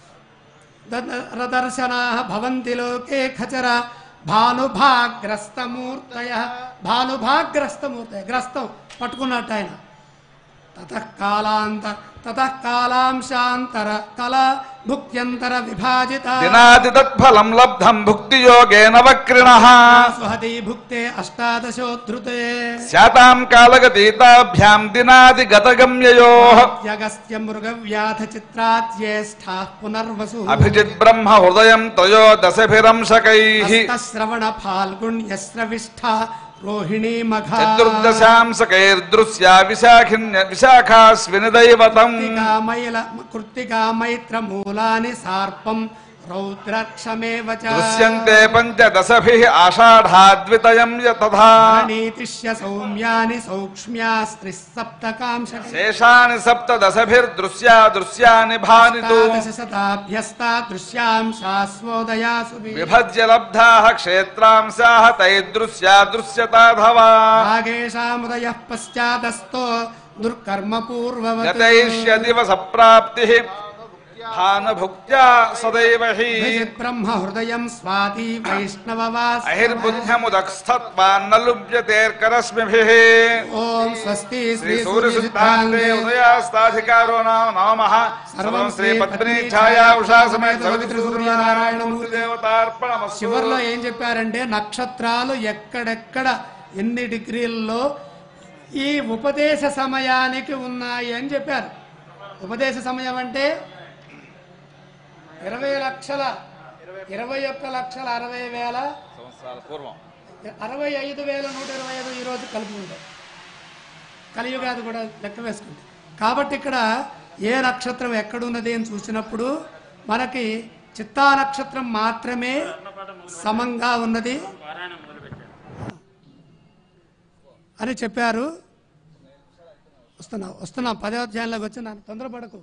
రదర్శనా భవంతి లోకే ఖచర భానుభాగ్రస్తమూర్తయ భానుభాగ్రస్తమూర్తయ గ్రస్తం పట్టుకున్నట్టు ఆయన తతః కాలాంత తతః కాలాంశాంతర కళ భుక్త్యంతర విభాజిత దినాది తత్ఫలం లబ్ధం భుక్తి యోగేన వక్రిణ స్వహతి భుక్తే అష్టాదశోద్ధృతే శాతాం కాలగతీతాభ్యాం దినాది గతగమ్యయో యగస్త్య మృగవ్యాధ చిత్రాత్యేష్ఠా పునర్వసు అభిజిత్ బ్రహ్మ హృదయం త్రయోదశభిరంశకై శ్రవణ ఫాల్గుణ్యశ్రవిష్ఠ రోహిణీ మఘ చతుర్దశాంశకైర్దృశ్యా విశాఖిన్య విశాఖాస్విని దైవతం కృత్తికామైల కృత్తికామైత్రమూలాని సార్పం రౌద్రక్షమేవ చ దృశ్యంతే పంచదశభిః ఆషాఢాద్వితయం తథా నీతిష్య సౌమ్యాని సౌక్ష్మ్యాస్త్రిः సప్తకాంశ శేషాని సప్తదశభిర్దృశ్యా దృశ్యాని భాని తు శతాభ్యస్తా దృశ్యాం శాస్వోదయాసు విభజ్య లబ్ధాః క్షేత్రాంశాः తైదృశ్యా దృశ్యతాధవా భాగేషాముదయ పశ్చాదస్తో దుర్కర్మ పూర్వవత్ గతైష్యదివ సప్రాప్తిः భానుభుక్త్యా సదైవ హి బ్రహ్మ హృదయం స్వాతి వైష్ణవవాస్ అహిర్బుద్ధ్యముదక్స్థత్వాన్న లుభ్యతేర్కరస్మిభిः ఓం స్వస్తి శ్రీ సూర్యసిద్ధాంతే ఉదయాస్తాధికారో నామ నమః సర్వం శ్రీ పద్మినీ ఛాయా ఉషా సమేత సవిత్రి సూర్యనారాయణ మూర్తి దేవతార్పణమస్తు చివర్లో ఏం చెప్పారంటే నక్షత్రాలు ఎక్కడెక్కడ ఎన్ని డిగ్రీల్లో ఈ ఉపదేశ సమయానికి ఉన్నాయి అని చెప్పారు ఉపదేశ సమయం అంటే ఇరవై లక్షల ఇరవై ఒక్క లక్షల అరవై వేల పూర్వం అరవై ఐదు వేల నూట ఇరవై ఐదు ఈరోజు కలుపుకుంటాం కలియుగాది కూడా లెక్క వేసుకుంది కాబట్టి ఇక్కడ ఏ నక్షత్రం ఎక్కడున్నది అని చూసినప్పుడు మనకి చిత్తా నక్షత్రం మాత్రమే సమంగా ఉన్నది అని చెప్పారు వస్తున్నా వస్తున్నా పదో అధ్యాయంలోకి వచ్చినాను తొందరపడకు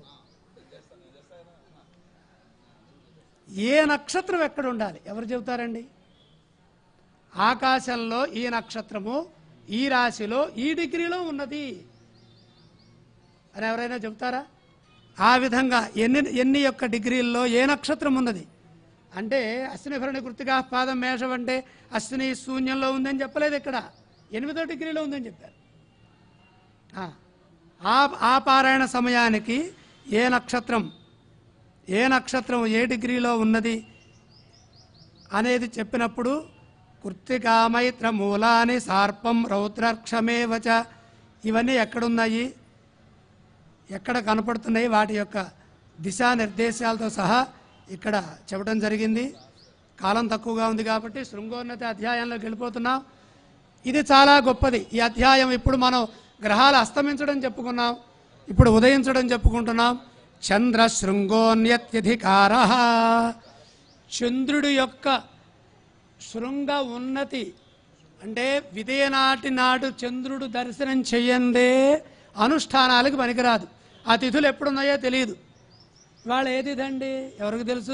ఏ నక్షత్రం ఎక్కడ ఉండాలి ఎవరు చెబుతారండి ఆకాశంలో ఈ నక్షత్రము ఈ రాశిలో ఈ డిగ్రీలో ఉన్నది అని ఎవరైనా చెబుతారా ఆ విధంగా ఎన్ని ఎన్ని యొక్క డిగ్రీల్లో ఏ నక్షత్రం ఉన్నది అంటే అశ్విని భరణి కృతిగా పాదం మేషం అంటే అశ్విని శూన్యంలో ఉందని చెప్పలేదు ఇక్కడ ఎనిమిదో డిగ్రీలో ఉందని చెప్పారు ఆ, ఆ ఆ పారాయణ సమయానికి ఏ నక్షత్రం ఏ నక్షత్రం ఏ డిగ్రీలో ఉన్నది అనేది చెప్పినప్పుడు కృత్తికామైత్ర మూలాని సార్పం రౌద్రక్షమేవచ ఇవన్నీ ఎక్కడున్నాయి ఎక్కడ కనపడుతున్నాయి వాటి యొక్క దిశానిర్దేశాలతో సహా ఇక్కడ చెప్పడం జరిగింది కాలం తక్కువగా ఉంది కాబట్టి శృంగోన్నతి అధ్యాయంలోకి వెళ్ళిపోతున్నాం ఇది చాలా గొప్పది ఈ అధ్యాయం ఇప్పుడు మనం గ్రహాలు అస్తమించడం చెప్పుకున్నాం ఇప్పుడు ఉదయించడం చెప్పుకుంటున్నాం చంద్ర శృంగోన్యత్యధికార చంద్రుడి యొక్క శృంగ ఉన్నతి అంటే విదయనాటి నాడు చంద్రుడు దర్శనం చెయ్యందే అనుష్ఠానాలకు పనికిరాదు ఆ తిథులు ఎప్పుడున్నాయో తెలియదు వాళ్ళు ఏ తిథి అండి ఎవరికి తెలుసు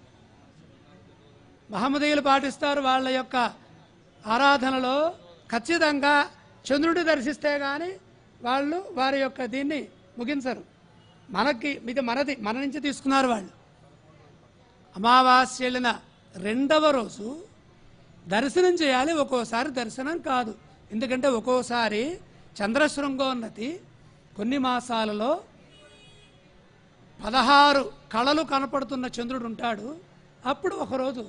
మహమ్మదీయులు పాటిస్తారు వాళ్ళ యొక్క ఆరాధనలో ఖచ్చితంగా చంద్రుడి దర్శిస్తే కానీ వాళ్ళు వారి యొక్క దీన్ని ముగించరు మనకి ఇది మనది మన నుంచి తీసుకున్నారు వాళ్ళు అమావాస్య వెళ్ళిన రెండవ రోజు దర్శనం చేయాలి ఒక్కోసారి దర్శనం కాదు ఎందుకంటే ఒక్కోసారి చంద్రశృంగోన్నతి కొన్ని మాసాలలో పదహారు కళలు కనపడుతున్న చంద్రుడు ఉంటాడు అప్పుడు ఒకరోజు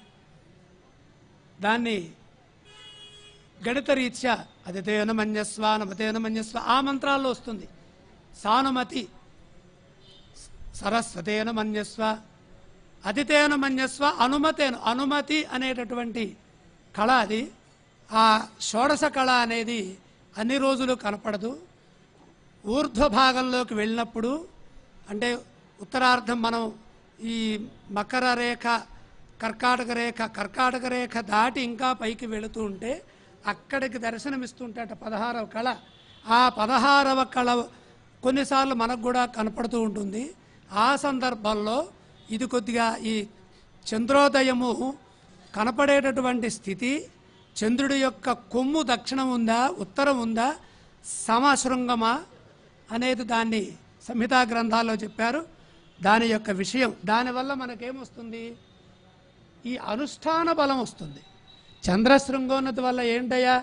దాన్ని గణిత రీత్యా అదితేన మన్యస్వ నమతేన మన్యస్వ ఆ మంత్రాల్లో వస్తుంది సానుమతి సరస్వతేన మన్యస్వ అతితేన మన్యస్వ అనుమతేను అనుమతి అనేటటువంటి కళ అది ఆ షోడశ కళ అనేది అన్ని రోజులు కనపడదు ఊర్ధ్వ భాగంలోకి వెళ్ళినప్పుడు అంటే ఉత్తరార్ధం మనం ఈ మకర రేఖ కర్కాటక రేఖ కర్కాటక రేఖ దాటి ఇంకా పైకి వెళుతూ ఉంటే అక్కడికి దర్శనమిస్తుంటాట పదహారవ కళ ఆ పదహారవ కళ కొన్నిసార్లు మనకు కూడా కనపడుతూ ఉంటుంది ఆ సందర్భంలో ఇది కొద్దిగా ఈ చంద్రోదయము కనపడేటటువంటి స్థితి చంద్రుడి యొక్క కొమ్ము దక్షిణం ఉందా ఉత్తరం ఉందా సమశృంగమా అనేది దాన్ని సంహితా గ్రంథాల్లో చెప్పారు దాని యొక్క విషయం దానివల్ల మనకేమొస్తుంది ఈ అనుష్ఠాన బలం వస్తుంది చంద్రశృంగోన్నతి వల్ల ఏంటయ్యా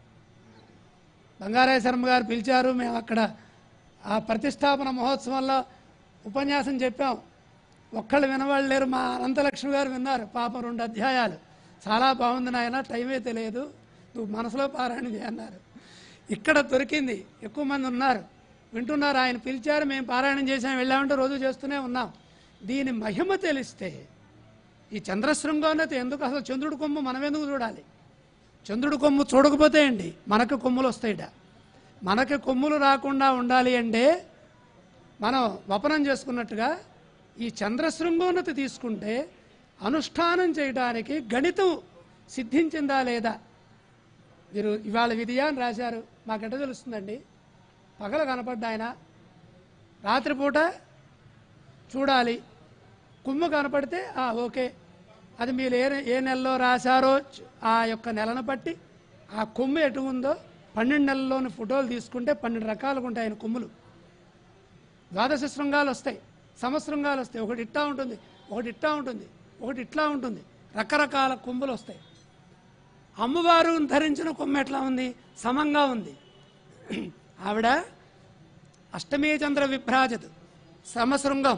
బంగారాయ శర్మ గారు పిలిచారు మేము అక్కడ ఆ ప్రతిష్టాపన మహోత్సవంలో ఉపన్యాసం చెప్పాం ఒక్కళ్ళు వినవాళ్ళు లేరు మా అనంతలక్ష్మి గారు విన్నారు పాపం రెండు అధ్యాయాలు చాలా బాగుంది నాయన టైమే తెలియదు నువ్వు మనసులో పారాయణ చేయి" అన్నారు ఇక్కడ దొరికింది ఎక్కువ మంది ఉన్నారు వింటున్నారు ఆయన పిలిచారు మేము పారాయణం చేసాం వెళ్ళామంటే రోజు చేస్తూనే ఉన్నాం దీని మహిమ తెలిస్తే ఈ చంద్రశృంగోన్నతి ఎందుకు అసలు చంద్రుడి కొమ్ము మనం ఎందుకు చూడాలి చంద్రుడి కొమ్ము చూడకపోతే ఏంటి మనకు కొమ్ములు వస్తాయిట మనకి కొమ్ములు రాకుండా ఉండాలి అంటే మనం వపనం చేసుకున్నట్టుగా ఈ చంద్రశృంగోన్నతి తీసుకుంటే అనుష్ఠానం చేయడానికి గణితం సిద్ధించిందా లేదా మీరు ఇవాళ విధియా అని రాశారు మాకెట తెలుస్తుందండి పగల కనపడ్డా ఆయన రాత్రిపూట చూడాలి కుమ్ము కనపడితే ఆ, ఓకే అది మీరు ఏ ఏ నెలలో రాశారో చ- ఆ యొక్క నెలను బట్టి ఆ కొమ్ము ఎటు ఉందో పన్నెండు నెలల్లోని ఫోటోలు తీసుకుంటే పన్నెండు రకాలుగా ఉంటాయి ఆయన కొమ్ములు ద్వాదశ శృంగాలు వస్తాయి సమశృంగాలు వస్తాయి ఒకటి ఇట్టా ఉంటుంది ఒకటి ఇట్టా ఉంటుంది ఒకటి ఇట్లా ఉంటుంది రకరకాల కొమ్ములు వస్తాయి అమ్మవారు ధరించిన కొమ్మ ఎట్లా ఉంది సమంగా ఉంది ఆవిడ అష్టమీ చంద్ర విభ్రాజత్ సమశృంగం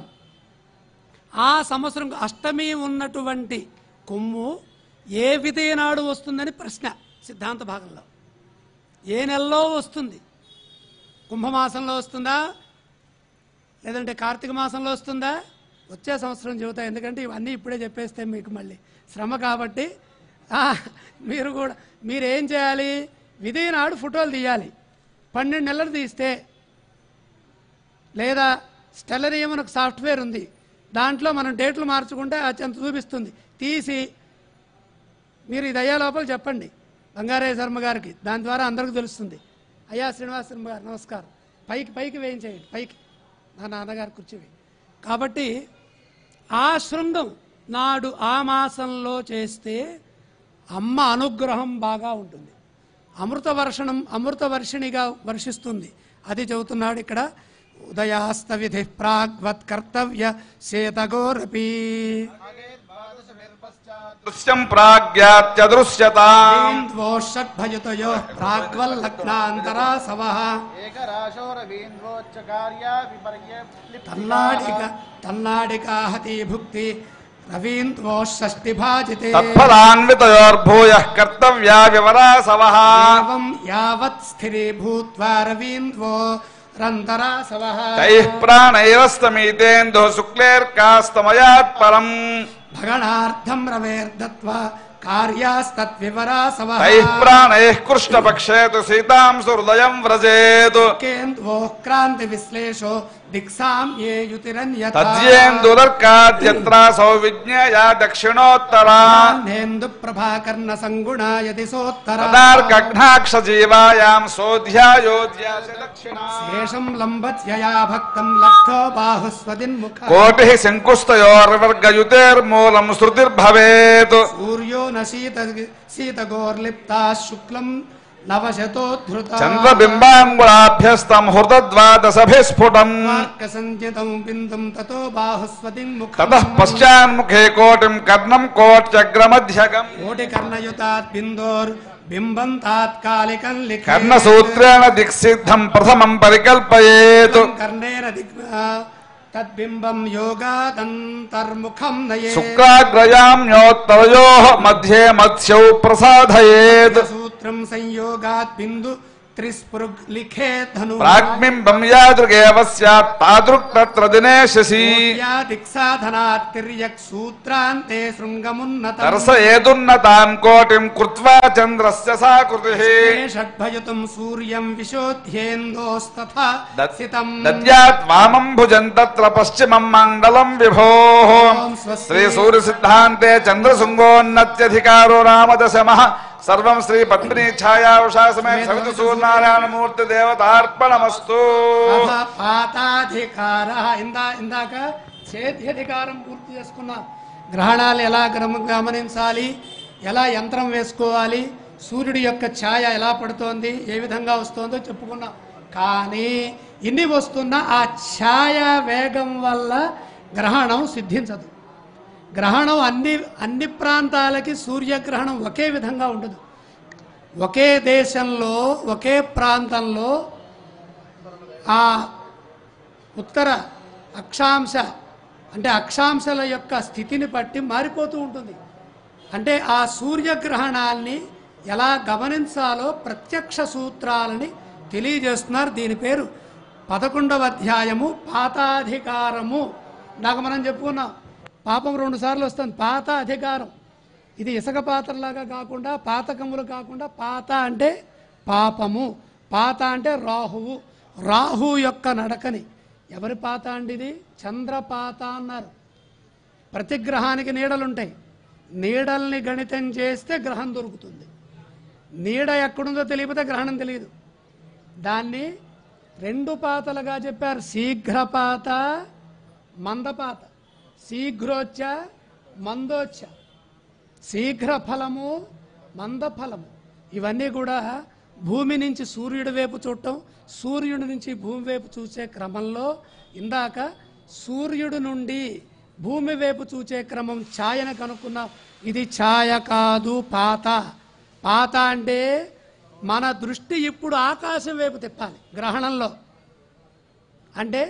ఆ సమశృంగం అష్టమి ఉన్నటువంటి కొమ్ము ఏ విధి నాడు వస్తుందని ప్రశ్న సిద్ధాంత భాగంలో ఏ నెలలో వస్తుంది కుంభమాసంలో వస్తుందా లేదంటే కార్తీక మాసంలో వస్తుందా వచ్చే సంవత్సరం చెబుతా ఎందుకంటే ఇవన్నీ ఇప్పుడే చెప్పేస్తే మీకు మళ్ళీ శ్రమ కాబట్టి ఆ, మీరు కూడా మీరు ఏం చేయాలి విధి నాడు ఫోటోలు తీయాలి పన్నెండు నెలలు తీస్తే లేదా స్టెల్లరియం అని ఒక సాఫ్ట్వేర్ ఉంది దాంట్లో మనం డేట్లు మార్చుకుంటే అది అంత చూపిస్తుంది తీసి మీరు ఇది అయ్యే లోపల చెప్పండి బంగారయ్య శర్మ గారికి దాని ద్వారా అందరికీ తెలుస్తుంది అయ్యా శ్రీనివాస శర్మ గారు నమస్కారం పైకి పైకి వేయించేయండి పైకి నా నాన్నగారు కూర్చోవి కాబట్టి ఆ శృంగం నాడు ఆ మాసంలో చేస్తే అమ్మ అనుగ్రహం బాగా ఉంటుంది అమృత వర్షణం అమృత వర్షిణిగా వర్షిస్తుంది అది చెబుతున్నాడు ఇక్కడ ఉదయాస్త విధి ప్రాగ్వత్ కర్తవ్య శేతగోరపి దృశ్యం ప్రాగ్యాత్యదృశ్యతాం షడ్భయుతయో ప్రాగ్వల్లగ్నాంతరా సవః ఏకరాశోరవీంద్రోచ్చకార్య విపర్య తల్లాడిక తల్లాడికాహతి భుక్తి రవీంద్రో షష్ఠి భాజితే తత్ఫలాన్వితయోర్భూయ కర్తవ్యా వివరాసవః ఏవం యావత్ స్థిరీభూత్వా రవీంద్రో రంతరా సవః తైః ప్రాణైరస్తమీతేందు శుక్లేర్కాస్తమయాత్ పరం భగణార్థం రవేర్దత్వా కార్యాస్తద్వివరా సవః తైః ప్రాణైః కృష్ణపక్షే తు సీతాం హృదయం వ్రజేతు కేంద్వో క్రాంతి విశ్లేషో దిక్సాం ఏ యుతిరన్యథా తజ్యేందుదర్కాద్యత్ర సౌవిజ్ఞేయా దక్షిణోత్తరా నేందు ప్రభాకర్ణ సంగుణాయ దిశోత్తరా తదార్కఘ్నాక్ష జీవాయాం సోధ్యాయోధ్యాస దక్షిణా శేషం లంబత్యయా భక్తం లబ్ధో బాహుస్వదిన్ముఖ కోటి శంకుస్తయోర్వర్గయుతేర్మూలం శృతిర్భవేత్ సూర్యో న శీత శీతగోర్లిప్తా శుక్లం నవశతోద్ధృత చంద్రబింబాంగుళాభ్యస్తం హృతద్వాదశభిస్ఫుటం సంచితం బిందుం తతో బాహుస్వదిన్ముఖ తతః పశ్చాన్ముఖే కోటిం కర్ణం కోట్యగ్రమధ్యగం కోటి కర్ణయుతాత్ బిందోర్ బింబం తాత్కాలికం లిఖే కర్ణసూత్రేణ దిక్సిద్ధం ప్రథమం పరికల్పయేత్ కర్ణేన దిగ్మా తద్బింబం యోగాదంతర్ముఖం నయే శుక్రాగ్రయామ్యోత్తరయో మధ్యే మత్స్యౌ ప్రసాదయేత్ సూత్రం సంయోగాత్ బిందు త్రిస్పృగ్ లిఖే ధను ప్రాగ్బింబం యాదృగేవ స్యాత్ తాదృక్ తత్ర దినే శశి దిక్సాధనాతిర్యక్ సూత్రాంతే శృంగమున్నత దర్శయేదున్నతాం కోటిం కృత్వా చంద్రస్య సా కృతి షడ్భయతుం సూర్యం విశోధ్యేందోస్తథా దత్- సితం దద్యాత్ వామం భుజం తత్ర పశ్చిమం మండలం విభో శ్రీ సూర్య సిద్ధాంతే చంద్రశృంగోన్నత్యధికారో రామదశమ సర్వం శ్రీ పద్మిని ఛాయావశా సమేత సవిత సూర్యనారాయణ మూర్తి దేవతార్పణమస్తు అథ పాతాధికార ఇందా ఇందాక చేత్యధికారం పూర్తి చేసుకున్నాం గ్రహణాలు ఎలా గమ- గమనించాలి ఎలా యంత్రం వేసుకోవాలి సూర్యుడి యొక్క ఛాయ ఎలా పడుతోంది ఏ విధంగా వస్తుందో చెప్పుకున్నాం కానీ ఇన్ని వస్తున్న ఆ ఛాయ వేగం వల్ల గ్రహణం సిద్ధించదు గ్రహణం అన్ని అన్ని ప్రాంతాలకి సూర్యగ్రహణం ఒకే విధంగా ఉండదు ఒకే దేశంలో ఒకే ప్రాంతంలో ఆ ఉత్తర అక్షాంశ అంటే అక్షాంశాల యొక్క స్థితిని బట్టి మారిపోతూ ఉంటుంది అంటే ఆ సూర్యగ్రహణాల్ని ఎలా గమనించాలో ప్రత్యక్ష సూత్రాలని తెలియజేస్తున్నారు దీని పేరు పదకొండవ అధ్యాయము పాతాధికారము నాకు మనం చెప్పుకున్నాం పాపం రెండు సార్లు వస్తుంది పాత అధికారం ఇది ఇసుక పాత్రలాగా కాకుండా పాతకములు కాకుండా పాత అంటే పాపము పాత అంటే రాహువు రాహు యొక్క నడకని ఎవరి పాత అండి ఇది చంద్రపాత అన్నారు ప్రతి గ్రహానికి నీడలుంటాయి నీడల్ని గణితం చేస్తే గ్రహం దొరుకుతుంది నీడ ఎక్కడుందో తెలియకపోతే గ్రహణం తెలియదు దాన్ని రెండు పాతలుగా చెప్పారు శీఘ్రపాత మందపాత శీఘ్రోచ్చ మందోచ్చ శీఘ్ర ఫలము మంద ఫలము ఇవన్నీ కూడా భూమి నుంచి సూర్యుడి వైపు చూడటం సూర్యుడి నుంచి భూమి వైపు చూసే క్రమంలో ఇందాక సూర్యుడి నుండి భూమి వైపు చూసే క్రమం ఛాయన కనుక్కున్నాం ఇది ఛాయ కాదు పాత పాత అంటే మన దృష్టి ఇప్పుడు ఆకాశం వైపు తిప్పాలి గ్రహణంలో అంటే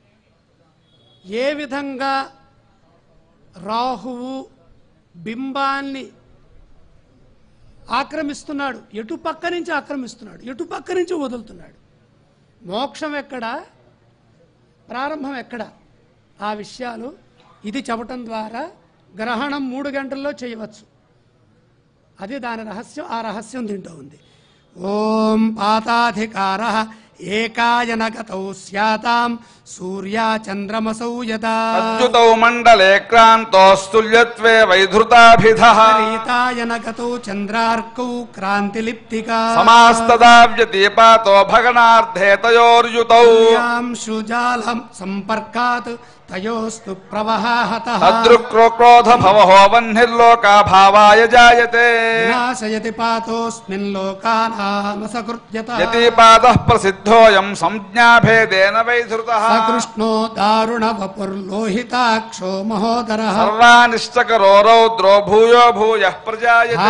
ఏ విధంగా రాహువు బింబాన్ని ఆక్రమిస్తున్నాడు ఎటు పక్క నుంచి ఆక్రమిస్తున్నాడు ఎటు పక్క నుంచి వదులుతున్నాడు మోక్షం ఎక్కడ ప్రారంభం ఎక్కడ ఆ విషయాలు ఇది చెప్పటం ద్వారా గ్రహణం మూడు గంటల్లో చేయవచ్చు అది దాని రహస్యం ఆ రహస్యం దీంట్లో ఉంది ఓం పాతాధికార ఏకాయన గతౌ స్యాతాం సూర్యా చంద్రమసౌ యదా అచ్యుతౌ మండలే క్రాంతోస్తుల్యత్వే వైధృతాభిధ రీతాయన గతౌ చంద్రార్కౌ క్రాంతిలిప్తికా సమాస్తదా వ్యతీపాతో భగనార్థే తయోర్యుతౌ శుజాలం సంపర్కాత్ తయోస్తు ప్రవహాహత తదృక్రోక్రోధ భవహో వహ్నిర్లోకా భావాయ జాయతే వినాశయతి పాతోస్మిన్ లోకానామసకృత్యత యతీపాద ప్రసిద్ధోయం సంజ్ఞాభేదేన వైధృతః సకృష్ణో దారుణ వపుర్లోహితాక్షో మహోదర సర్వానిష్టకరో రౌద్రో భూయో భూయః ప్రజాయతే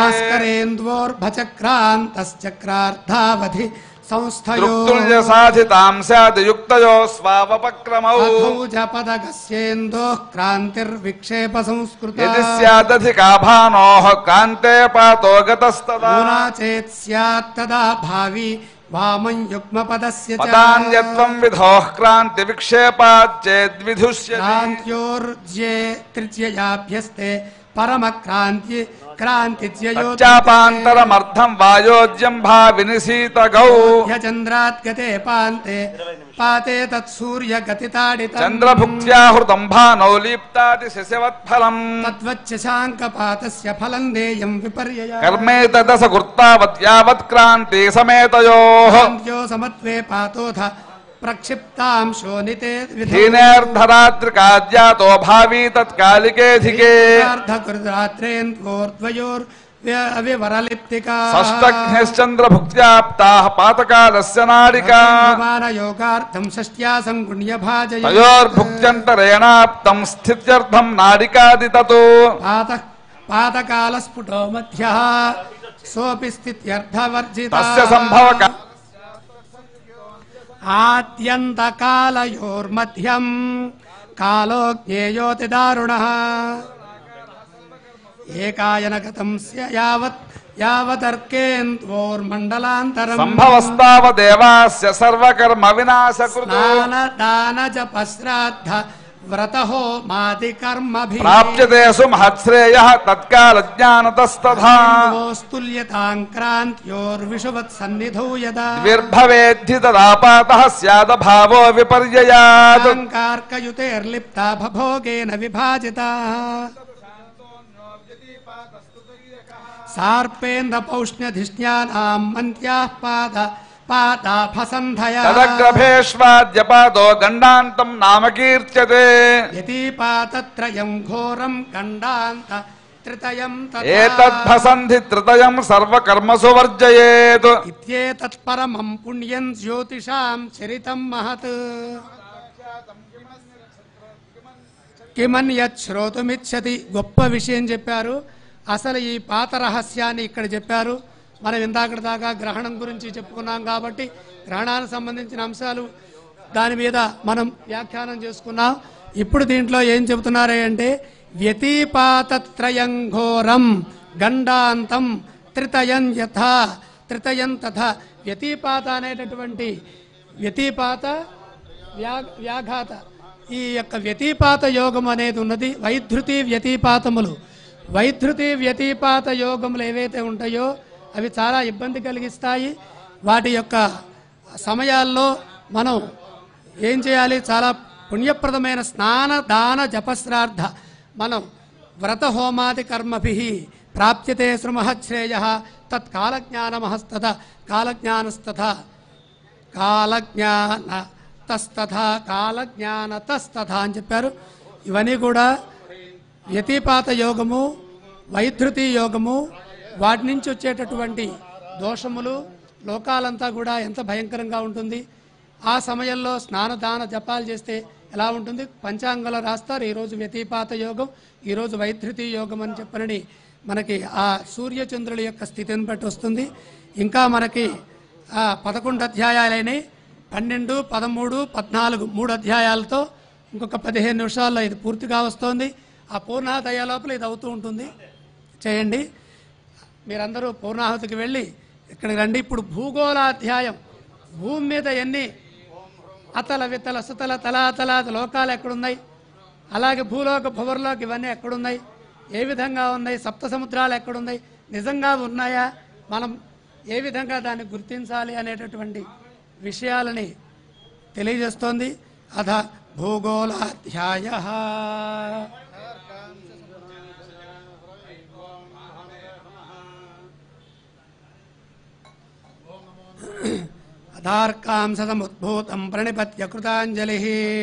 భాస్కరేంద్వోర్భచక్రాంతశ్చక్రార్థావధి సంస్థయో దృక్తుల్య సాధితాం స్యాద్ యుక్తయో స్వావపక్రమౌ అథౌజపదగస్యేందో క్రాంతిర్విక్షేప సంస్కృత యది స్యాదధికా భానోః కాంతే పాతో గతస్తదా ఊనా చేత్ స్యాత్ తదా భావి వామం యుగ్మపదస్య చ పదాన్యత్వం విధోః క్రాంతి విక్షేపాచ్చేద్విధుష్యతి క్రాంత్యోర్జ్యే తృత్యయాభ్యస్తే పరమ క్రాంతి క్రాంతిజ్యయో చాపాంతరమర్థం వాయోజ్యం భావినిశీతగౌ చంద్రాత్ గతే పాంతే పాతే తత్సూర్య గతితాడిత చంద్రభుక్త్యాహృతం భానౌ లీప్తాది శశవత్ఫలం తద్వచ్చశాంకపాతస్య ఫలం దేయం విపర్యయ కర్మేతదస కృత్తావత్ యావత్ క్రాంతి సమేతయోః క్రాంత్యో సమత్వే పాతోథ ప్రక్షిప్తాంశో నితే హీనేర్ధరాత్రికాద్యాతో భావీ తత్కాలికేధికే రాత్రేంద్వోర్ద్వయోర్ అవివరలిప్తికా షష్టఘ్నశ్చంద్రభుక్త్యాప్తాః పాతకాలస్య నాడికా యోగార్థం షష్ట్యాసం గుణ్యభాజయ తయోర్భుక్త్యంతరేణాప్తం స్థిత్యర్థం నాడికాది తతో పాత పాతకాల స్ఫుటో మధ్య సోపి స్థిత్యర్థవర్జిత తస్య సంభవ ఆద్యంతకాలయోర్మధ్యం కాలో జ్ఞేయోతి దారుణ ఏకాయన గతం స్య యావత్ యావదర్కేంద్వోర్మండలాంతరం సంభవస్తావదేవాస్య సర్వకర్మ వినాశకృతో స్నాన దాన జప శ్రాద్ధ వ్రతహో మాది కర్మభి ప్రాప్యతే సుమహత్శ్రేయ తత్కాల జ్ఞానతస్తథా స్తూల్యతాంక్రాంత్యోర్విషువత్ సన్నిధౌ యదా విర్భవేద్ధి తదాపాత స్యాదభావో విపర్యయాత్ అలంకార్కయుతేర్లిప్తా భోగేన విభాజితా సార్పేంద్ర పౌష్ణ్యధిష్ణ్యానాం మంత్యాః పాద పాదాభసంధయా తదగ్రభేష్వాద్యపాదో గండాంతం నామకీర్త్యతే యతీపాతత్రయం ఘోరం గండాంత త్రితయం తథా. ఏతద్భసంధి త్రితయం సర్వకర్మసు వర్జయేత్ ఇత్యేతత్పరమం పుణ్యం జ్యోతిషాం చరితం మహత్ కిమన్యత్ శ్రోతుమిచ్చతి గొప్ప విషయం చెప్పారు అసలు ఈ పాత రహస్యాన్ని ఇక్కడ చెప్పారు మనం ఇందాకటి దాకా గ్రహణం గురించి చెప్పుకున్నాం కాబట్టి గ్రహణానికి సంబంధించిన అంశాలు దాని మీద మనం వ్యాఖ్యానం చేసుకున్నాం ఇప్పుడు దీంట్లో ఏం చెబుతున్నారే అంటే వ్యతిపాతత్రయం ఘోరం గండాంతం త్రితయం యథా త్రితయం తథా వ్యతిపాత అనేటటువంటి వ్యతిపాత వ్యా వ్యాఘాత ఈ యొక్క వ్యతిపాత యోగం అనేది ఉన్నది వైధృతి వ్యతిపాతములు వైధృతి వ్యతిపాత యోగములు ఏవైతే ఉంటాయో అవి చాలా ఇబ్బంది కలిగిస్తాయి వాటి యొక్క సమయాల్లో మనం ఏం చేయాలి చాలా పుణ్యప్రదమైన స్నాన దాన జపశ్రార్థ మనం వ్రత హోమాది కర్మభి ప్రాప్యతే శ్రమశ్రేయ తత్కాలజ్ఞానమహస్తథ కాలజ్ఞానస్తథ కాలజ్ఞాన తస్తథ కాలజ్ఞాన తస్తథ అని చెప్పారు ఇవన్నీ కూడా వ్యతిపాత యోగము వైధృతి యోగము వాటి నుంచి వచ్చేటటువంటి దోషములు లోకాలంతా కూడా ఎంత భయంకరంగా ఉంటుంది ఆ సమయంలో స్నానదాన జపాలు చేస్తే ఎలా ఉంటుంది పంచాంగంలో రాస్తారు ఈరోజు వ్యతిపాత యోగం ఈరోజు వైధృతి యోగం అని చెప్పనని మనకి ఆ సూర్యచంద్రుల యొక్క స్థితిని బట్టి వస్తుంది ఇంకా మనకి ఆ పదకొండు అధ్యాయాలైనవి పన్నెండు పదమూడు పద్నాలుగు మూడు అధ్యాయాలతో ఇంకొక పదిహేను నిమిషాల్లో ఇది పూర్తిగా వస్తుంది ఆ పూర్ణాహుతి లోపల ఇది అవుతూ ఉంటుంది చేయండి మీరందరూ పూర్ణాహుతికి వెళ్ళి ఇక్కడికి రండి ఇప్పుడు భూగోళాధ్యాయం భూమి మీద ఎన్ని అతల వితల సుతల తలాతలాత లోకాలు ఎక్కడున్నాయి అలాగే భూలోక భువర్లోకి ఇవన్నీ ఎక్కడున్నాయి ఏ విధంగా ఉన్నాయి సప్త సముద్రాలు ఎక్కడున్నాయి నిజంగా ఉన్నాయా మనం ఏ విధంగా దాన్ని గుర్తించాలి అనేటటువంటి విషయాలని తెలియజేస్తోంది అథ భూగోళాధ్యాయ అధార్కాంసముద్భూతం ప్రణిపత్య కృతాంజలి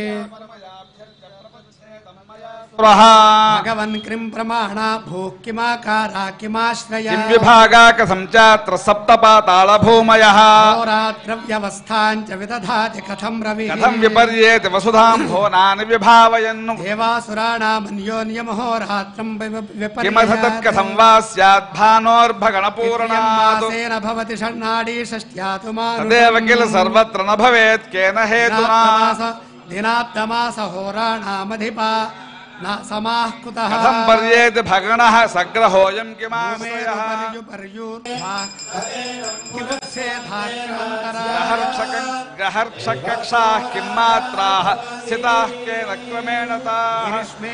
భగవన్ క్రిం ప్రమాణ భూ కిమాకారా కిమాశ్రయ విభాగాక సంచాత్ర సప్తపాతాళ భూమయ హోరాత్రవ్యవస్థాంచ విదధాతి కథం రవి కథం విపర్యేతి వసుధాం భువనాని విభావయన్ దేవాసురాణామన్యోన్యమహోరాత్రం కిమథ తత్కథం వా స్యాత్ భానోర్భగణపూర్ణాత్ మాసేన భవతి షణ్ణాడీ షష్ట్యాతు తదేవ కిల సర్వత్ర న భవేత్ కేన హేతునా దినాబ్దమాస హోరాణామధిపా న సమాః కుతః కథం పర్యేతి భగణః సగ్రహోయం కిమాశ్రయః గ్రహర్క్షకం గ్రహర్క్షకక్షాः కిం మాత్రాः స్థితాः కేన క్రమేణ తాः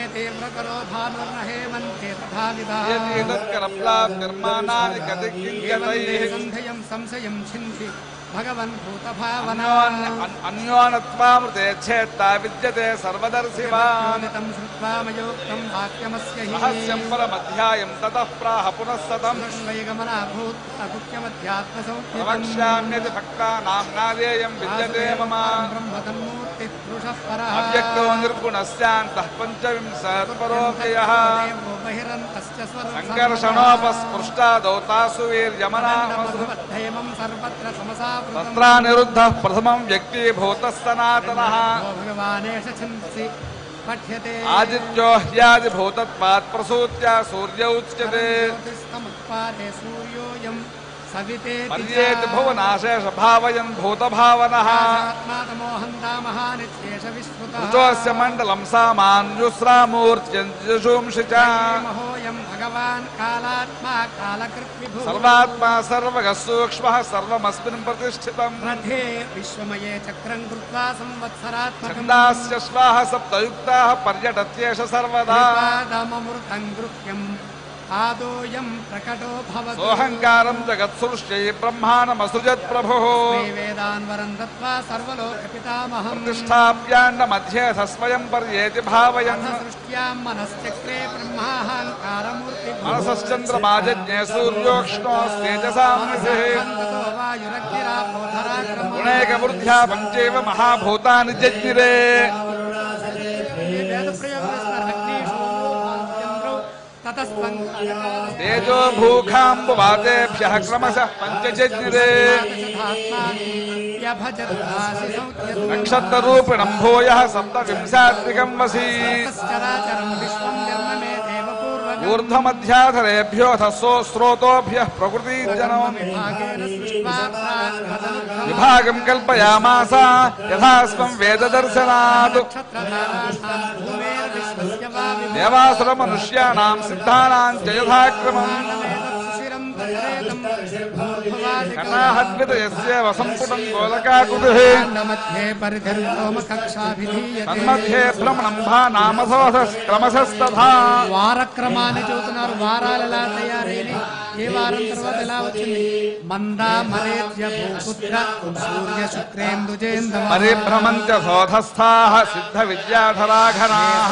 ఏతత్కరప్లాప్తిర్మానాని కదికింకతైః సంశయం ఛింది భగవన్ భూతభావన అన్యోన్య- అన్యోనత్వామృతే ఛేత్తా విద్యతే సర్వదర్శివాన్ యోనితం శ్రుత్వా మయోక్తం వాక్యమస్య హి రహస్యం పరమధ్యాయం తతః ప్రాహ పునః సతం స్వైగమనాభూత్ అగుప్యమధ్యాత్మసౌఖ్యం ప్రవక్ష్యామ్యతి భక్తానాం నాదేయం విద్యతే మమ బ్రహ్మతన్మూర్తి పురుషః పరః అవ్యక్తో నిర్గుణస్యాంతః పంచవింశత్పరోవ్యయः బహిరంతస్య స్వరం సంకర్షణోపస్పృష్టాదౌ తాసు వీర్యమనామసు భగవద్ధైమం సర్వత్ర సమసావృతం తత్రా నిరుద్ధः ప్రథమం వ్యక్తీభూతः సనాతనः ఓ భగవానేష ఛందసి పఠ్యతే ఆదిత్యో హ్యాదిభూతత్వాత్ ప్రసూత్య సూర్య ఉచ్యతే జ్యోతిస్తముత్పాదే సూర్యోయం సవితే మర్యేతి భువనాశేష భావయన్ భూత భావనః ఆత్మాతమోహంతామహానిత్యేష విశ్రుత ఋతోస్య మండలం సామాన్యుస్రామూర్త్యంజుషూంషి చ మహోయం భగవాన్ కాలాత్మా కాలకృత్ విభు సర్వాత్మా సర్వగ సూక్ష్మః సర్వమస్మిన్ ప్రతిష్ఠితం రథే విశ్వమయే చక్రం కృత్వా సంవత్సరాత్మకం ఛందాస్య శ్వాహ సప్తయుక్తాః పర్యటత్యేష సర్వదా పాదమమృతం గృహ్యం ఆదోయం ప్రకటో భవతు సోహంకారం జగత్సృష్ట్యై బ్రహ్మాణమసృజత్ ప్రభుః వేదాన్వరం దత్వా సర్వలోక పితామహం ప్రతిష్టాప్యాన్న మధ్యే స్వయం పర్యేతి భావయన్ సృష్ట్యాం మనశ్చక్రే బ్రహ్మాహంకారమూర్తి మనసశ్చంద్రమాజజ్ఞే సూర్యోక్ష్ణోస్తేజసాంసి వాయురగ్నిరాపోధరాగ్రమో గుణైక వృద్ధ్యా పంచేవ మహాభూతాని జజ్ఞిరే వేద ప్రయోగం చేస్తారు అగ్ని చంద్రో తతస్పంద తేజో భూఖాంబువాదేభ్య క్రమశ పంచజజ్ఞిరే నక్షత్రరూపిణం భూయ సప్తవింశాత్మికం వసీ చరాచరం విశ్వం జన్మమే దేవ పూర్వం ఊర్ధ్వమధ్యాధరేభ్యోऽथ సో శ్రోతోభ్య ప్రకృతి జనం భాగేన సృష్ట్వా ప్రాగ్భదనుగ్రహం విభాగం కల్పయామాస యథాస్వం వేద దర్శనాత్ నక్షత్రధారాణాం భూమేర్విశ్వస్య వా దేవాసుర మనుష్యాణాం సిద్ధానాం చ యథాక్రమం విభూషిరం తత్రేదం భూర్భువాదికం కర్ణాహద్వితయస్యేవ సంపుటం గోలకాకృతిः मध्ये పరిధిర్వ్యోమ కక్షాభిధీయతే తన్मध्ये భ్రమణం భానామసోధస్ క్రమశస్తథా వారక్రమాన్ని చెబుతున్నారు వారాలు ఎలా తయారైన ఏ వారం తర్వాత ఎలా వచ్చింది మందా మరేత్య భూపుత్ర సూర్య శుక్రేందుజేంద్ర పరిభ్రమంత్య శోధస్థాः సిద్ధ విద్యాధరాఘనాः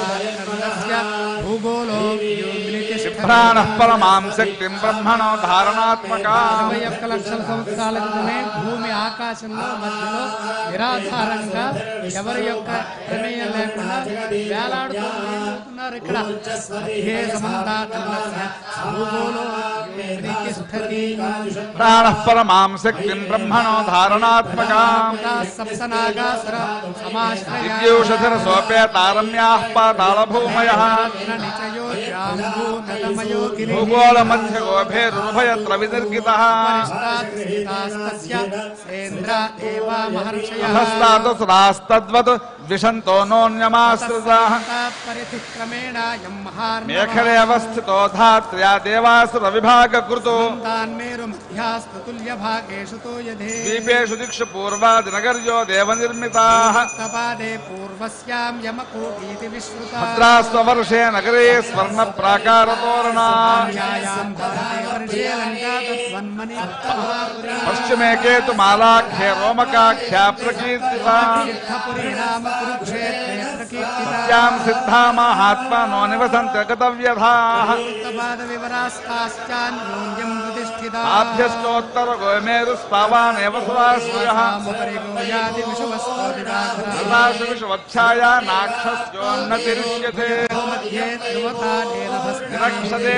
భూగోళో ప్రాణः పరమాం శక్తిం బ్రహ్మణో ధారణాత్మకా ఇరవై ఒక్క లక్షల సంవత్సరాల క్రితమే భూమి ఆకాశంలో మధ్యలో నిరాధారంగా ఎవరి యొక్క ప్రమేయం లేకుండా వేలాడుతూ ఏమవుతున్నారు ఇక్కడ మధ్యే సమంతాతన్నస్య భూగోళో తిష్టతి ప్రాణः పరమాం శక్తిం బ్రహ్మణో ధారణాత్మకాం సప్తనాగాసుర సమాశ్రయ దివ్యూషధర సోపేతారమ్యాः పాతాళభూమయः నిచయో జాంబూ నదమయో గిరి భూగోళ మధ్య గోభేరుభయత్ర వినిర్గితः పరిష్టాస్తస్య సేంద్ర దేవా మహర్షయ హస్తాతసురాస్తద్వత్ ద్విషంతో నోన్యమాశ్రితాः పరిధిక్రమేణ యం మహార్ణవ మేఖలేవ స్థితో ధాత్ర్యా దేవాసుర విభాగకృతో తాన్మేరు మధ్యాస్తతుల్య భాగేషు తో యధే ద్వీపేషు దిక్షు పూర్వాదినగర్యో దేవనిర్మితాः సప్తపాదే పూర్వస్యాం యమకోటీతి విశ్రుత భద్రాస్వవర్షే నగరే స్వర్ణ ప్రాకారతోరణా న్యాయాం భారతే వర్షే లంకా తత్వన్మని మహాపురీ పశ్చిమే కేతు మాలాఖ్యే రోమకాఖ్యా ప్రకీర్తితా తీర్థపురీ నామ కురుక్షేత్రే ప్రకీర్తితా యాం సిద్ధా మహాత్మనో నివసంతి గతవ్యథాः సప్తపాద వివరాస్తాశ్చాన్యోన్యం ప్రతిష్ఠితా ఆభ్యస్తోత్తర గోమేరు స్థావానేవ సురాశ్రయः సాముపరి గోయాది విషువస్తోదివాగ్రహ సదాశు విషవచ్ఛాయా నాక్షస్యోన్నతిరిష్యతే मध्ये ध्रुवता నిరక్షతే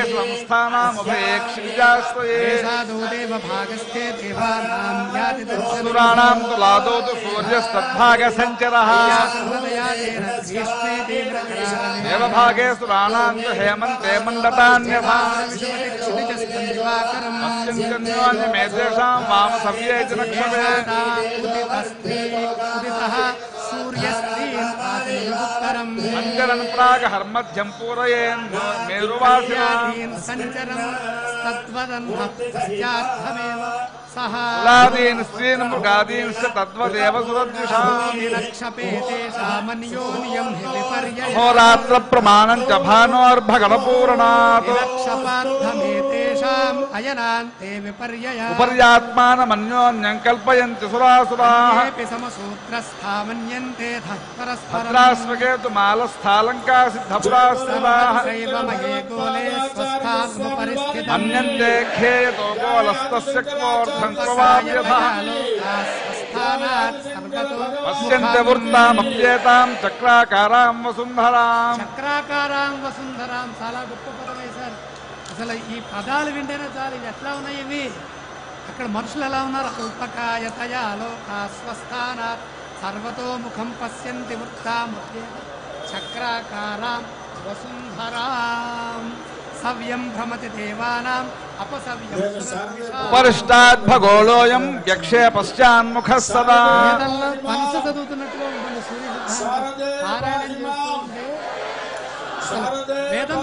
సంస్థానాముపేక్షిజాశ్రయే साधो देव भागस्थे देवानां याति సురాణాం తు లాదో తు సూర్యస్తద్భాగ సంచరः तत्सर्वदयातेन ग्रीष्मे तीव्रकरारणे దేవభాగే సురాణాం తు హేమంతే మండతాన్యథా क्षितिजस्कन्दिवाकरम् అత్యంతన్యోన్యమేతేషాం వామ సవ్యేతి నక్షతే उदितस्ते उदितः सूर्यस्त्रीन् आदिविमुत्तरम् అంజరన్ ప్రాగ హర్మధ్యం పూరయేన్ మేరువాసినా यादीन् सञ्चरन् तद्वदन्नः पश्चार्थमेव सः కులాదీన్ స్త్రీన్ మృగాదీన్స్ తద్వదేవ సురద్విషా निरक्षपेतेषामन्योन्यं हि विपर्ययः హోరాత్ర ప్రమాణం చ భానోర్భగణ పూరణాత్ నిరక్షపార్థమేతేషాం అయనాంతే విపర్యయ ఉపర్యాత్మానమన్యోన్యం కల్పయంతి సురాసురాः ఏపి సమసూత్రస్థామన్యంతే ధః పరస్పరం భద్రాశ్వకేతు మాలస్థాలంకా సిద్ధపురాస్థితాः దైవమయే గోలే స్వస్థానుపరిస్థితం మన్యంతే ఖేయతో గోలస్తస్య క్వోర్థం క్వవాప్యథः స్వస్థానాత్ సర్వతో పశ్యంతి వృత్తామప్యేతాం చక్రాకారాం వసుంధరాం చక్రాకారాం వసుంధరాం చాలా గొప్ప పదం వేశారు అసలు ఈ పదాలు వింటేనే చాలు ఇవి ఎట్లా ఉన్నాయి ఇవి అక్కడ మనుషులు ఎలా ఉన్నారు అల్పకాయతయా లోకాస్వస్థానాత్ సర్వతోముఖం పశ్యంతి వృత్తామధ్య చక్రాకారాం వసుంధరాం సవ్యం భ్రమతి దేవానాం అపసవ్యం సురద్విషా. పరిష్టాద్ భగోళోయం యక్షే పశ్చాన్ముఖ సదా వేదంలో మనసు చదువుతున్నట్టుగా ఉంటుంది సూర్య సిద్ధాంతం. పారాయణం చేస్తూ ఉంటే వేదం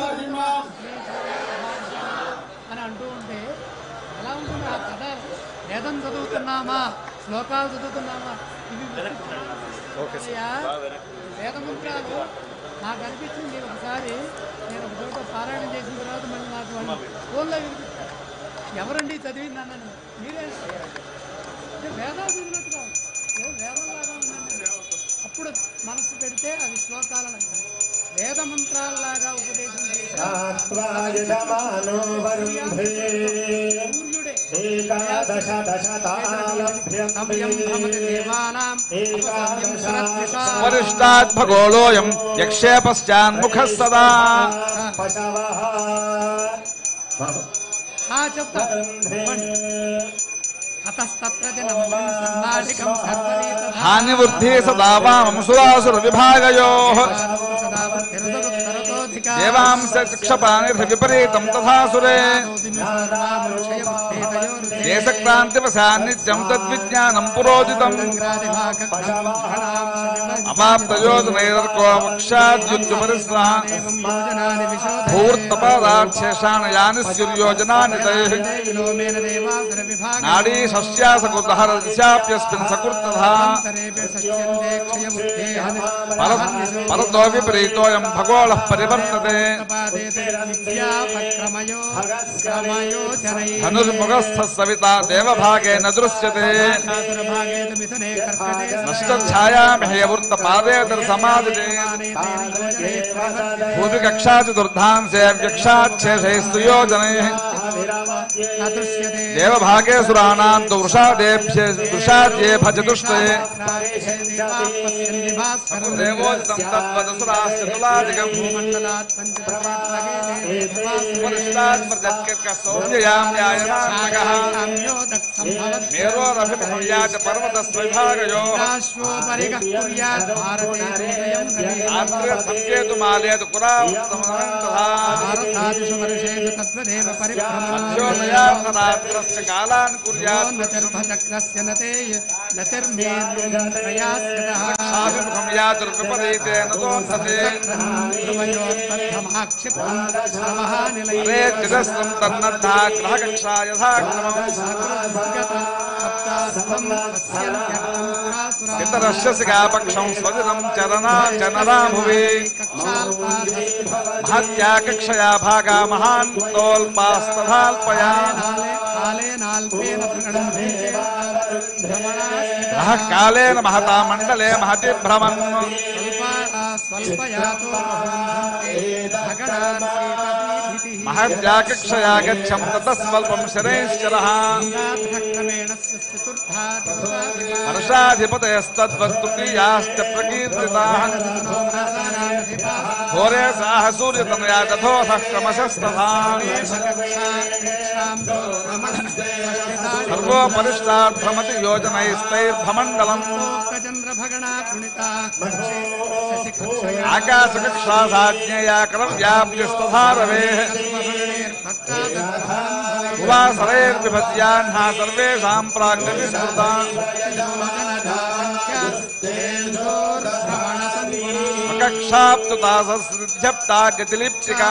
అని అంటూ ఉంటే ఎలా ఉంటుంది ఆ కథ వేదం చదువుతున్నామా శ్లోకాలు చదువుతున్నామా ఇవి అయ్యా, వేద మంత్రాలు నాకు అనిపించింది ఒకసారి నేను ఒక చోట పారాయణం చేసిన తర్వాత మళ్ళీ నాకు వాళ్ళు ఫోన్లో వినిపించారు ఎవరండి చదివింది అన్నాను మీరే అంటే వేదాలు చదివినట్టుగా ఉంది. ఏదో వేదంలాగా ఉందండి అప్పుడు మనసు పెడితే అవి శ్లోకాలను అంటారు. వేద మంత్రాల్లాగా ఉపదేశం చేసిన రాత్రాయుధమానో వరుంధే సూర్యుడే ఏకాదశ సవ్యం భ్రమతి దేవానాం అపసవ్యం శరద్విషా. పరిష్టాద్ భగోళోయం యక్షే పశ్చాన్ముఖ సదా పశవః ఆ చెప్తా అతస్తత్ర జనం సన్నాటికం సర్వరీత హాని వృద్ధి సదా వాంసురాసుర విభాగయో సదా వృద్ధిరుదరుత్తరతోధికా. దేవాంశ శిక్షపాని విపరీతం తథాసురే క్షయముత్తేతయోరుదే. దేశక్రాంతివశాన్నిత్యం తద్విజ్ఞానం పురోజితం అపాప్తయోజనైర్కో వక్షాద్యుత్యుపరిస్రాన్ ఏవం యోజనాని విశోధయే. భూర్తపదాక్షేషాన్ యాని స్యుర్యోజనాని తైః విలోమేన దేవాసుర విభాగ నాడీ సస్యాసకృతహర దిశాప్యస్మిన్ సకృత్తథా అంతరేపే సత్యంతే క్షయముత్తేహ. పర పరతో విపరీతోయం భగోళః పరివర్తతే పాదేతే విద్యాపక్రమయో క్రమయో జనైః. ధనుర్ముఖస్థ సవిత దేవభాగేన దృశ్యతే చాతుర్భాగేన మిథునే కర్కటే నష్టఛాయామహేవృత్త పాదేతర సమాదితే భూమి కక్షా చతుర్ధాంసే వ్యక్షాచ్ఛేషైస్తు యోజనైః దేవభాగే సురాణాం తు వృషాదేభ్య వృషాద్యే భజతుష్టయే దేవోదితం తద్వదసురాశ్చ తులాదికం పురుషాత్ ప్రజత్కర్క సౌమ్యయామ్యాయనాత్మకః మేరోరభిముఖ్యా చ పర్వతస్వైభాగయోః ఆత్రే సంకేతు మాలేతు పురావృత్తమనం తథా మధ్యోదయార్థరాత్రస్య కాలాన్ కుర్యాత్ సాభిముఖం యాతుర్విపరీతేన తోంసతే హరే చిరస్రం తన్నద్ధా గ్రహకక్షా యథాక్రమం పితరస్య పక్షం స్వజనం చరణా చనరాభువి మహత్యా కక్షయా భాగా మహాన్ తోల్పాస్తథాల్పయా గ్రహ కాలేన మహతా మండలే మహతి భ్రమన్ మహత్యా కక్షయా గచ్చం తత స్వల్పం శరైశ్చరః హర్షాధిపతయస్తద్వస్తృతీయాశ్చ ప్రకీర్తితాః ఘోరే సాహ సూర్యతనయా తథోథ క్రమశస్తథా సర్వోపరిష్టార్థమతి యోజనైస్తైర్భమండలం ఆకాశకక్షా సాజ్ఞయా కరం వ్యాప్యస్తథా రవేః ఉవాసరైర్విభజ్యాహ్నా సర్వేషాం ప్రాజ్ఞతి స్మృతా కక్షాప్తుతాసృధ్యప్తా గతిలిప్సికా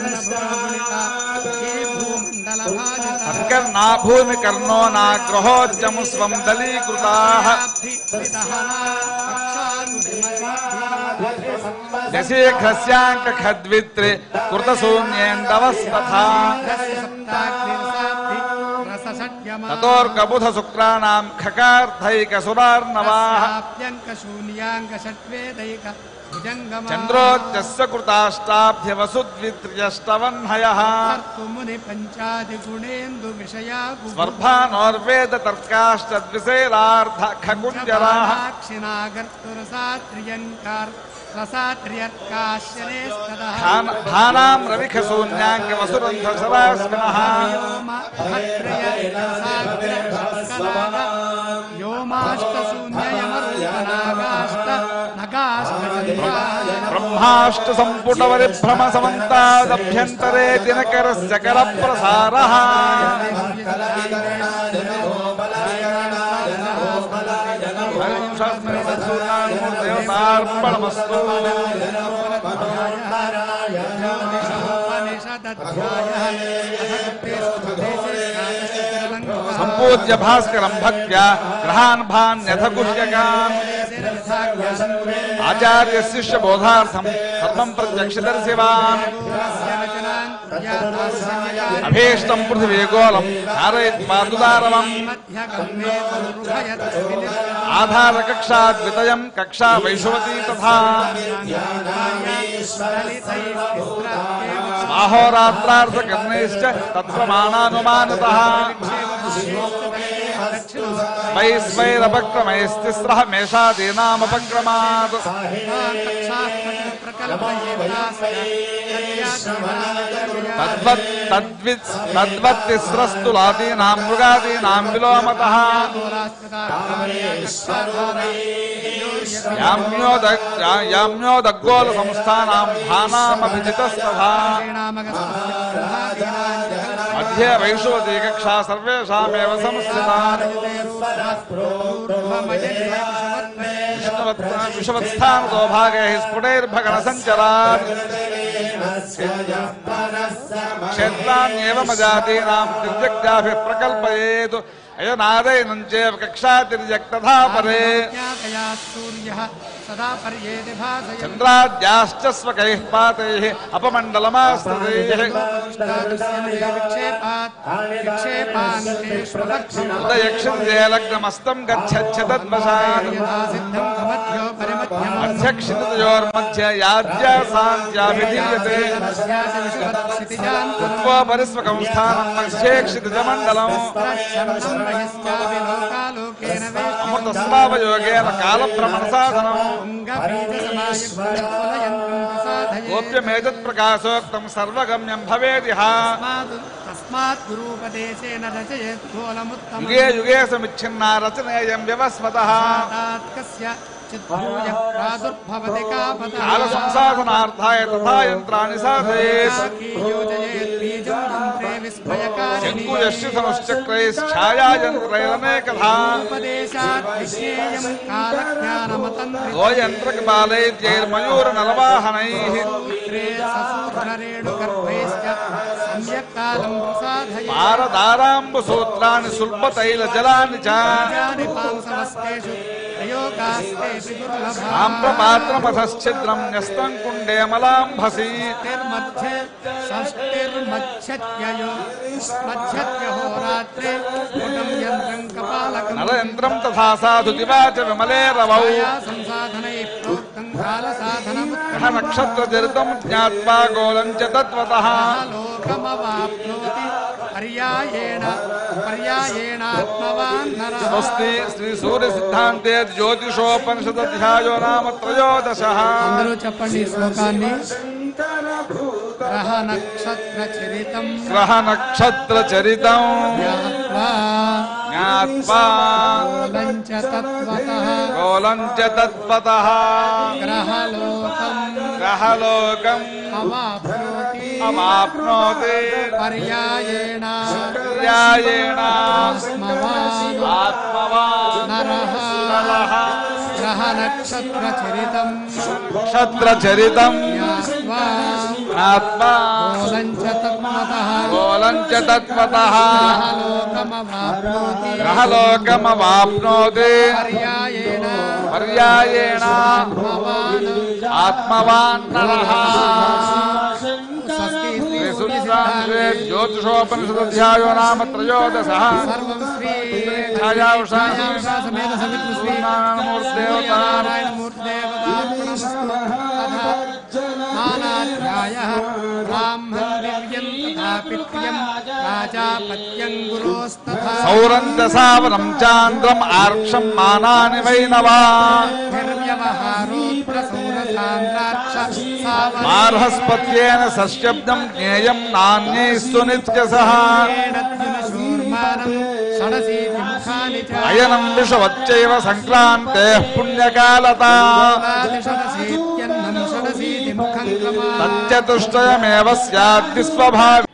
అర్కర్ణా భూమి కర్ణో నాగ్రహోద్యమ స్వం దలీకృతాః దశీఘ్రస్యాంక ఖద్విత్రి కృతశూన్యేందవస్తథా తతోర్కబుధ శుక్రాణాం ఖకార్థైకసురార్ణవాః చంద్రోత్యస్య కృతాష్టాభ్యవసుద్విత్ర్యష్టవన్హయः ముని పంచాది గుణేందు విషయా స్వర్భానోర్వేద తర్కాష్టద్విశైలార్ధ ఖకుంజరాः క్షిణాగర్తురసాత్రియంకార్ రసాత్రియర్కాశ్యనేస్తదః ధాన- ధానాం రవిఖశూన్యాంగ వసురంధ సరాస్మినః వ్యోమాష్ట శూన్యయమరునాగాష్ట నగాష్ట బ్రహ్మాష్ట సంపుటవరి భ్రమ సమంతాదభ్యంతరే దినకరస్య కర ప్రసార దేవతార్పణమస్తు సంపూజ్య భాస్కరం భక్త్యా గ్రహాన్ భాన్యథ గుహ్యకాన్ ఆచార్య శిష్య బోధార్థం సర్వం ప్రత్యక్షదర్శివాన్ అభీష్టం పృథివీగోళం ధారయత్మాదుదారవం ఆధార కక్షా ద్వితయం కక్షా వైశవతీ తథా అహోరాత్రార్థకర్ణైశ్చ తత్ప్రమాణానుమానత వైస్వైరపక్రమైస్తిస్రః మేషాదీనామపక్రమాత్ తద్వత్ తద్విత్ తద్వత్తిస్రస్తు లాదీనాం మృగాదీనాం విలోమతః యామ్యోద యామ్యోదగ్గోల సంస్థానాం భానామభిజితస్తథా మధ్య వైశోతి కక్షా సర్వేషామేవ సంస్థితా విషవత్స్థానతో భాగై స్ఫుటైర్భగణ సంచరాత్ క్షేత్రాన్యేవ మజాతీనాం తిర్యక్త్యాభి ప్రకల్పయేతు అయనాదైనం చేవ కక్షా తిర్యక్తథా పరే సదా పర్యేది భాసయ చంద్రాద్యాశ్చ స్వకైః పాతైః అపమండలమాస్తైః విక్షేపాత్ విక్షేపాన్నేష్వదక్షిణ ఉదయక్షిందే లగ్నమస్తం గచ్చచ్చతద్వశాత్ యథా సిద్ధం భవత్యో పరిమధ్యం మధ్యక్షితయోర్మధ్య యాజ్యాసాంత్యాభిధీయతే క్షితిజాన్ కృత్వా పరిస్వకం స్థానం మధ్యే క్షితిజమండలం ఛందం వయశ్చాపి లోకాలోకేన అమృతస్వావయోగేన కాలభ్రమణ సాధనం గోప్యమేతత్ ప్రకాశోక్తం సర్వగమ్యం భవేదిహ తస్మాత్ గురూపదేశేన రచయేత్ ఘోలముత్తమం యుగే యుగే సమిచ్ఛిన్నా రచనేయం వ్యవస్మతః తాత్కస్య చిద్భూయ ప్రాదుర్భవతి కాపద కాల సంసాధనార్థాయ తథా యంత్రాన్ని సాధయేత్ యోజయేత్ బీజం యంత్రే విస్మయకారిణి శంకుయశ్చి ధనుశ్చక్రైశ్ఛాయాయంత్రైరనేకథా ఉపదేశాత్ విజ్ఞేయం కాలజ్ఞానమతంత్రి గోయంత్రకపాలైర్యైర్మయూర నలవాహనైః పుత్రే ససూత్రరేణుగర్భైశ్చ సమ్యక్ కాలం ప్రసాదయ పారదారాంబు సూత్రాన్ని సుల్పతైల జలాన్ని చ జాని పాంసవస్తేషు ప్రయోగాస్తేషు దుర్లభా ఆంప్రపాత్రమథశ్ఛిద్రం న్యస్తం కుండే మలాంభసి षष्टिर्मध्ये षष्टिर्मच्छत्ययो मच्छत्यहोरात्रे स्फुटं यन्त्रं कपालकं నరేంద్రం తథా సాధు దివాచ విమలే రవౌ माया संसाधनैः प्रोक्तं कालसाधनमुत्तमः గ్రహ నక్షత్ర చరితం జ్ఞాత్వా గోళం చ తత్వతః लोकमवाप्नोति पर्यायेण पर्यायेणात्मवान् नरः స్వస్తి శ్రీ సూర్య సిద్ధాంతే జ్యోతిషోపనిషదధ్యాయో నామ త్రయోదశ అందరూ చెప్పండి ఈ శ్లోకాన్ని గ్రహ నక్షత్ర చరితం గ్రహ నక్షత్ర చరితం జ్ఞాత్వా జ్ఞాత్వా మూలంచ తత్వతః గోళం చ తత్వతః గ్రహలోకం గ్రహలోకం అవాప్నోతి అవాప్నోతి పర్యాయేణ పర్యాయేణ ఆత్మవాన్ ఆత్మవాన్ నరః నరః గ్రహ నక్షత్ర చరితం నక్షత్ర చరితం జ్ఞాత్వా ఆత్మా మూలంచ తత్వతః గోళం చ తత్వతః గ్రహలోకమవాప్నోతి గ్రహలోకమవాప్నోతి పర్యాయేణ పర్యాయేణ ఆత్మవాన్ ఆత్మవాన్ నరః స్వస్తి శ్రీ శ్రీసుల్తాంగే జ్యోతిషోపనిషదధ్యాయో నామ త్రయోదశ సర్వం శ్రీ ఛాయావుషా ఛాయావుషా సమేత సమితి శ్రీ నారాయణమూర్తిదేవతా మానాధ్యాయः బ్రాహ్మణ్ దివ్యం తథా పిత్ర్యం రాజాపత్యం గురోస్తథా సౌరం దశావనం చాంద్రం ఆర్క్షం మానాని వైనవా నిర్వ్యవహారోత్రసౌరసాంద్రాక్ష సావరేణ మార్హస్పత్యేన సశబ్దం జ్ఞేయం నాణ్యైస్తు నిత్యసః ద్యునశూర్మానం షడశీతిముఖాని చ అయనం విషవచ్చైవ సంక్రాంతే పుణ్యకాలత షడశీత్య చతుష్టయమేవ స్యాద్ది స్వభావి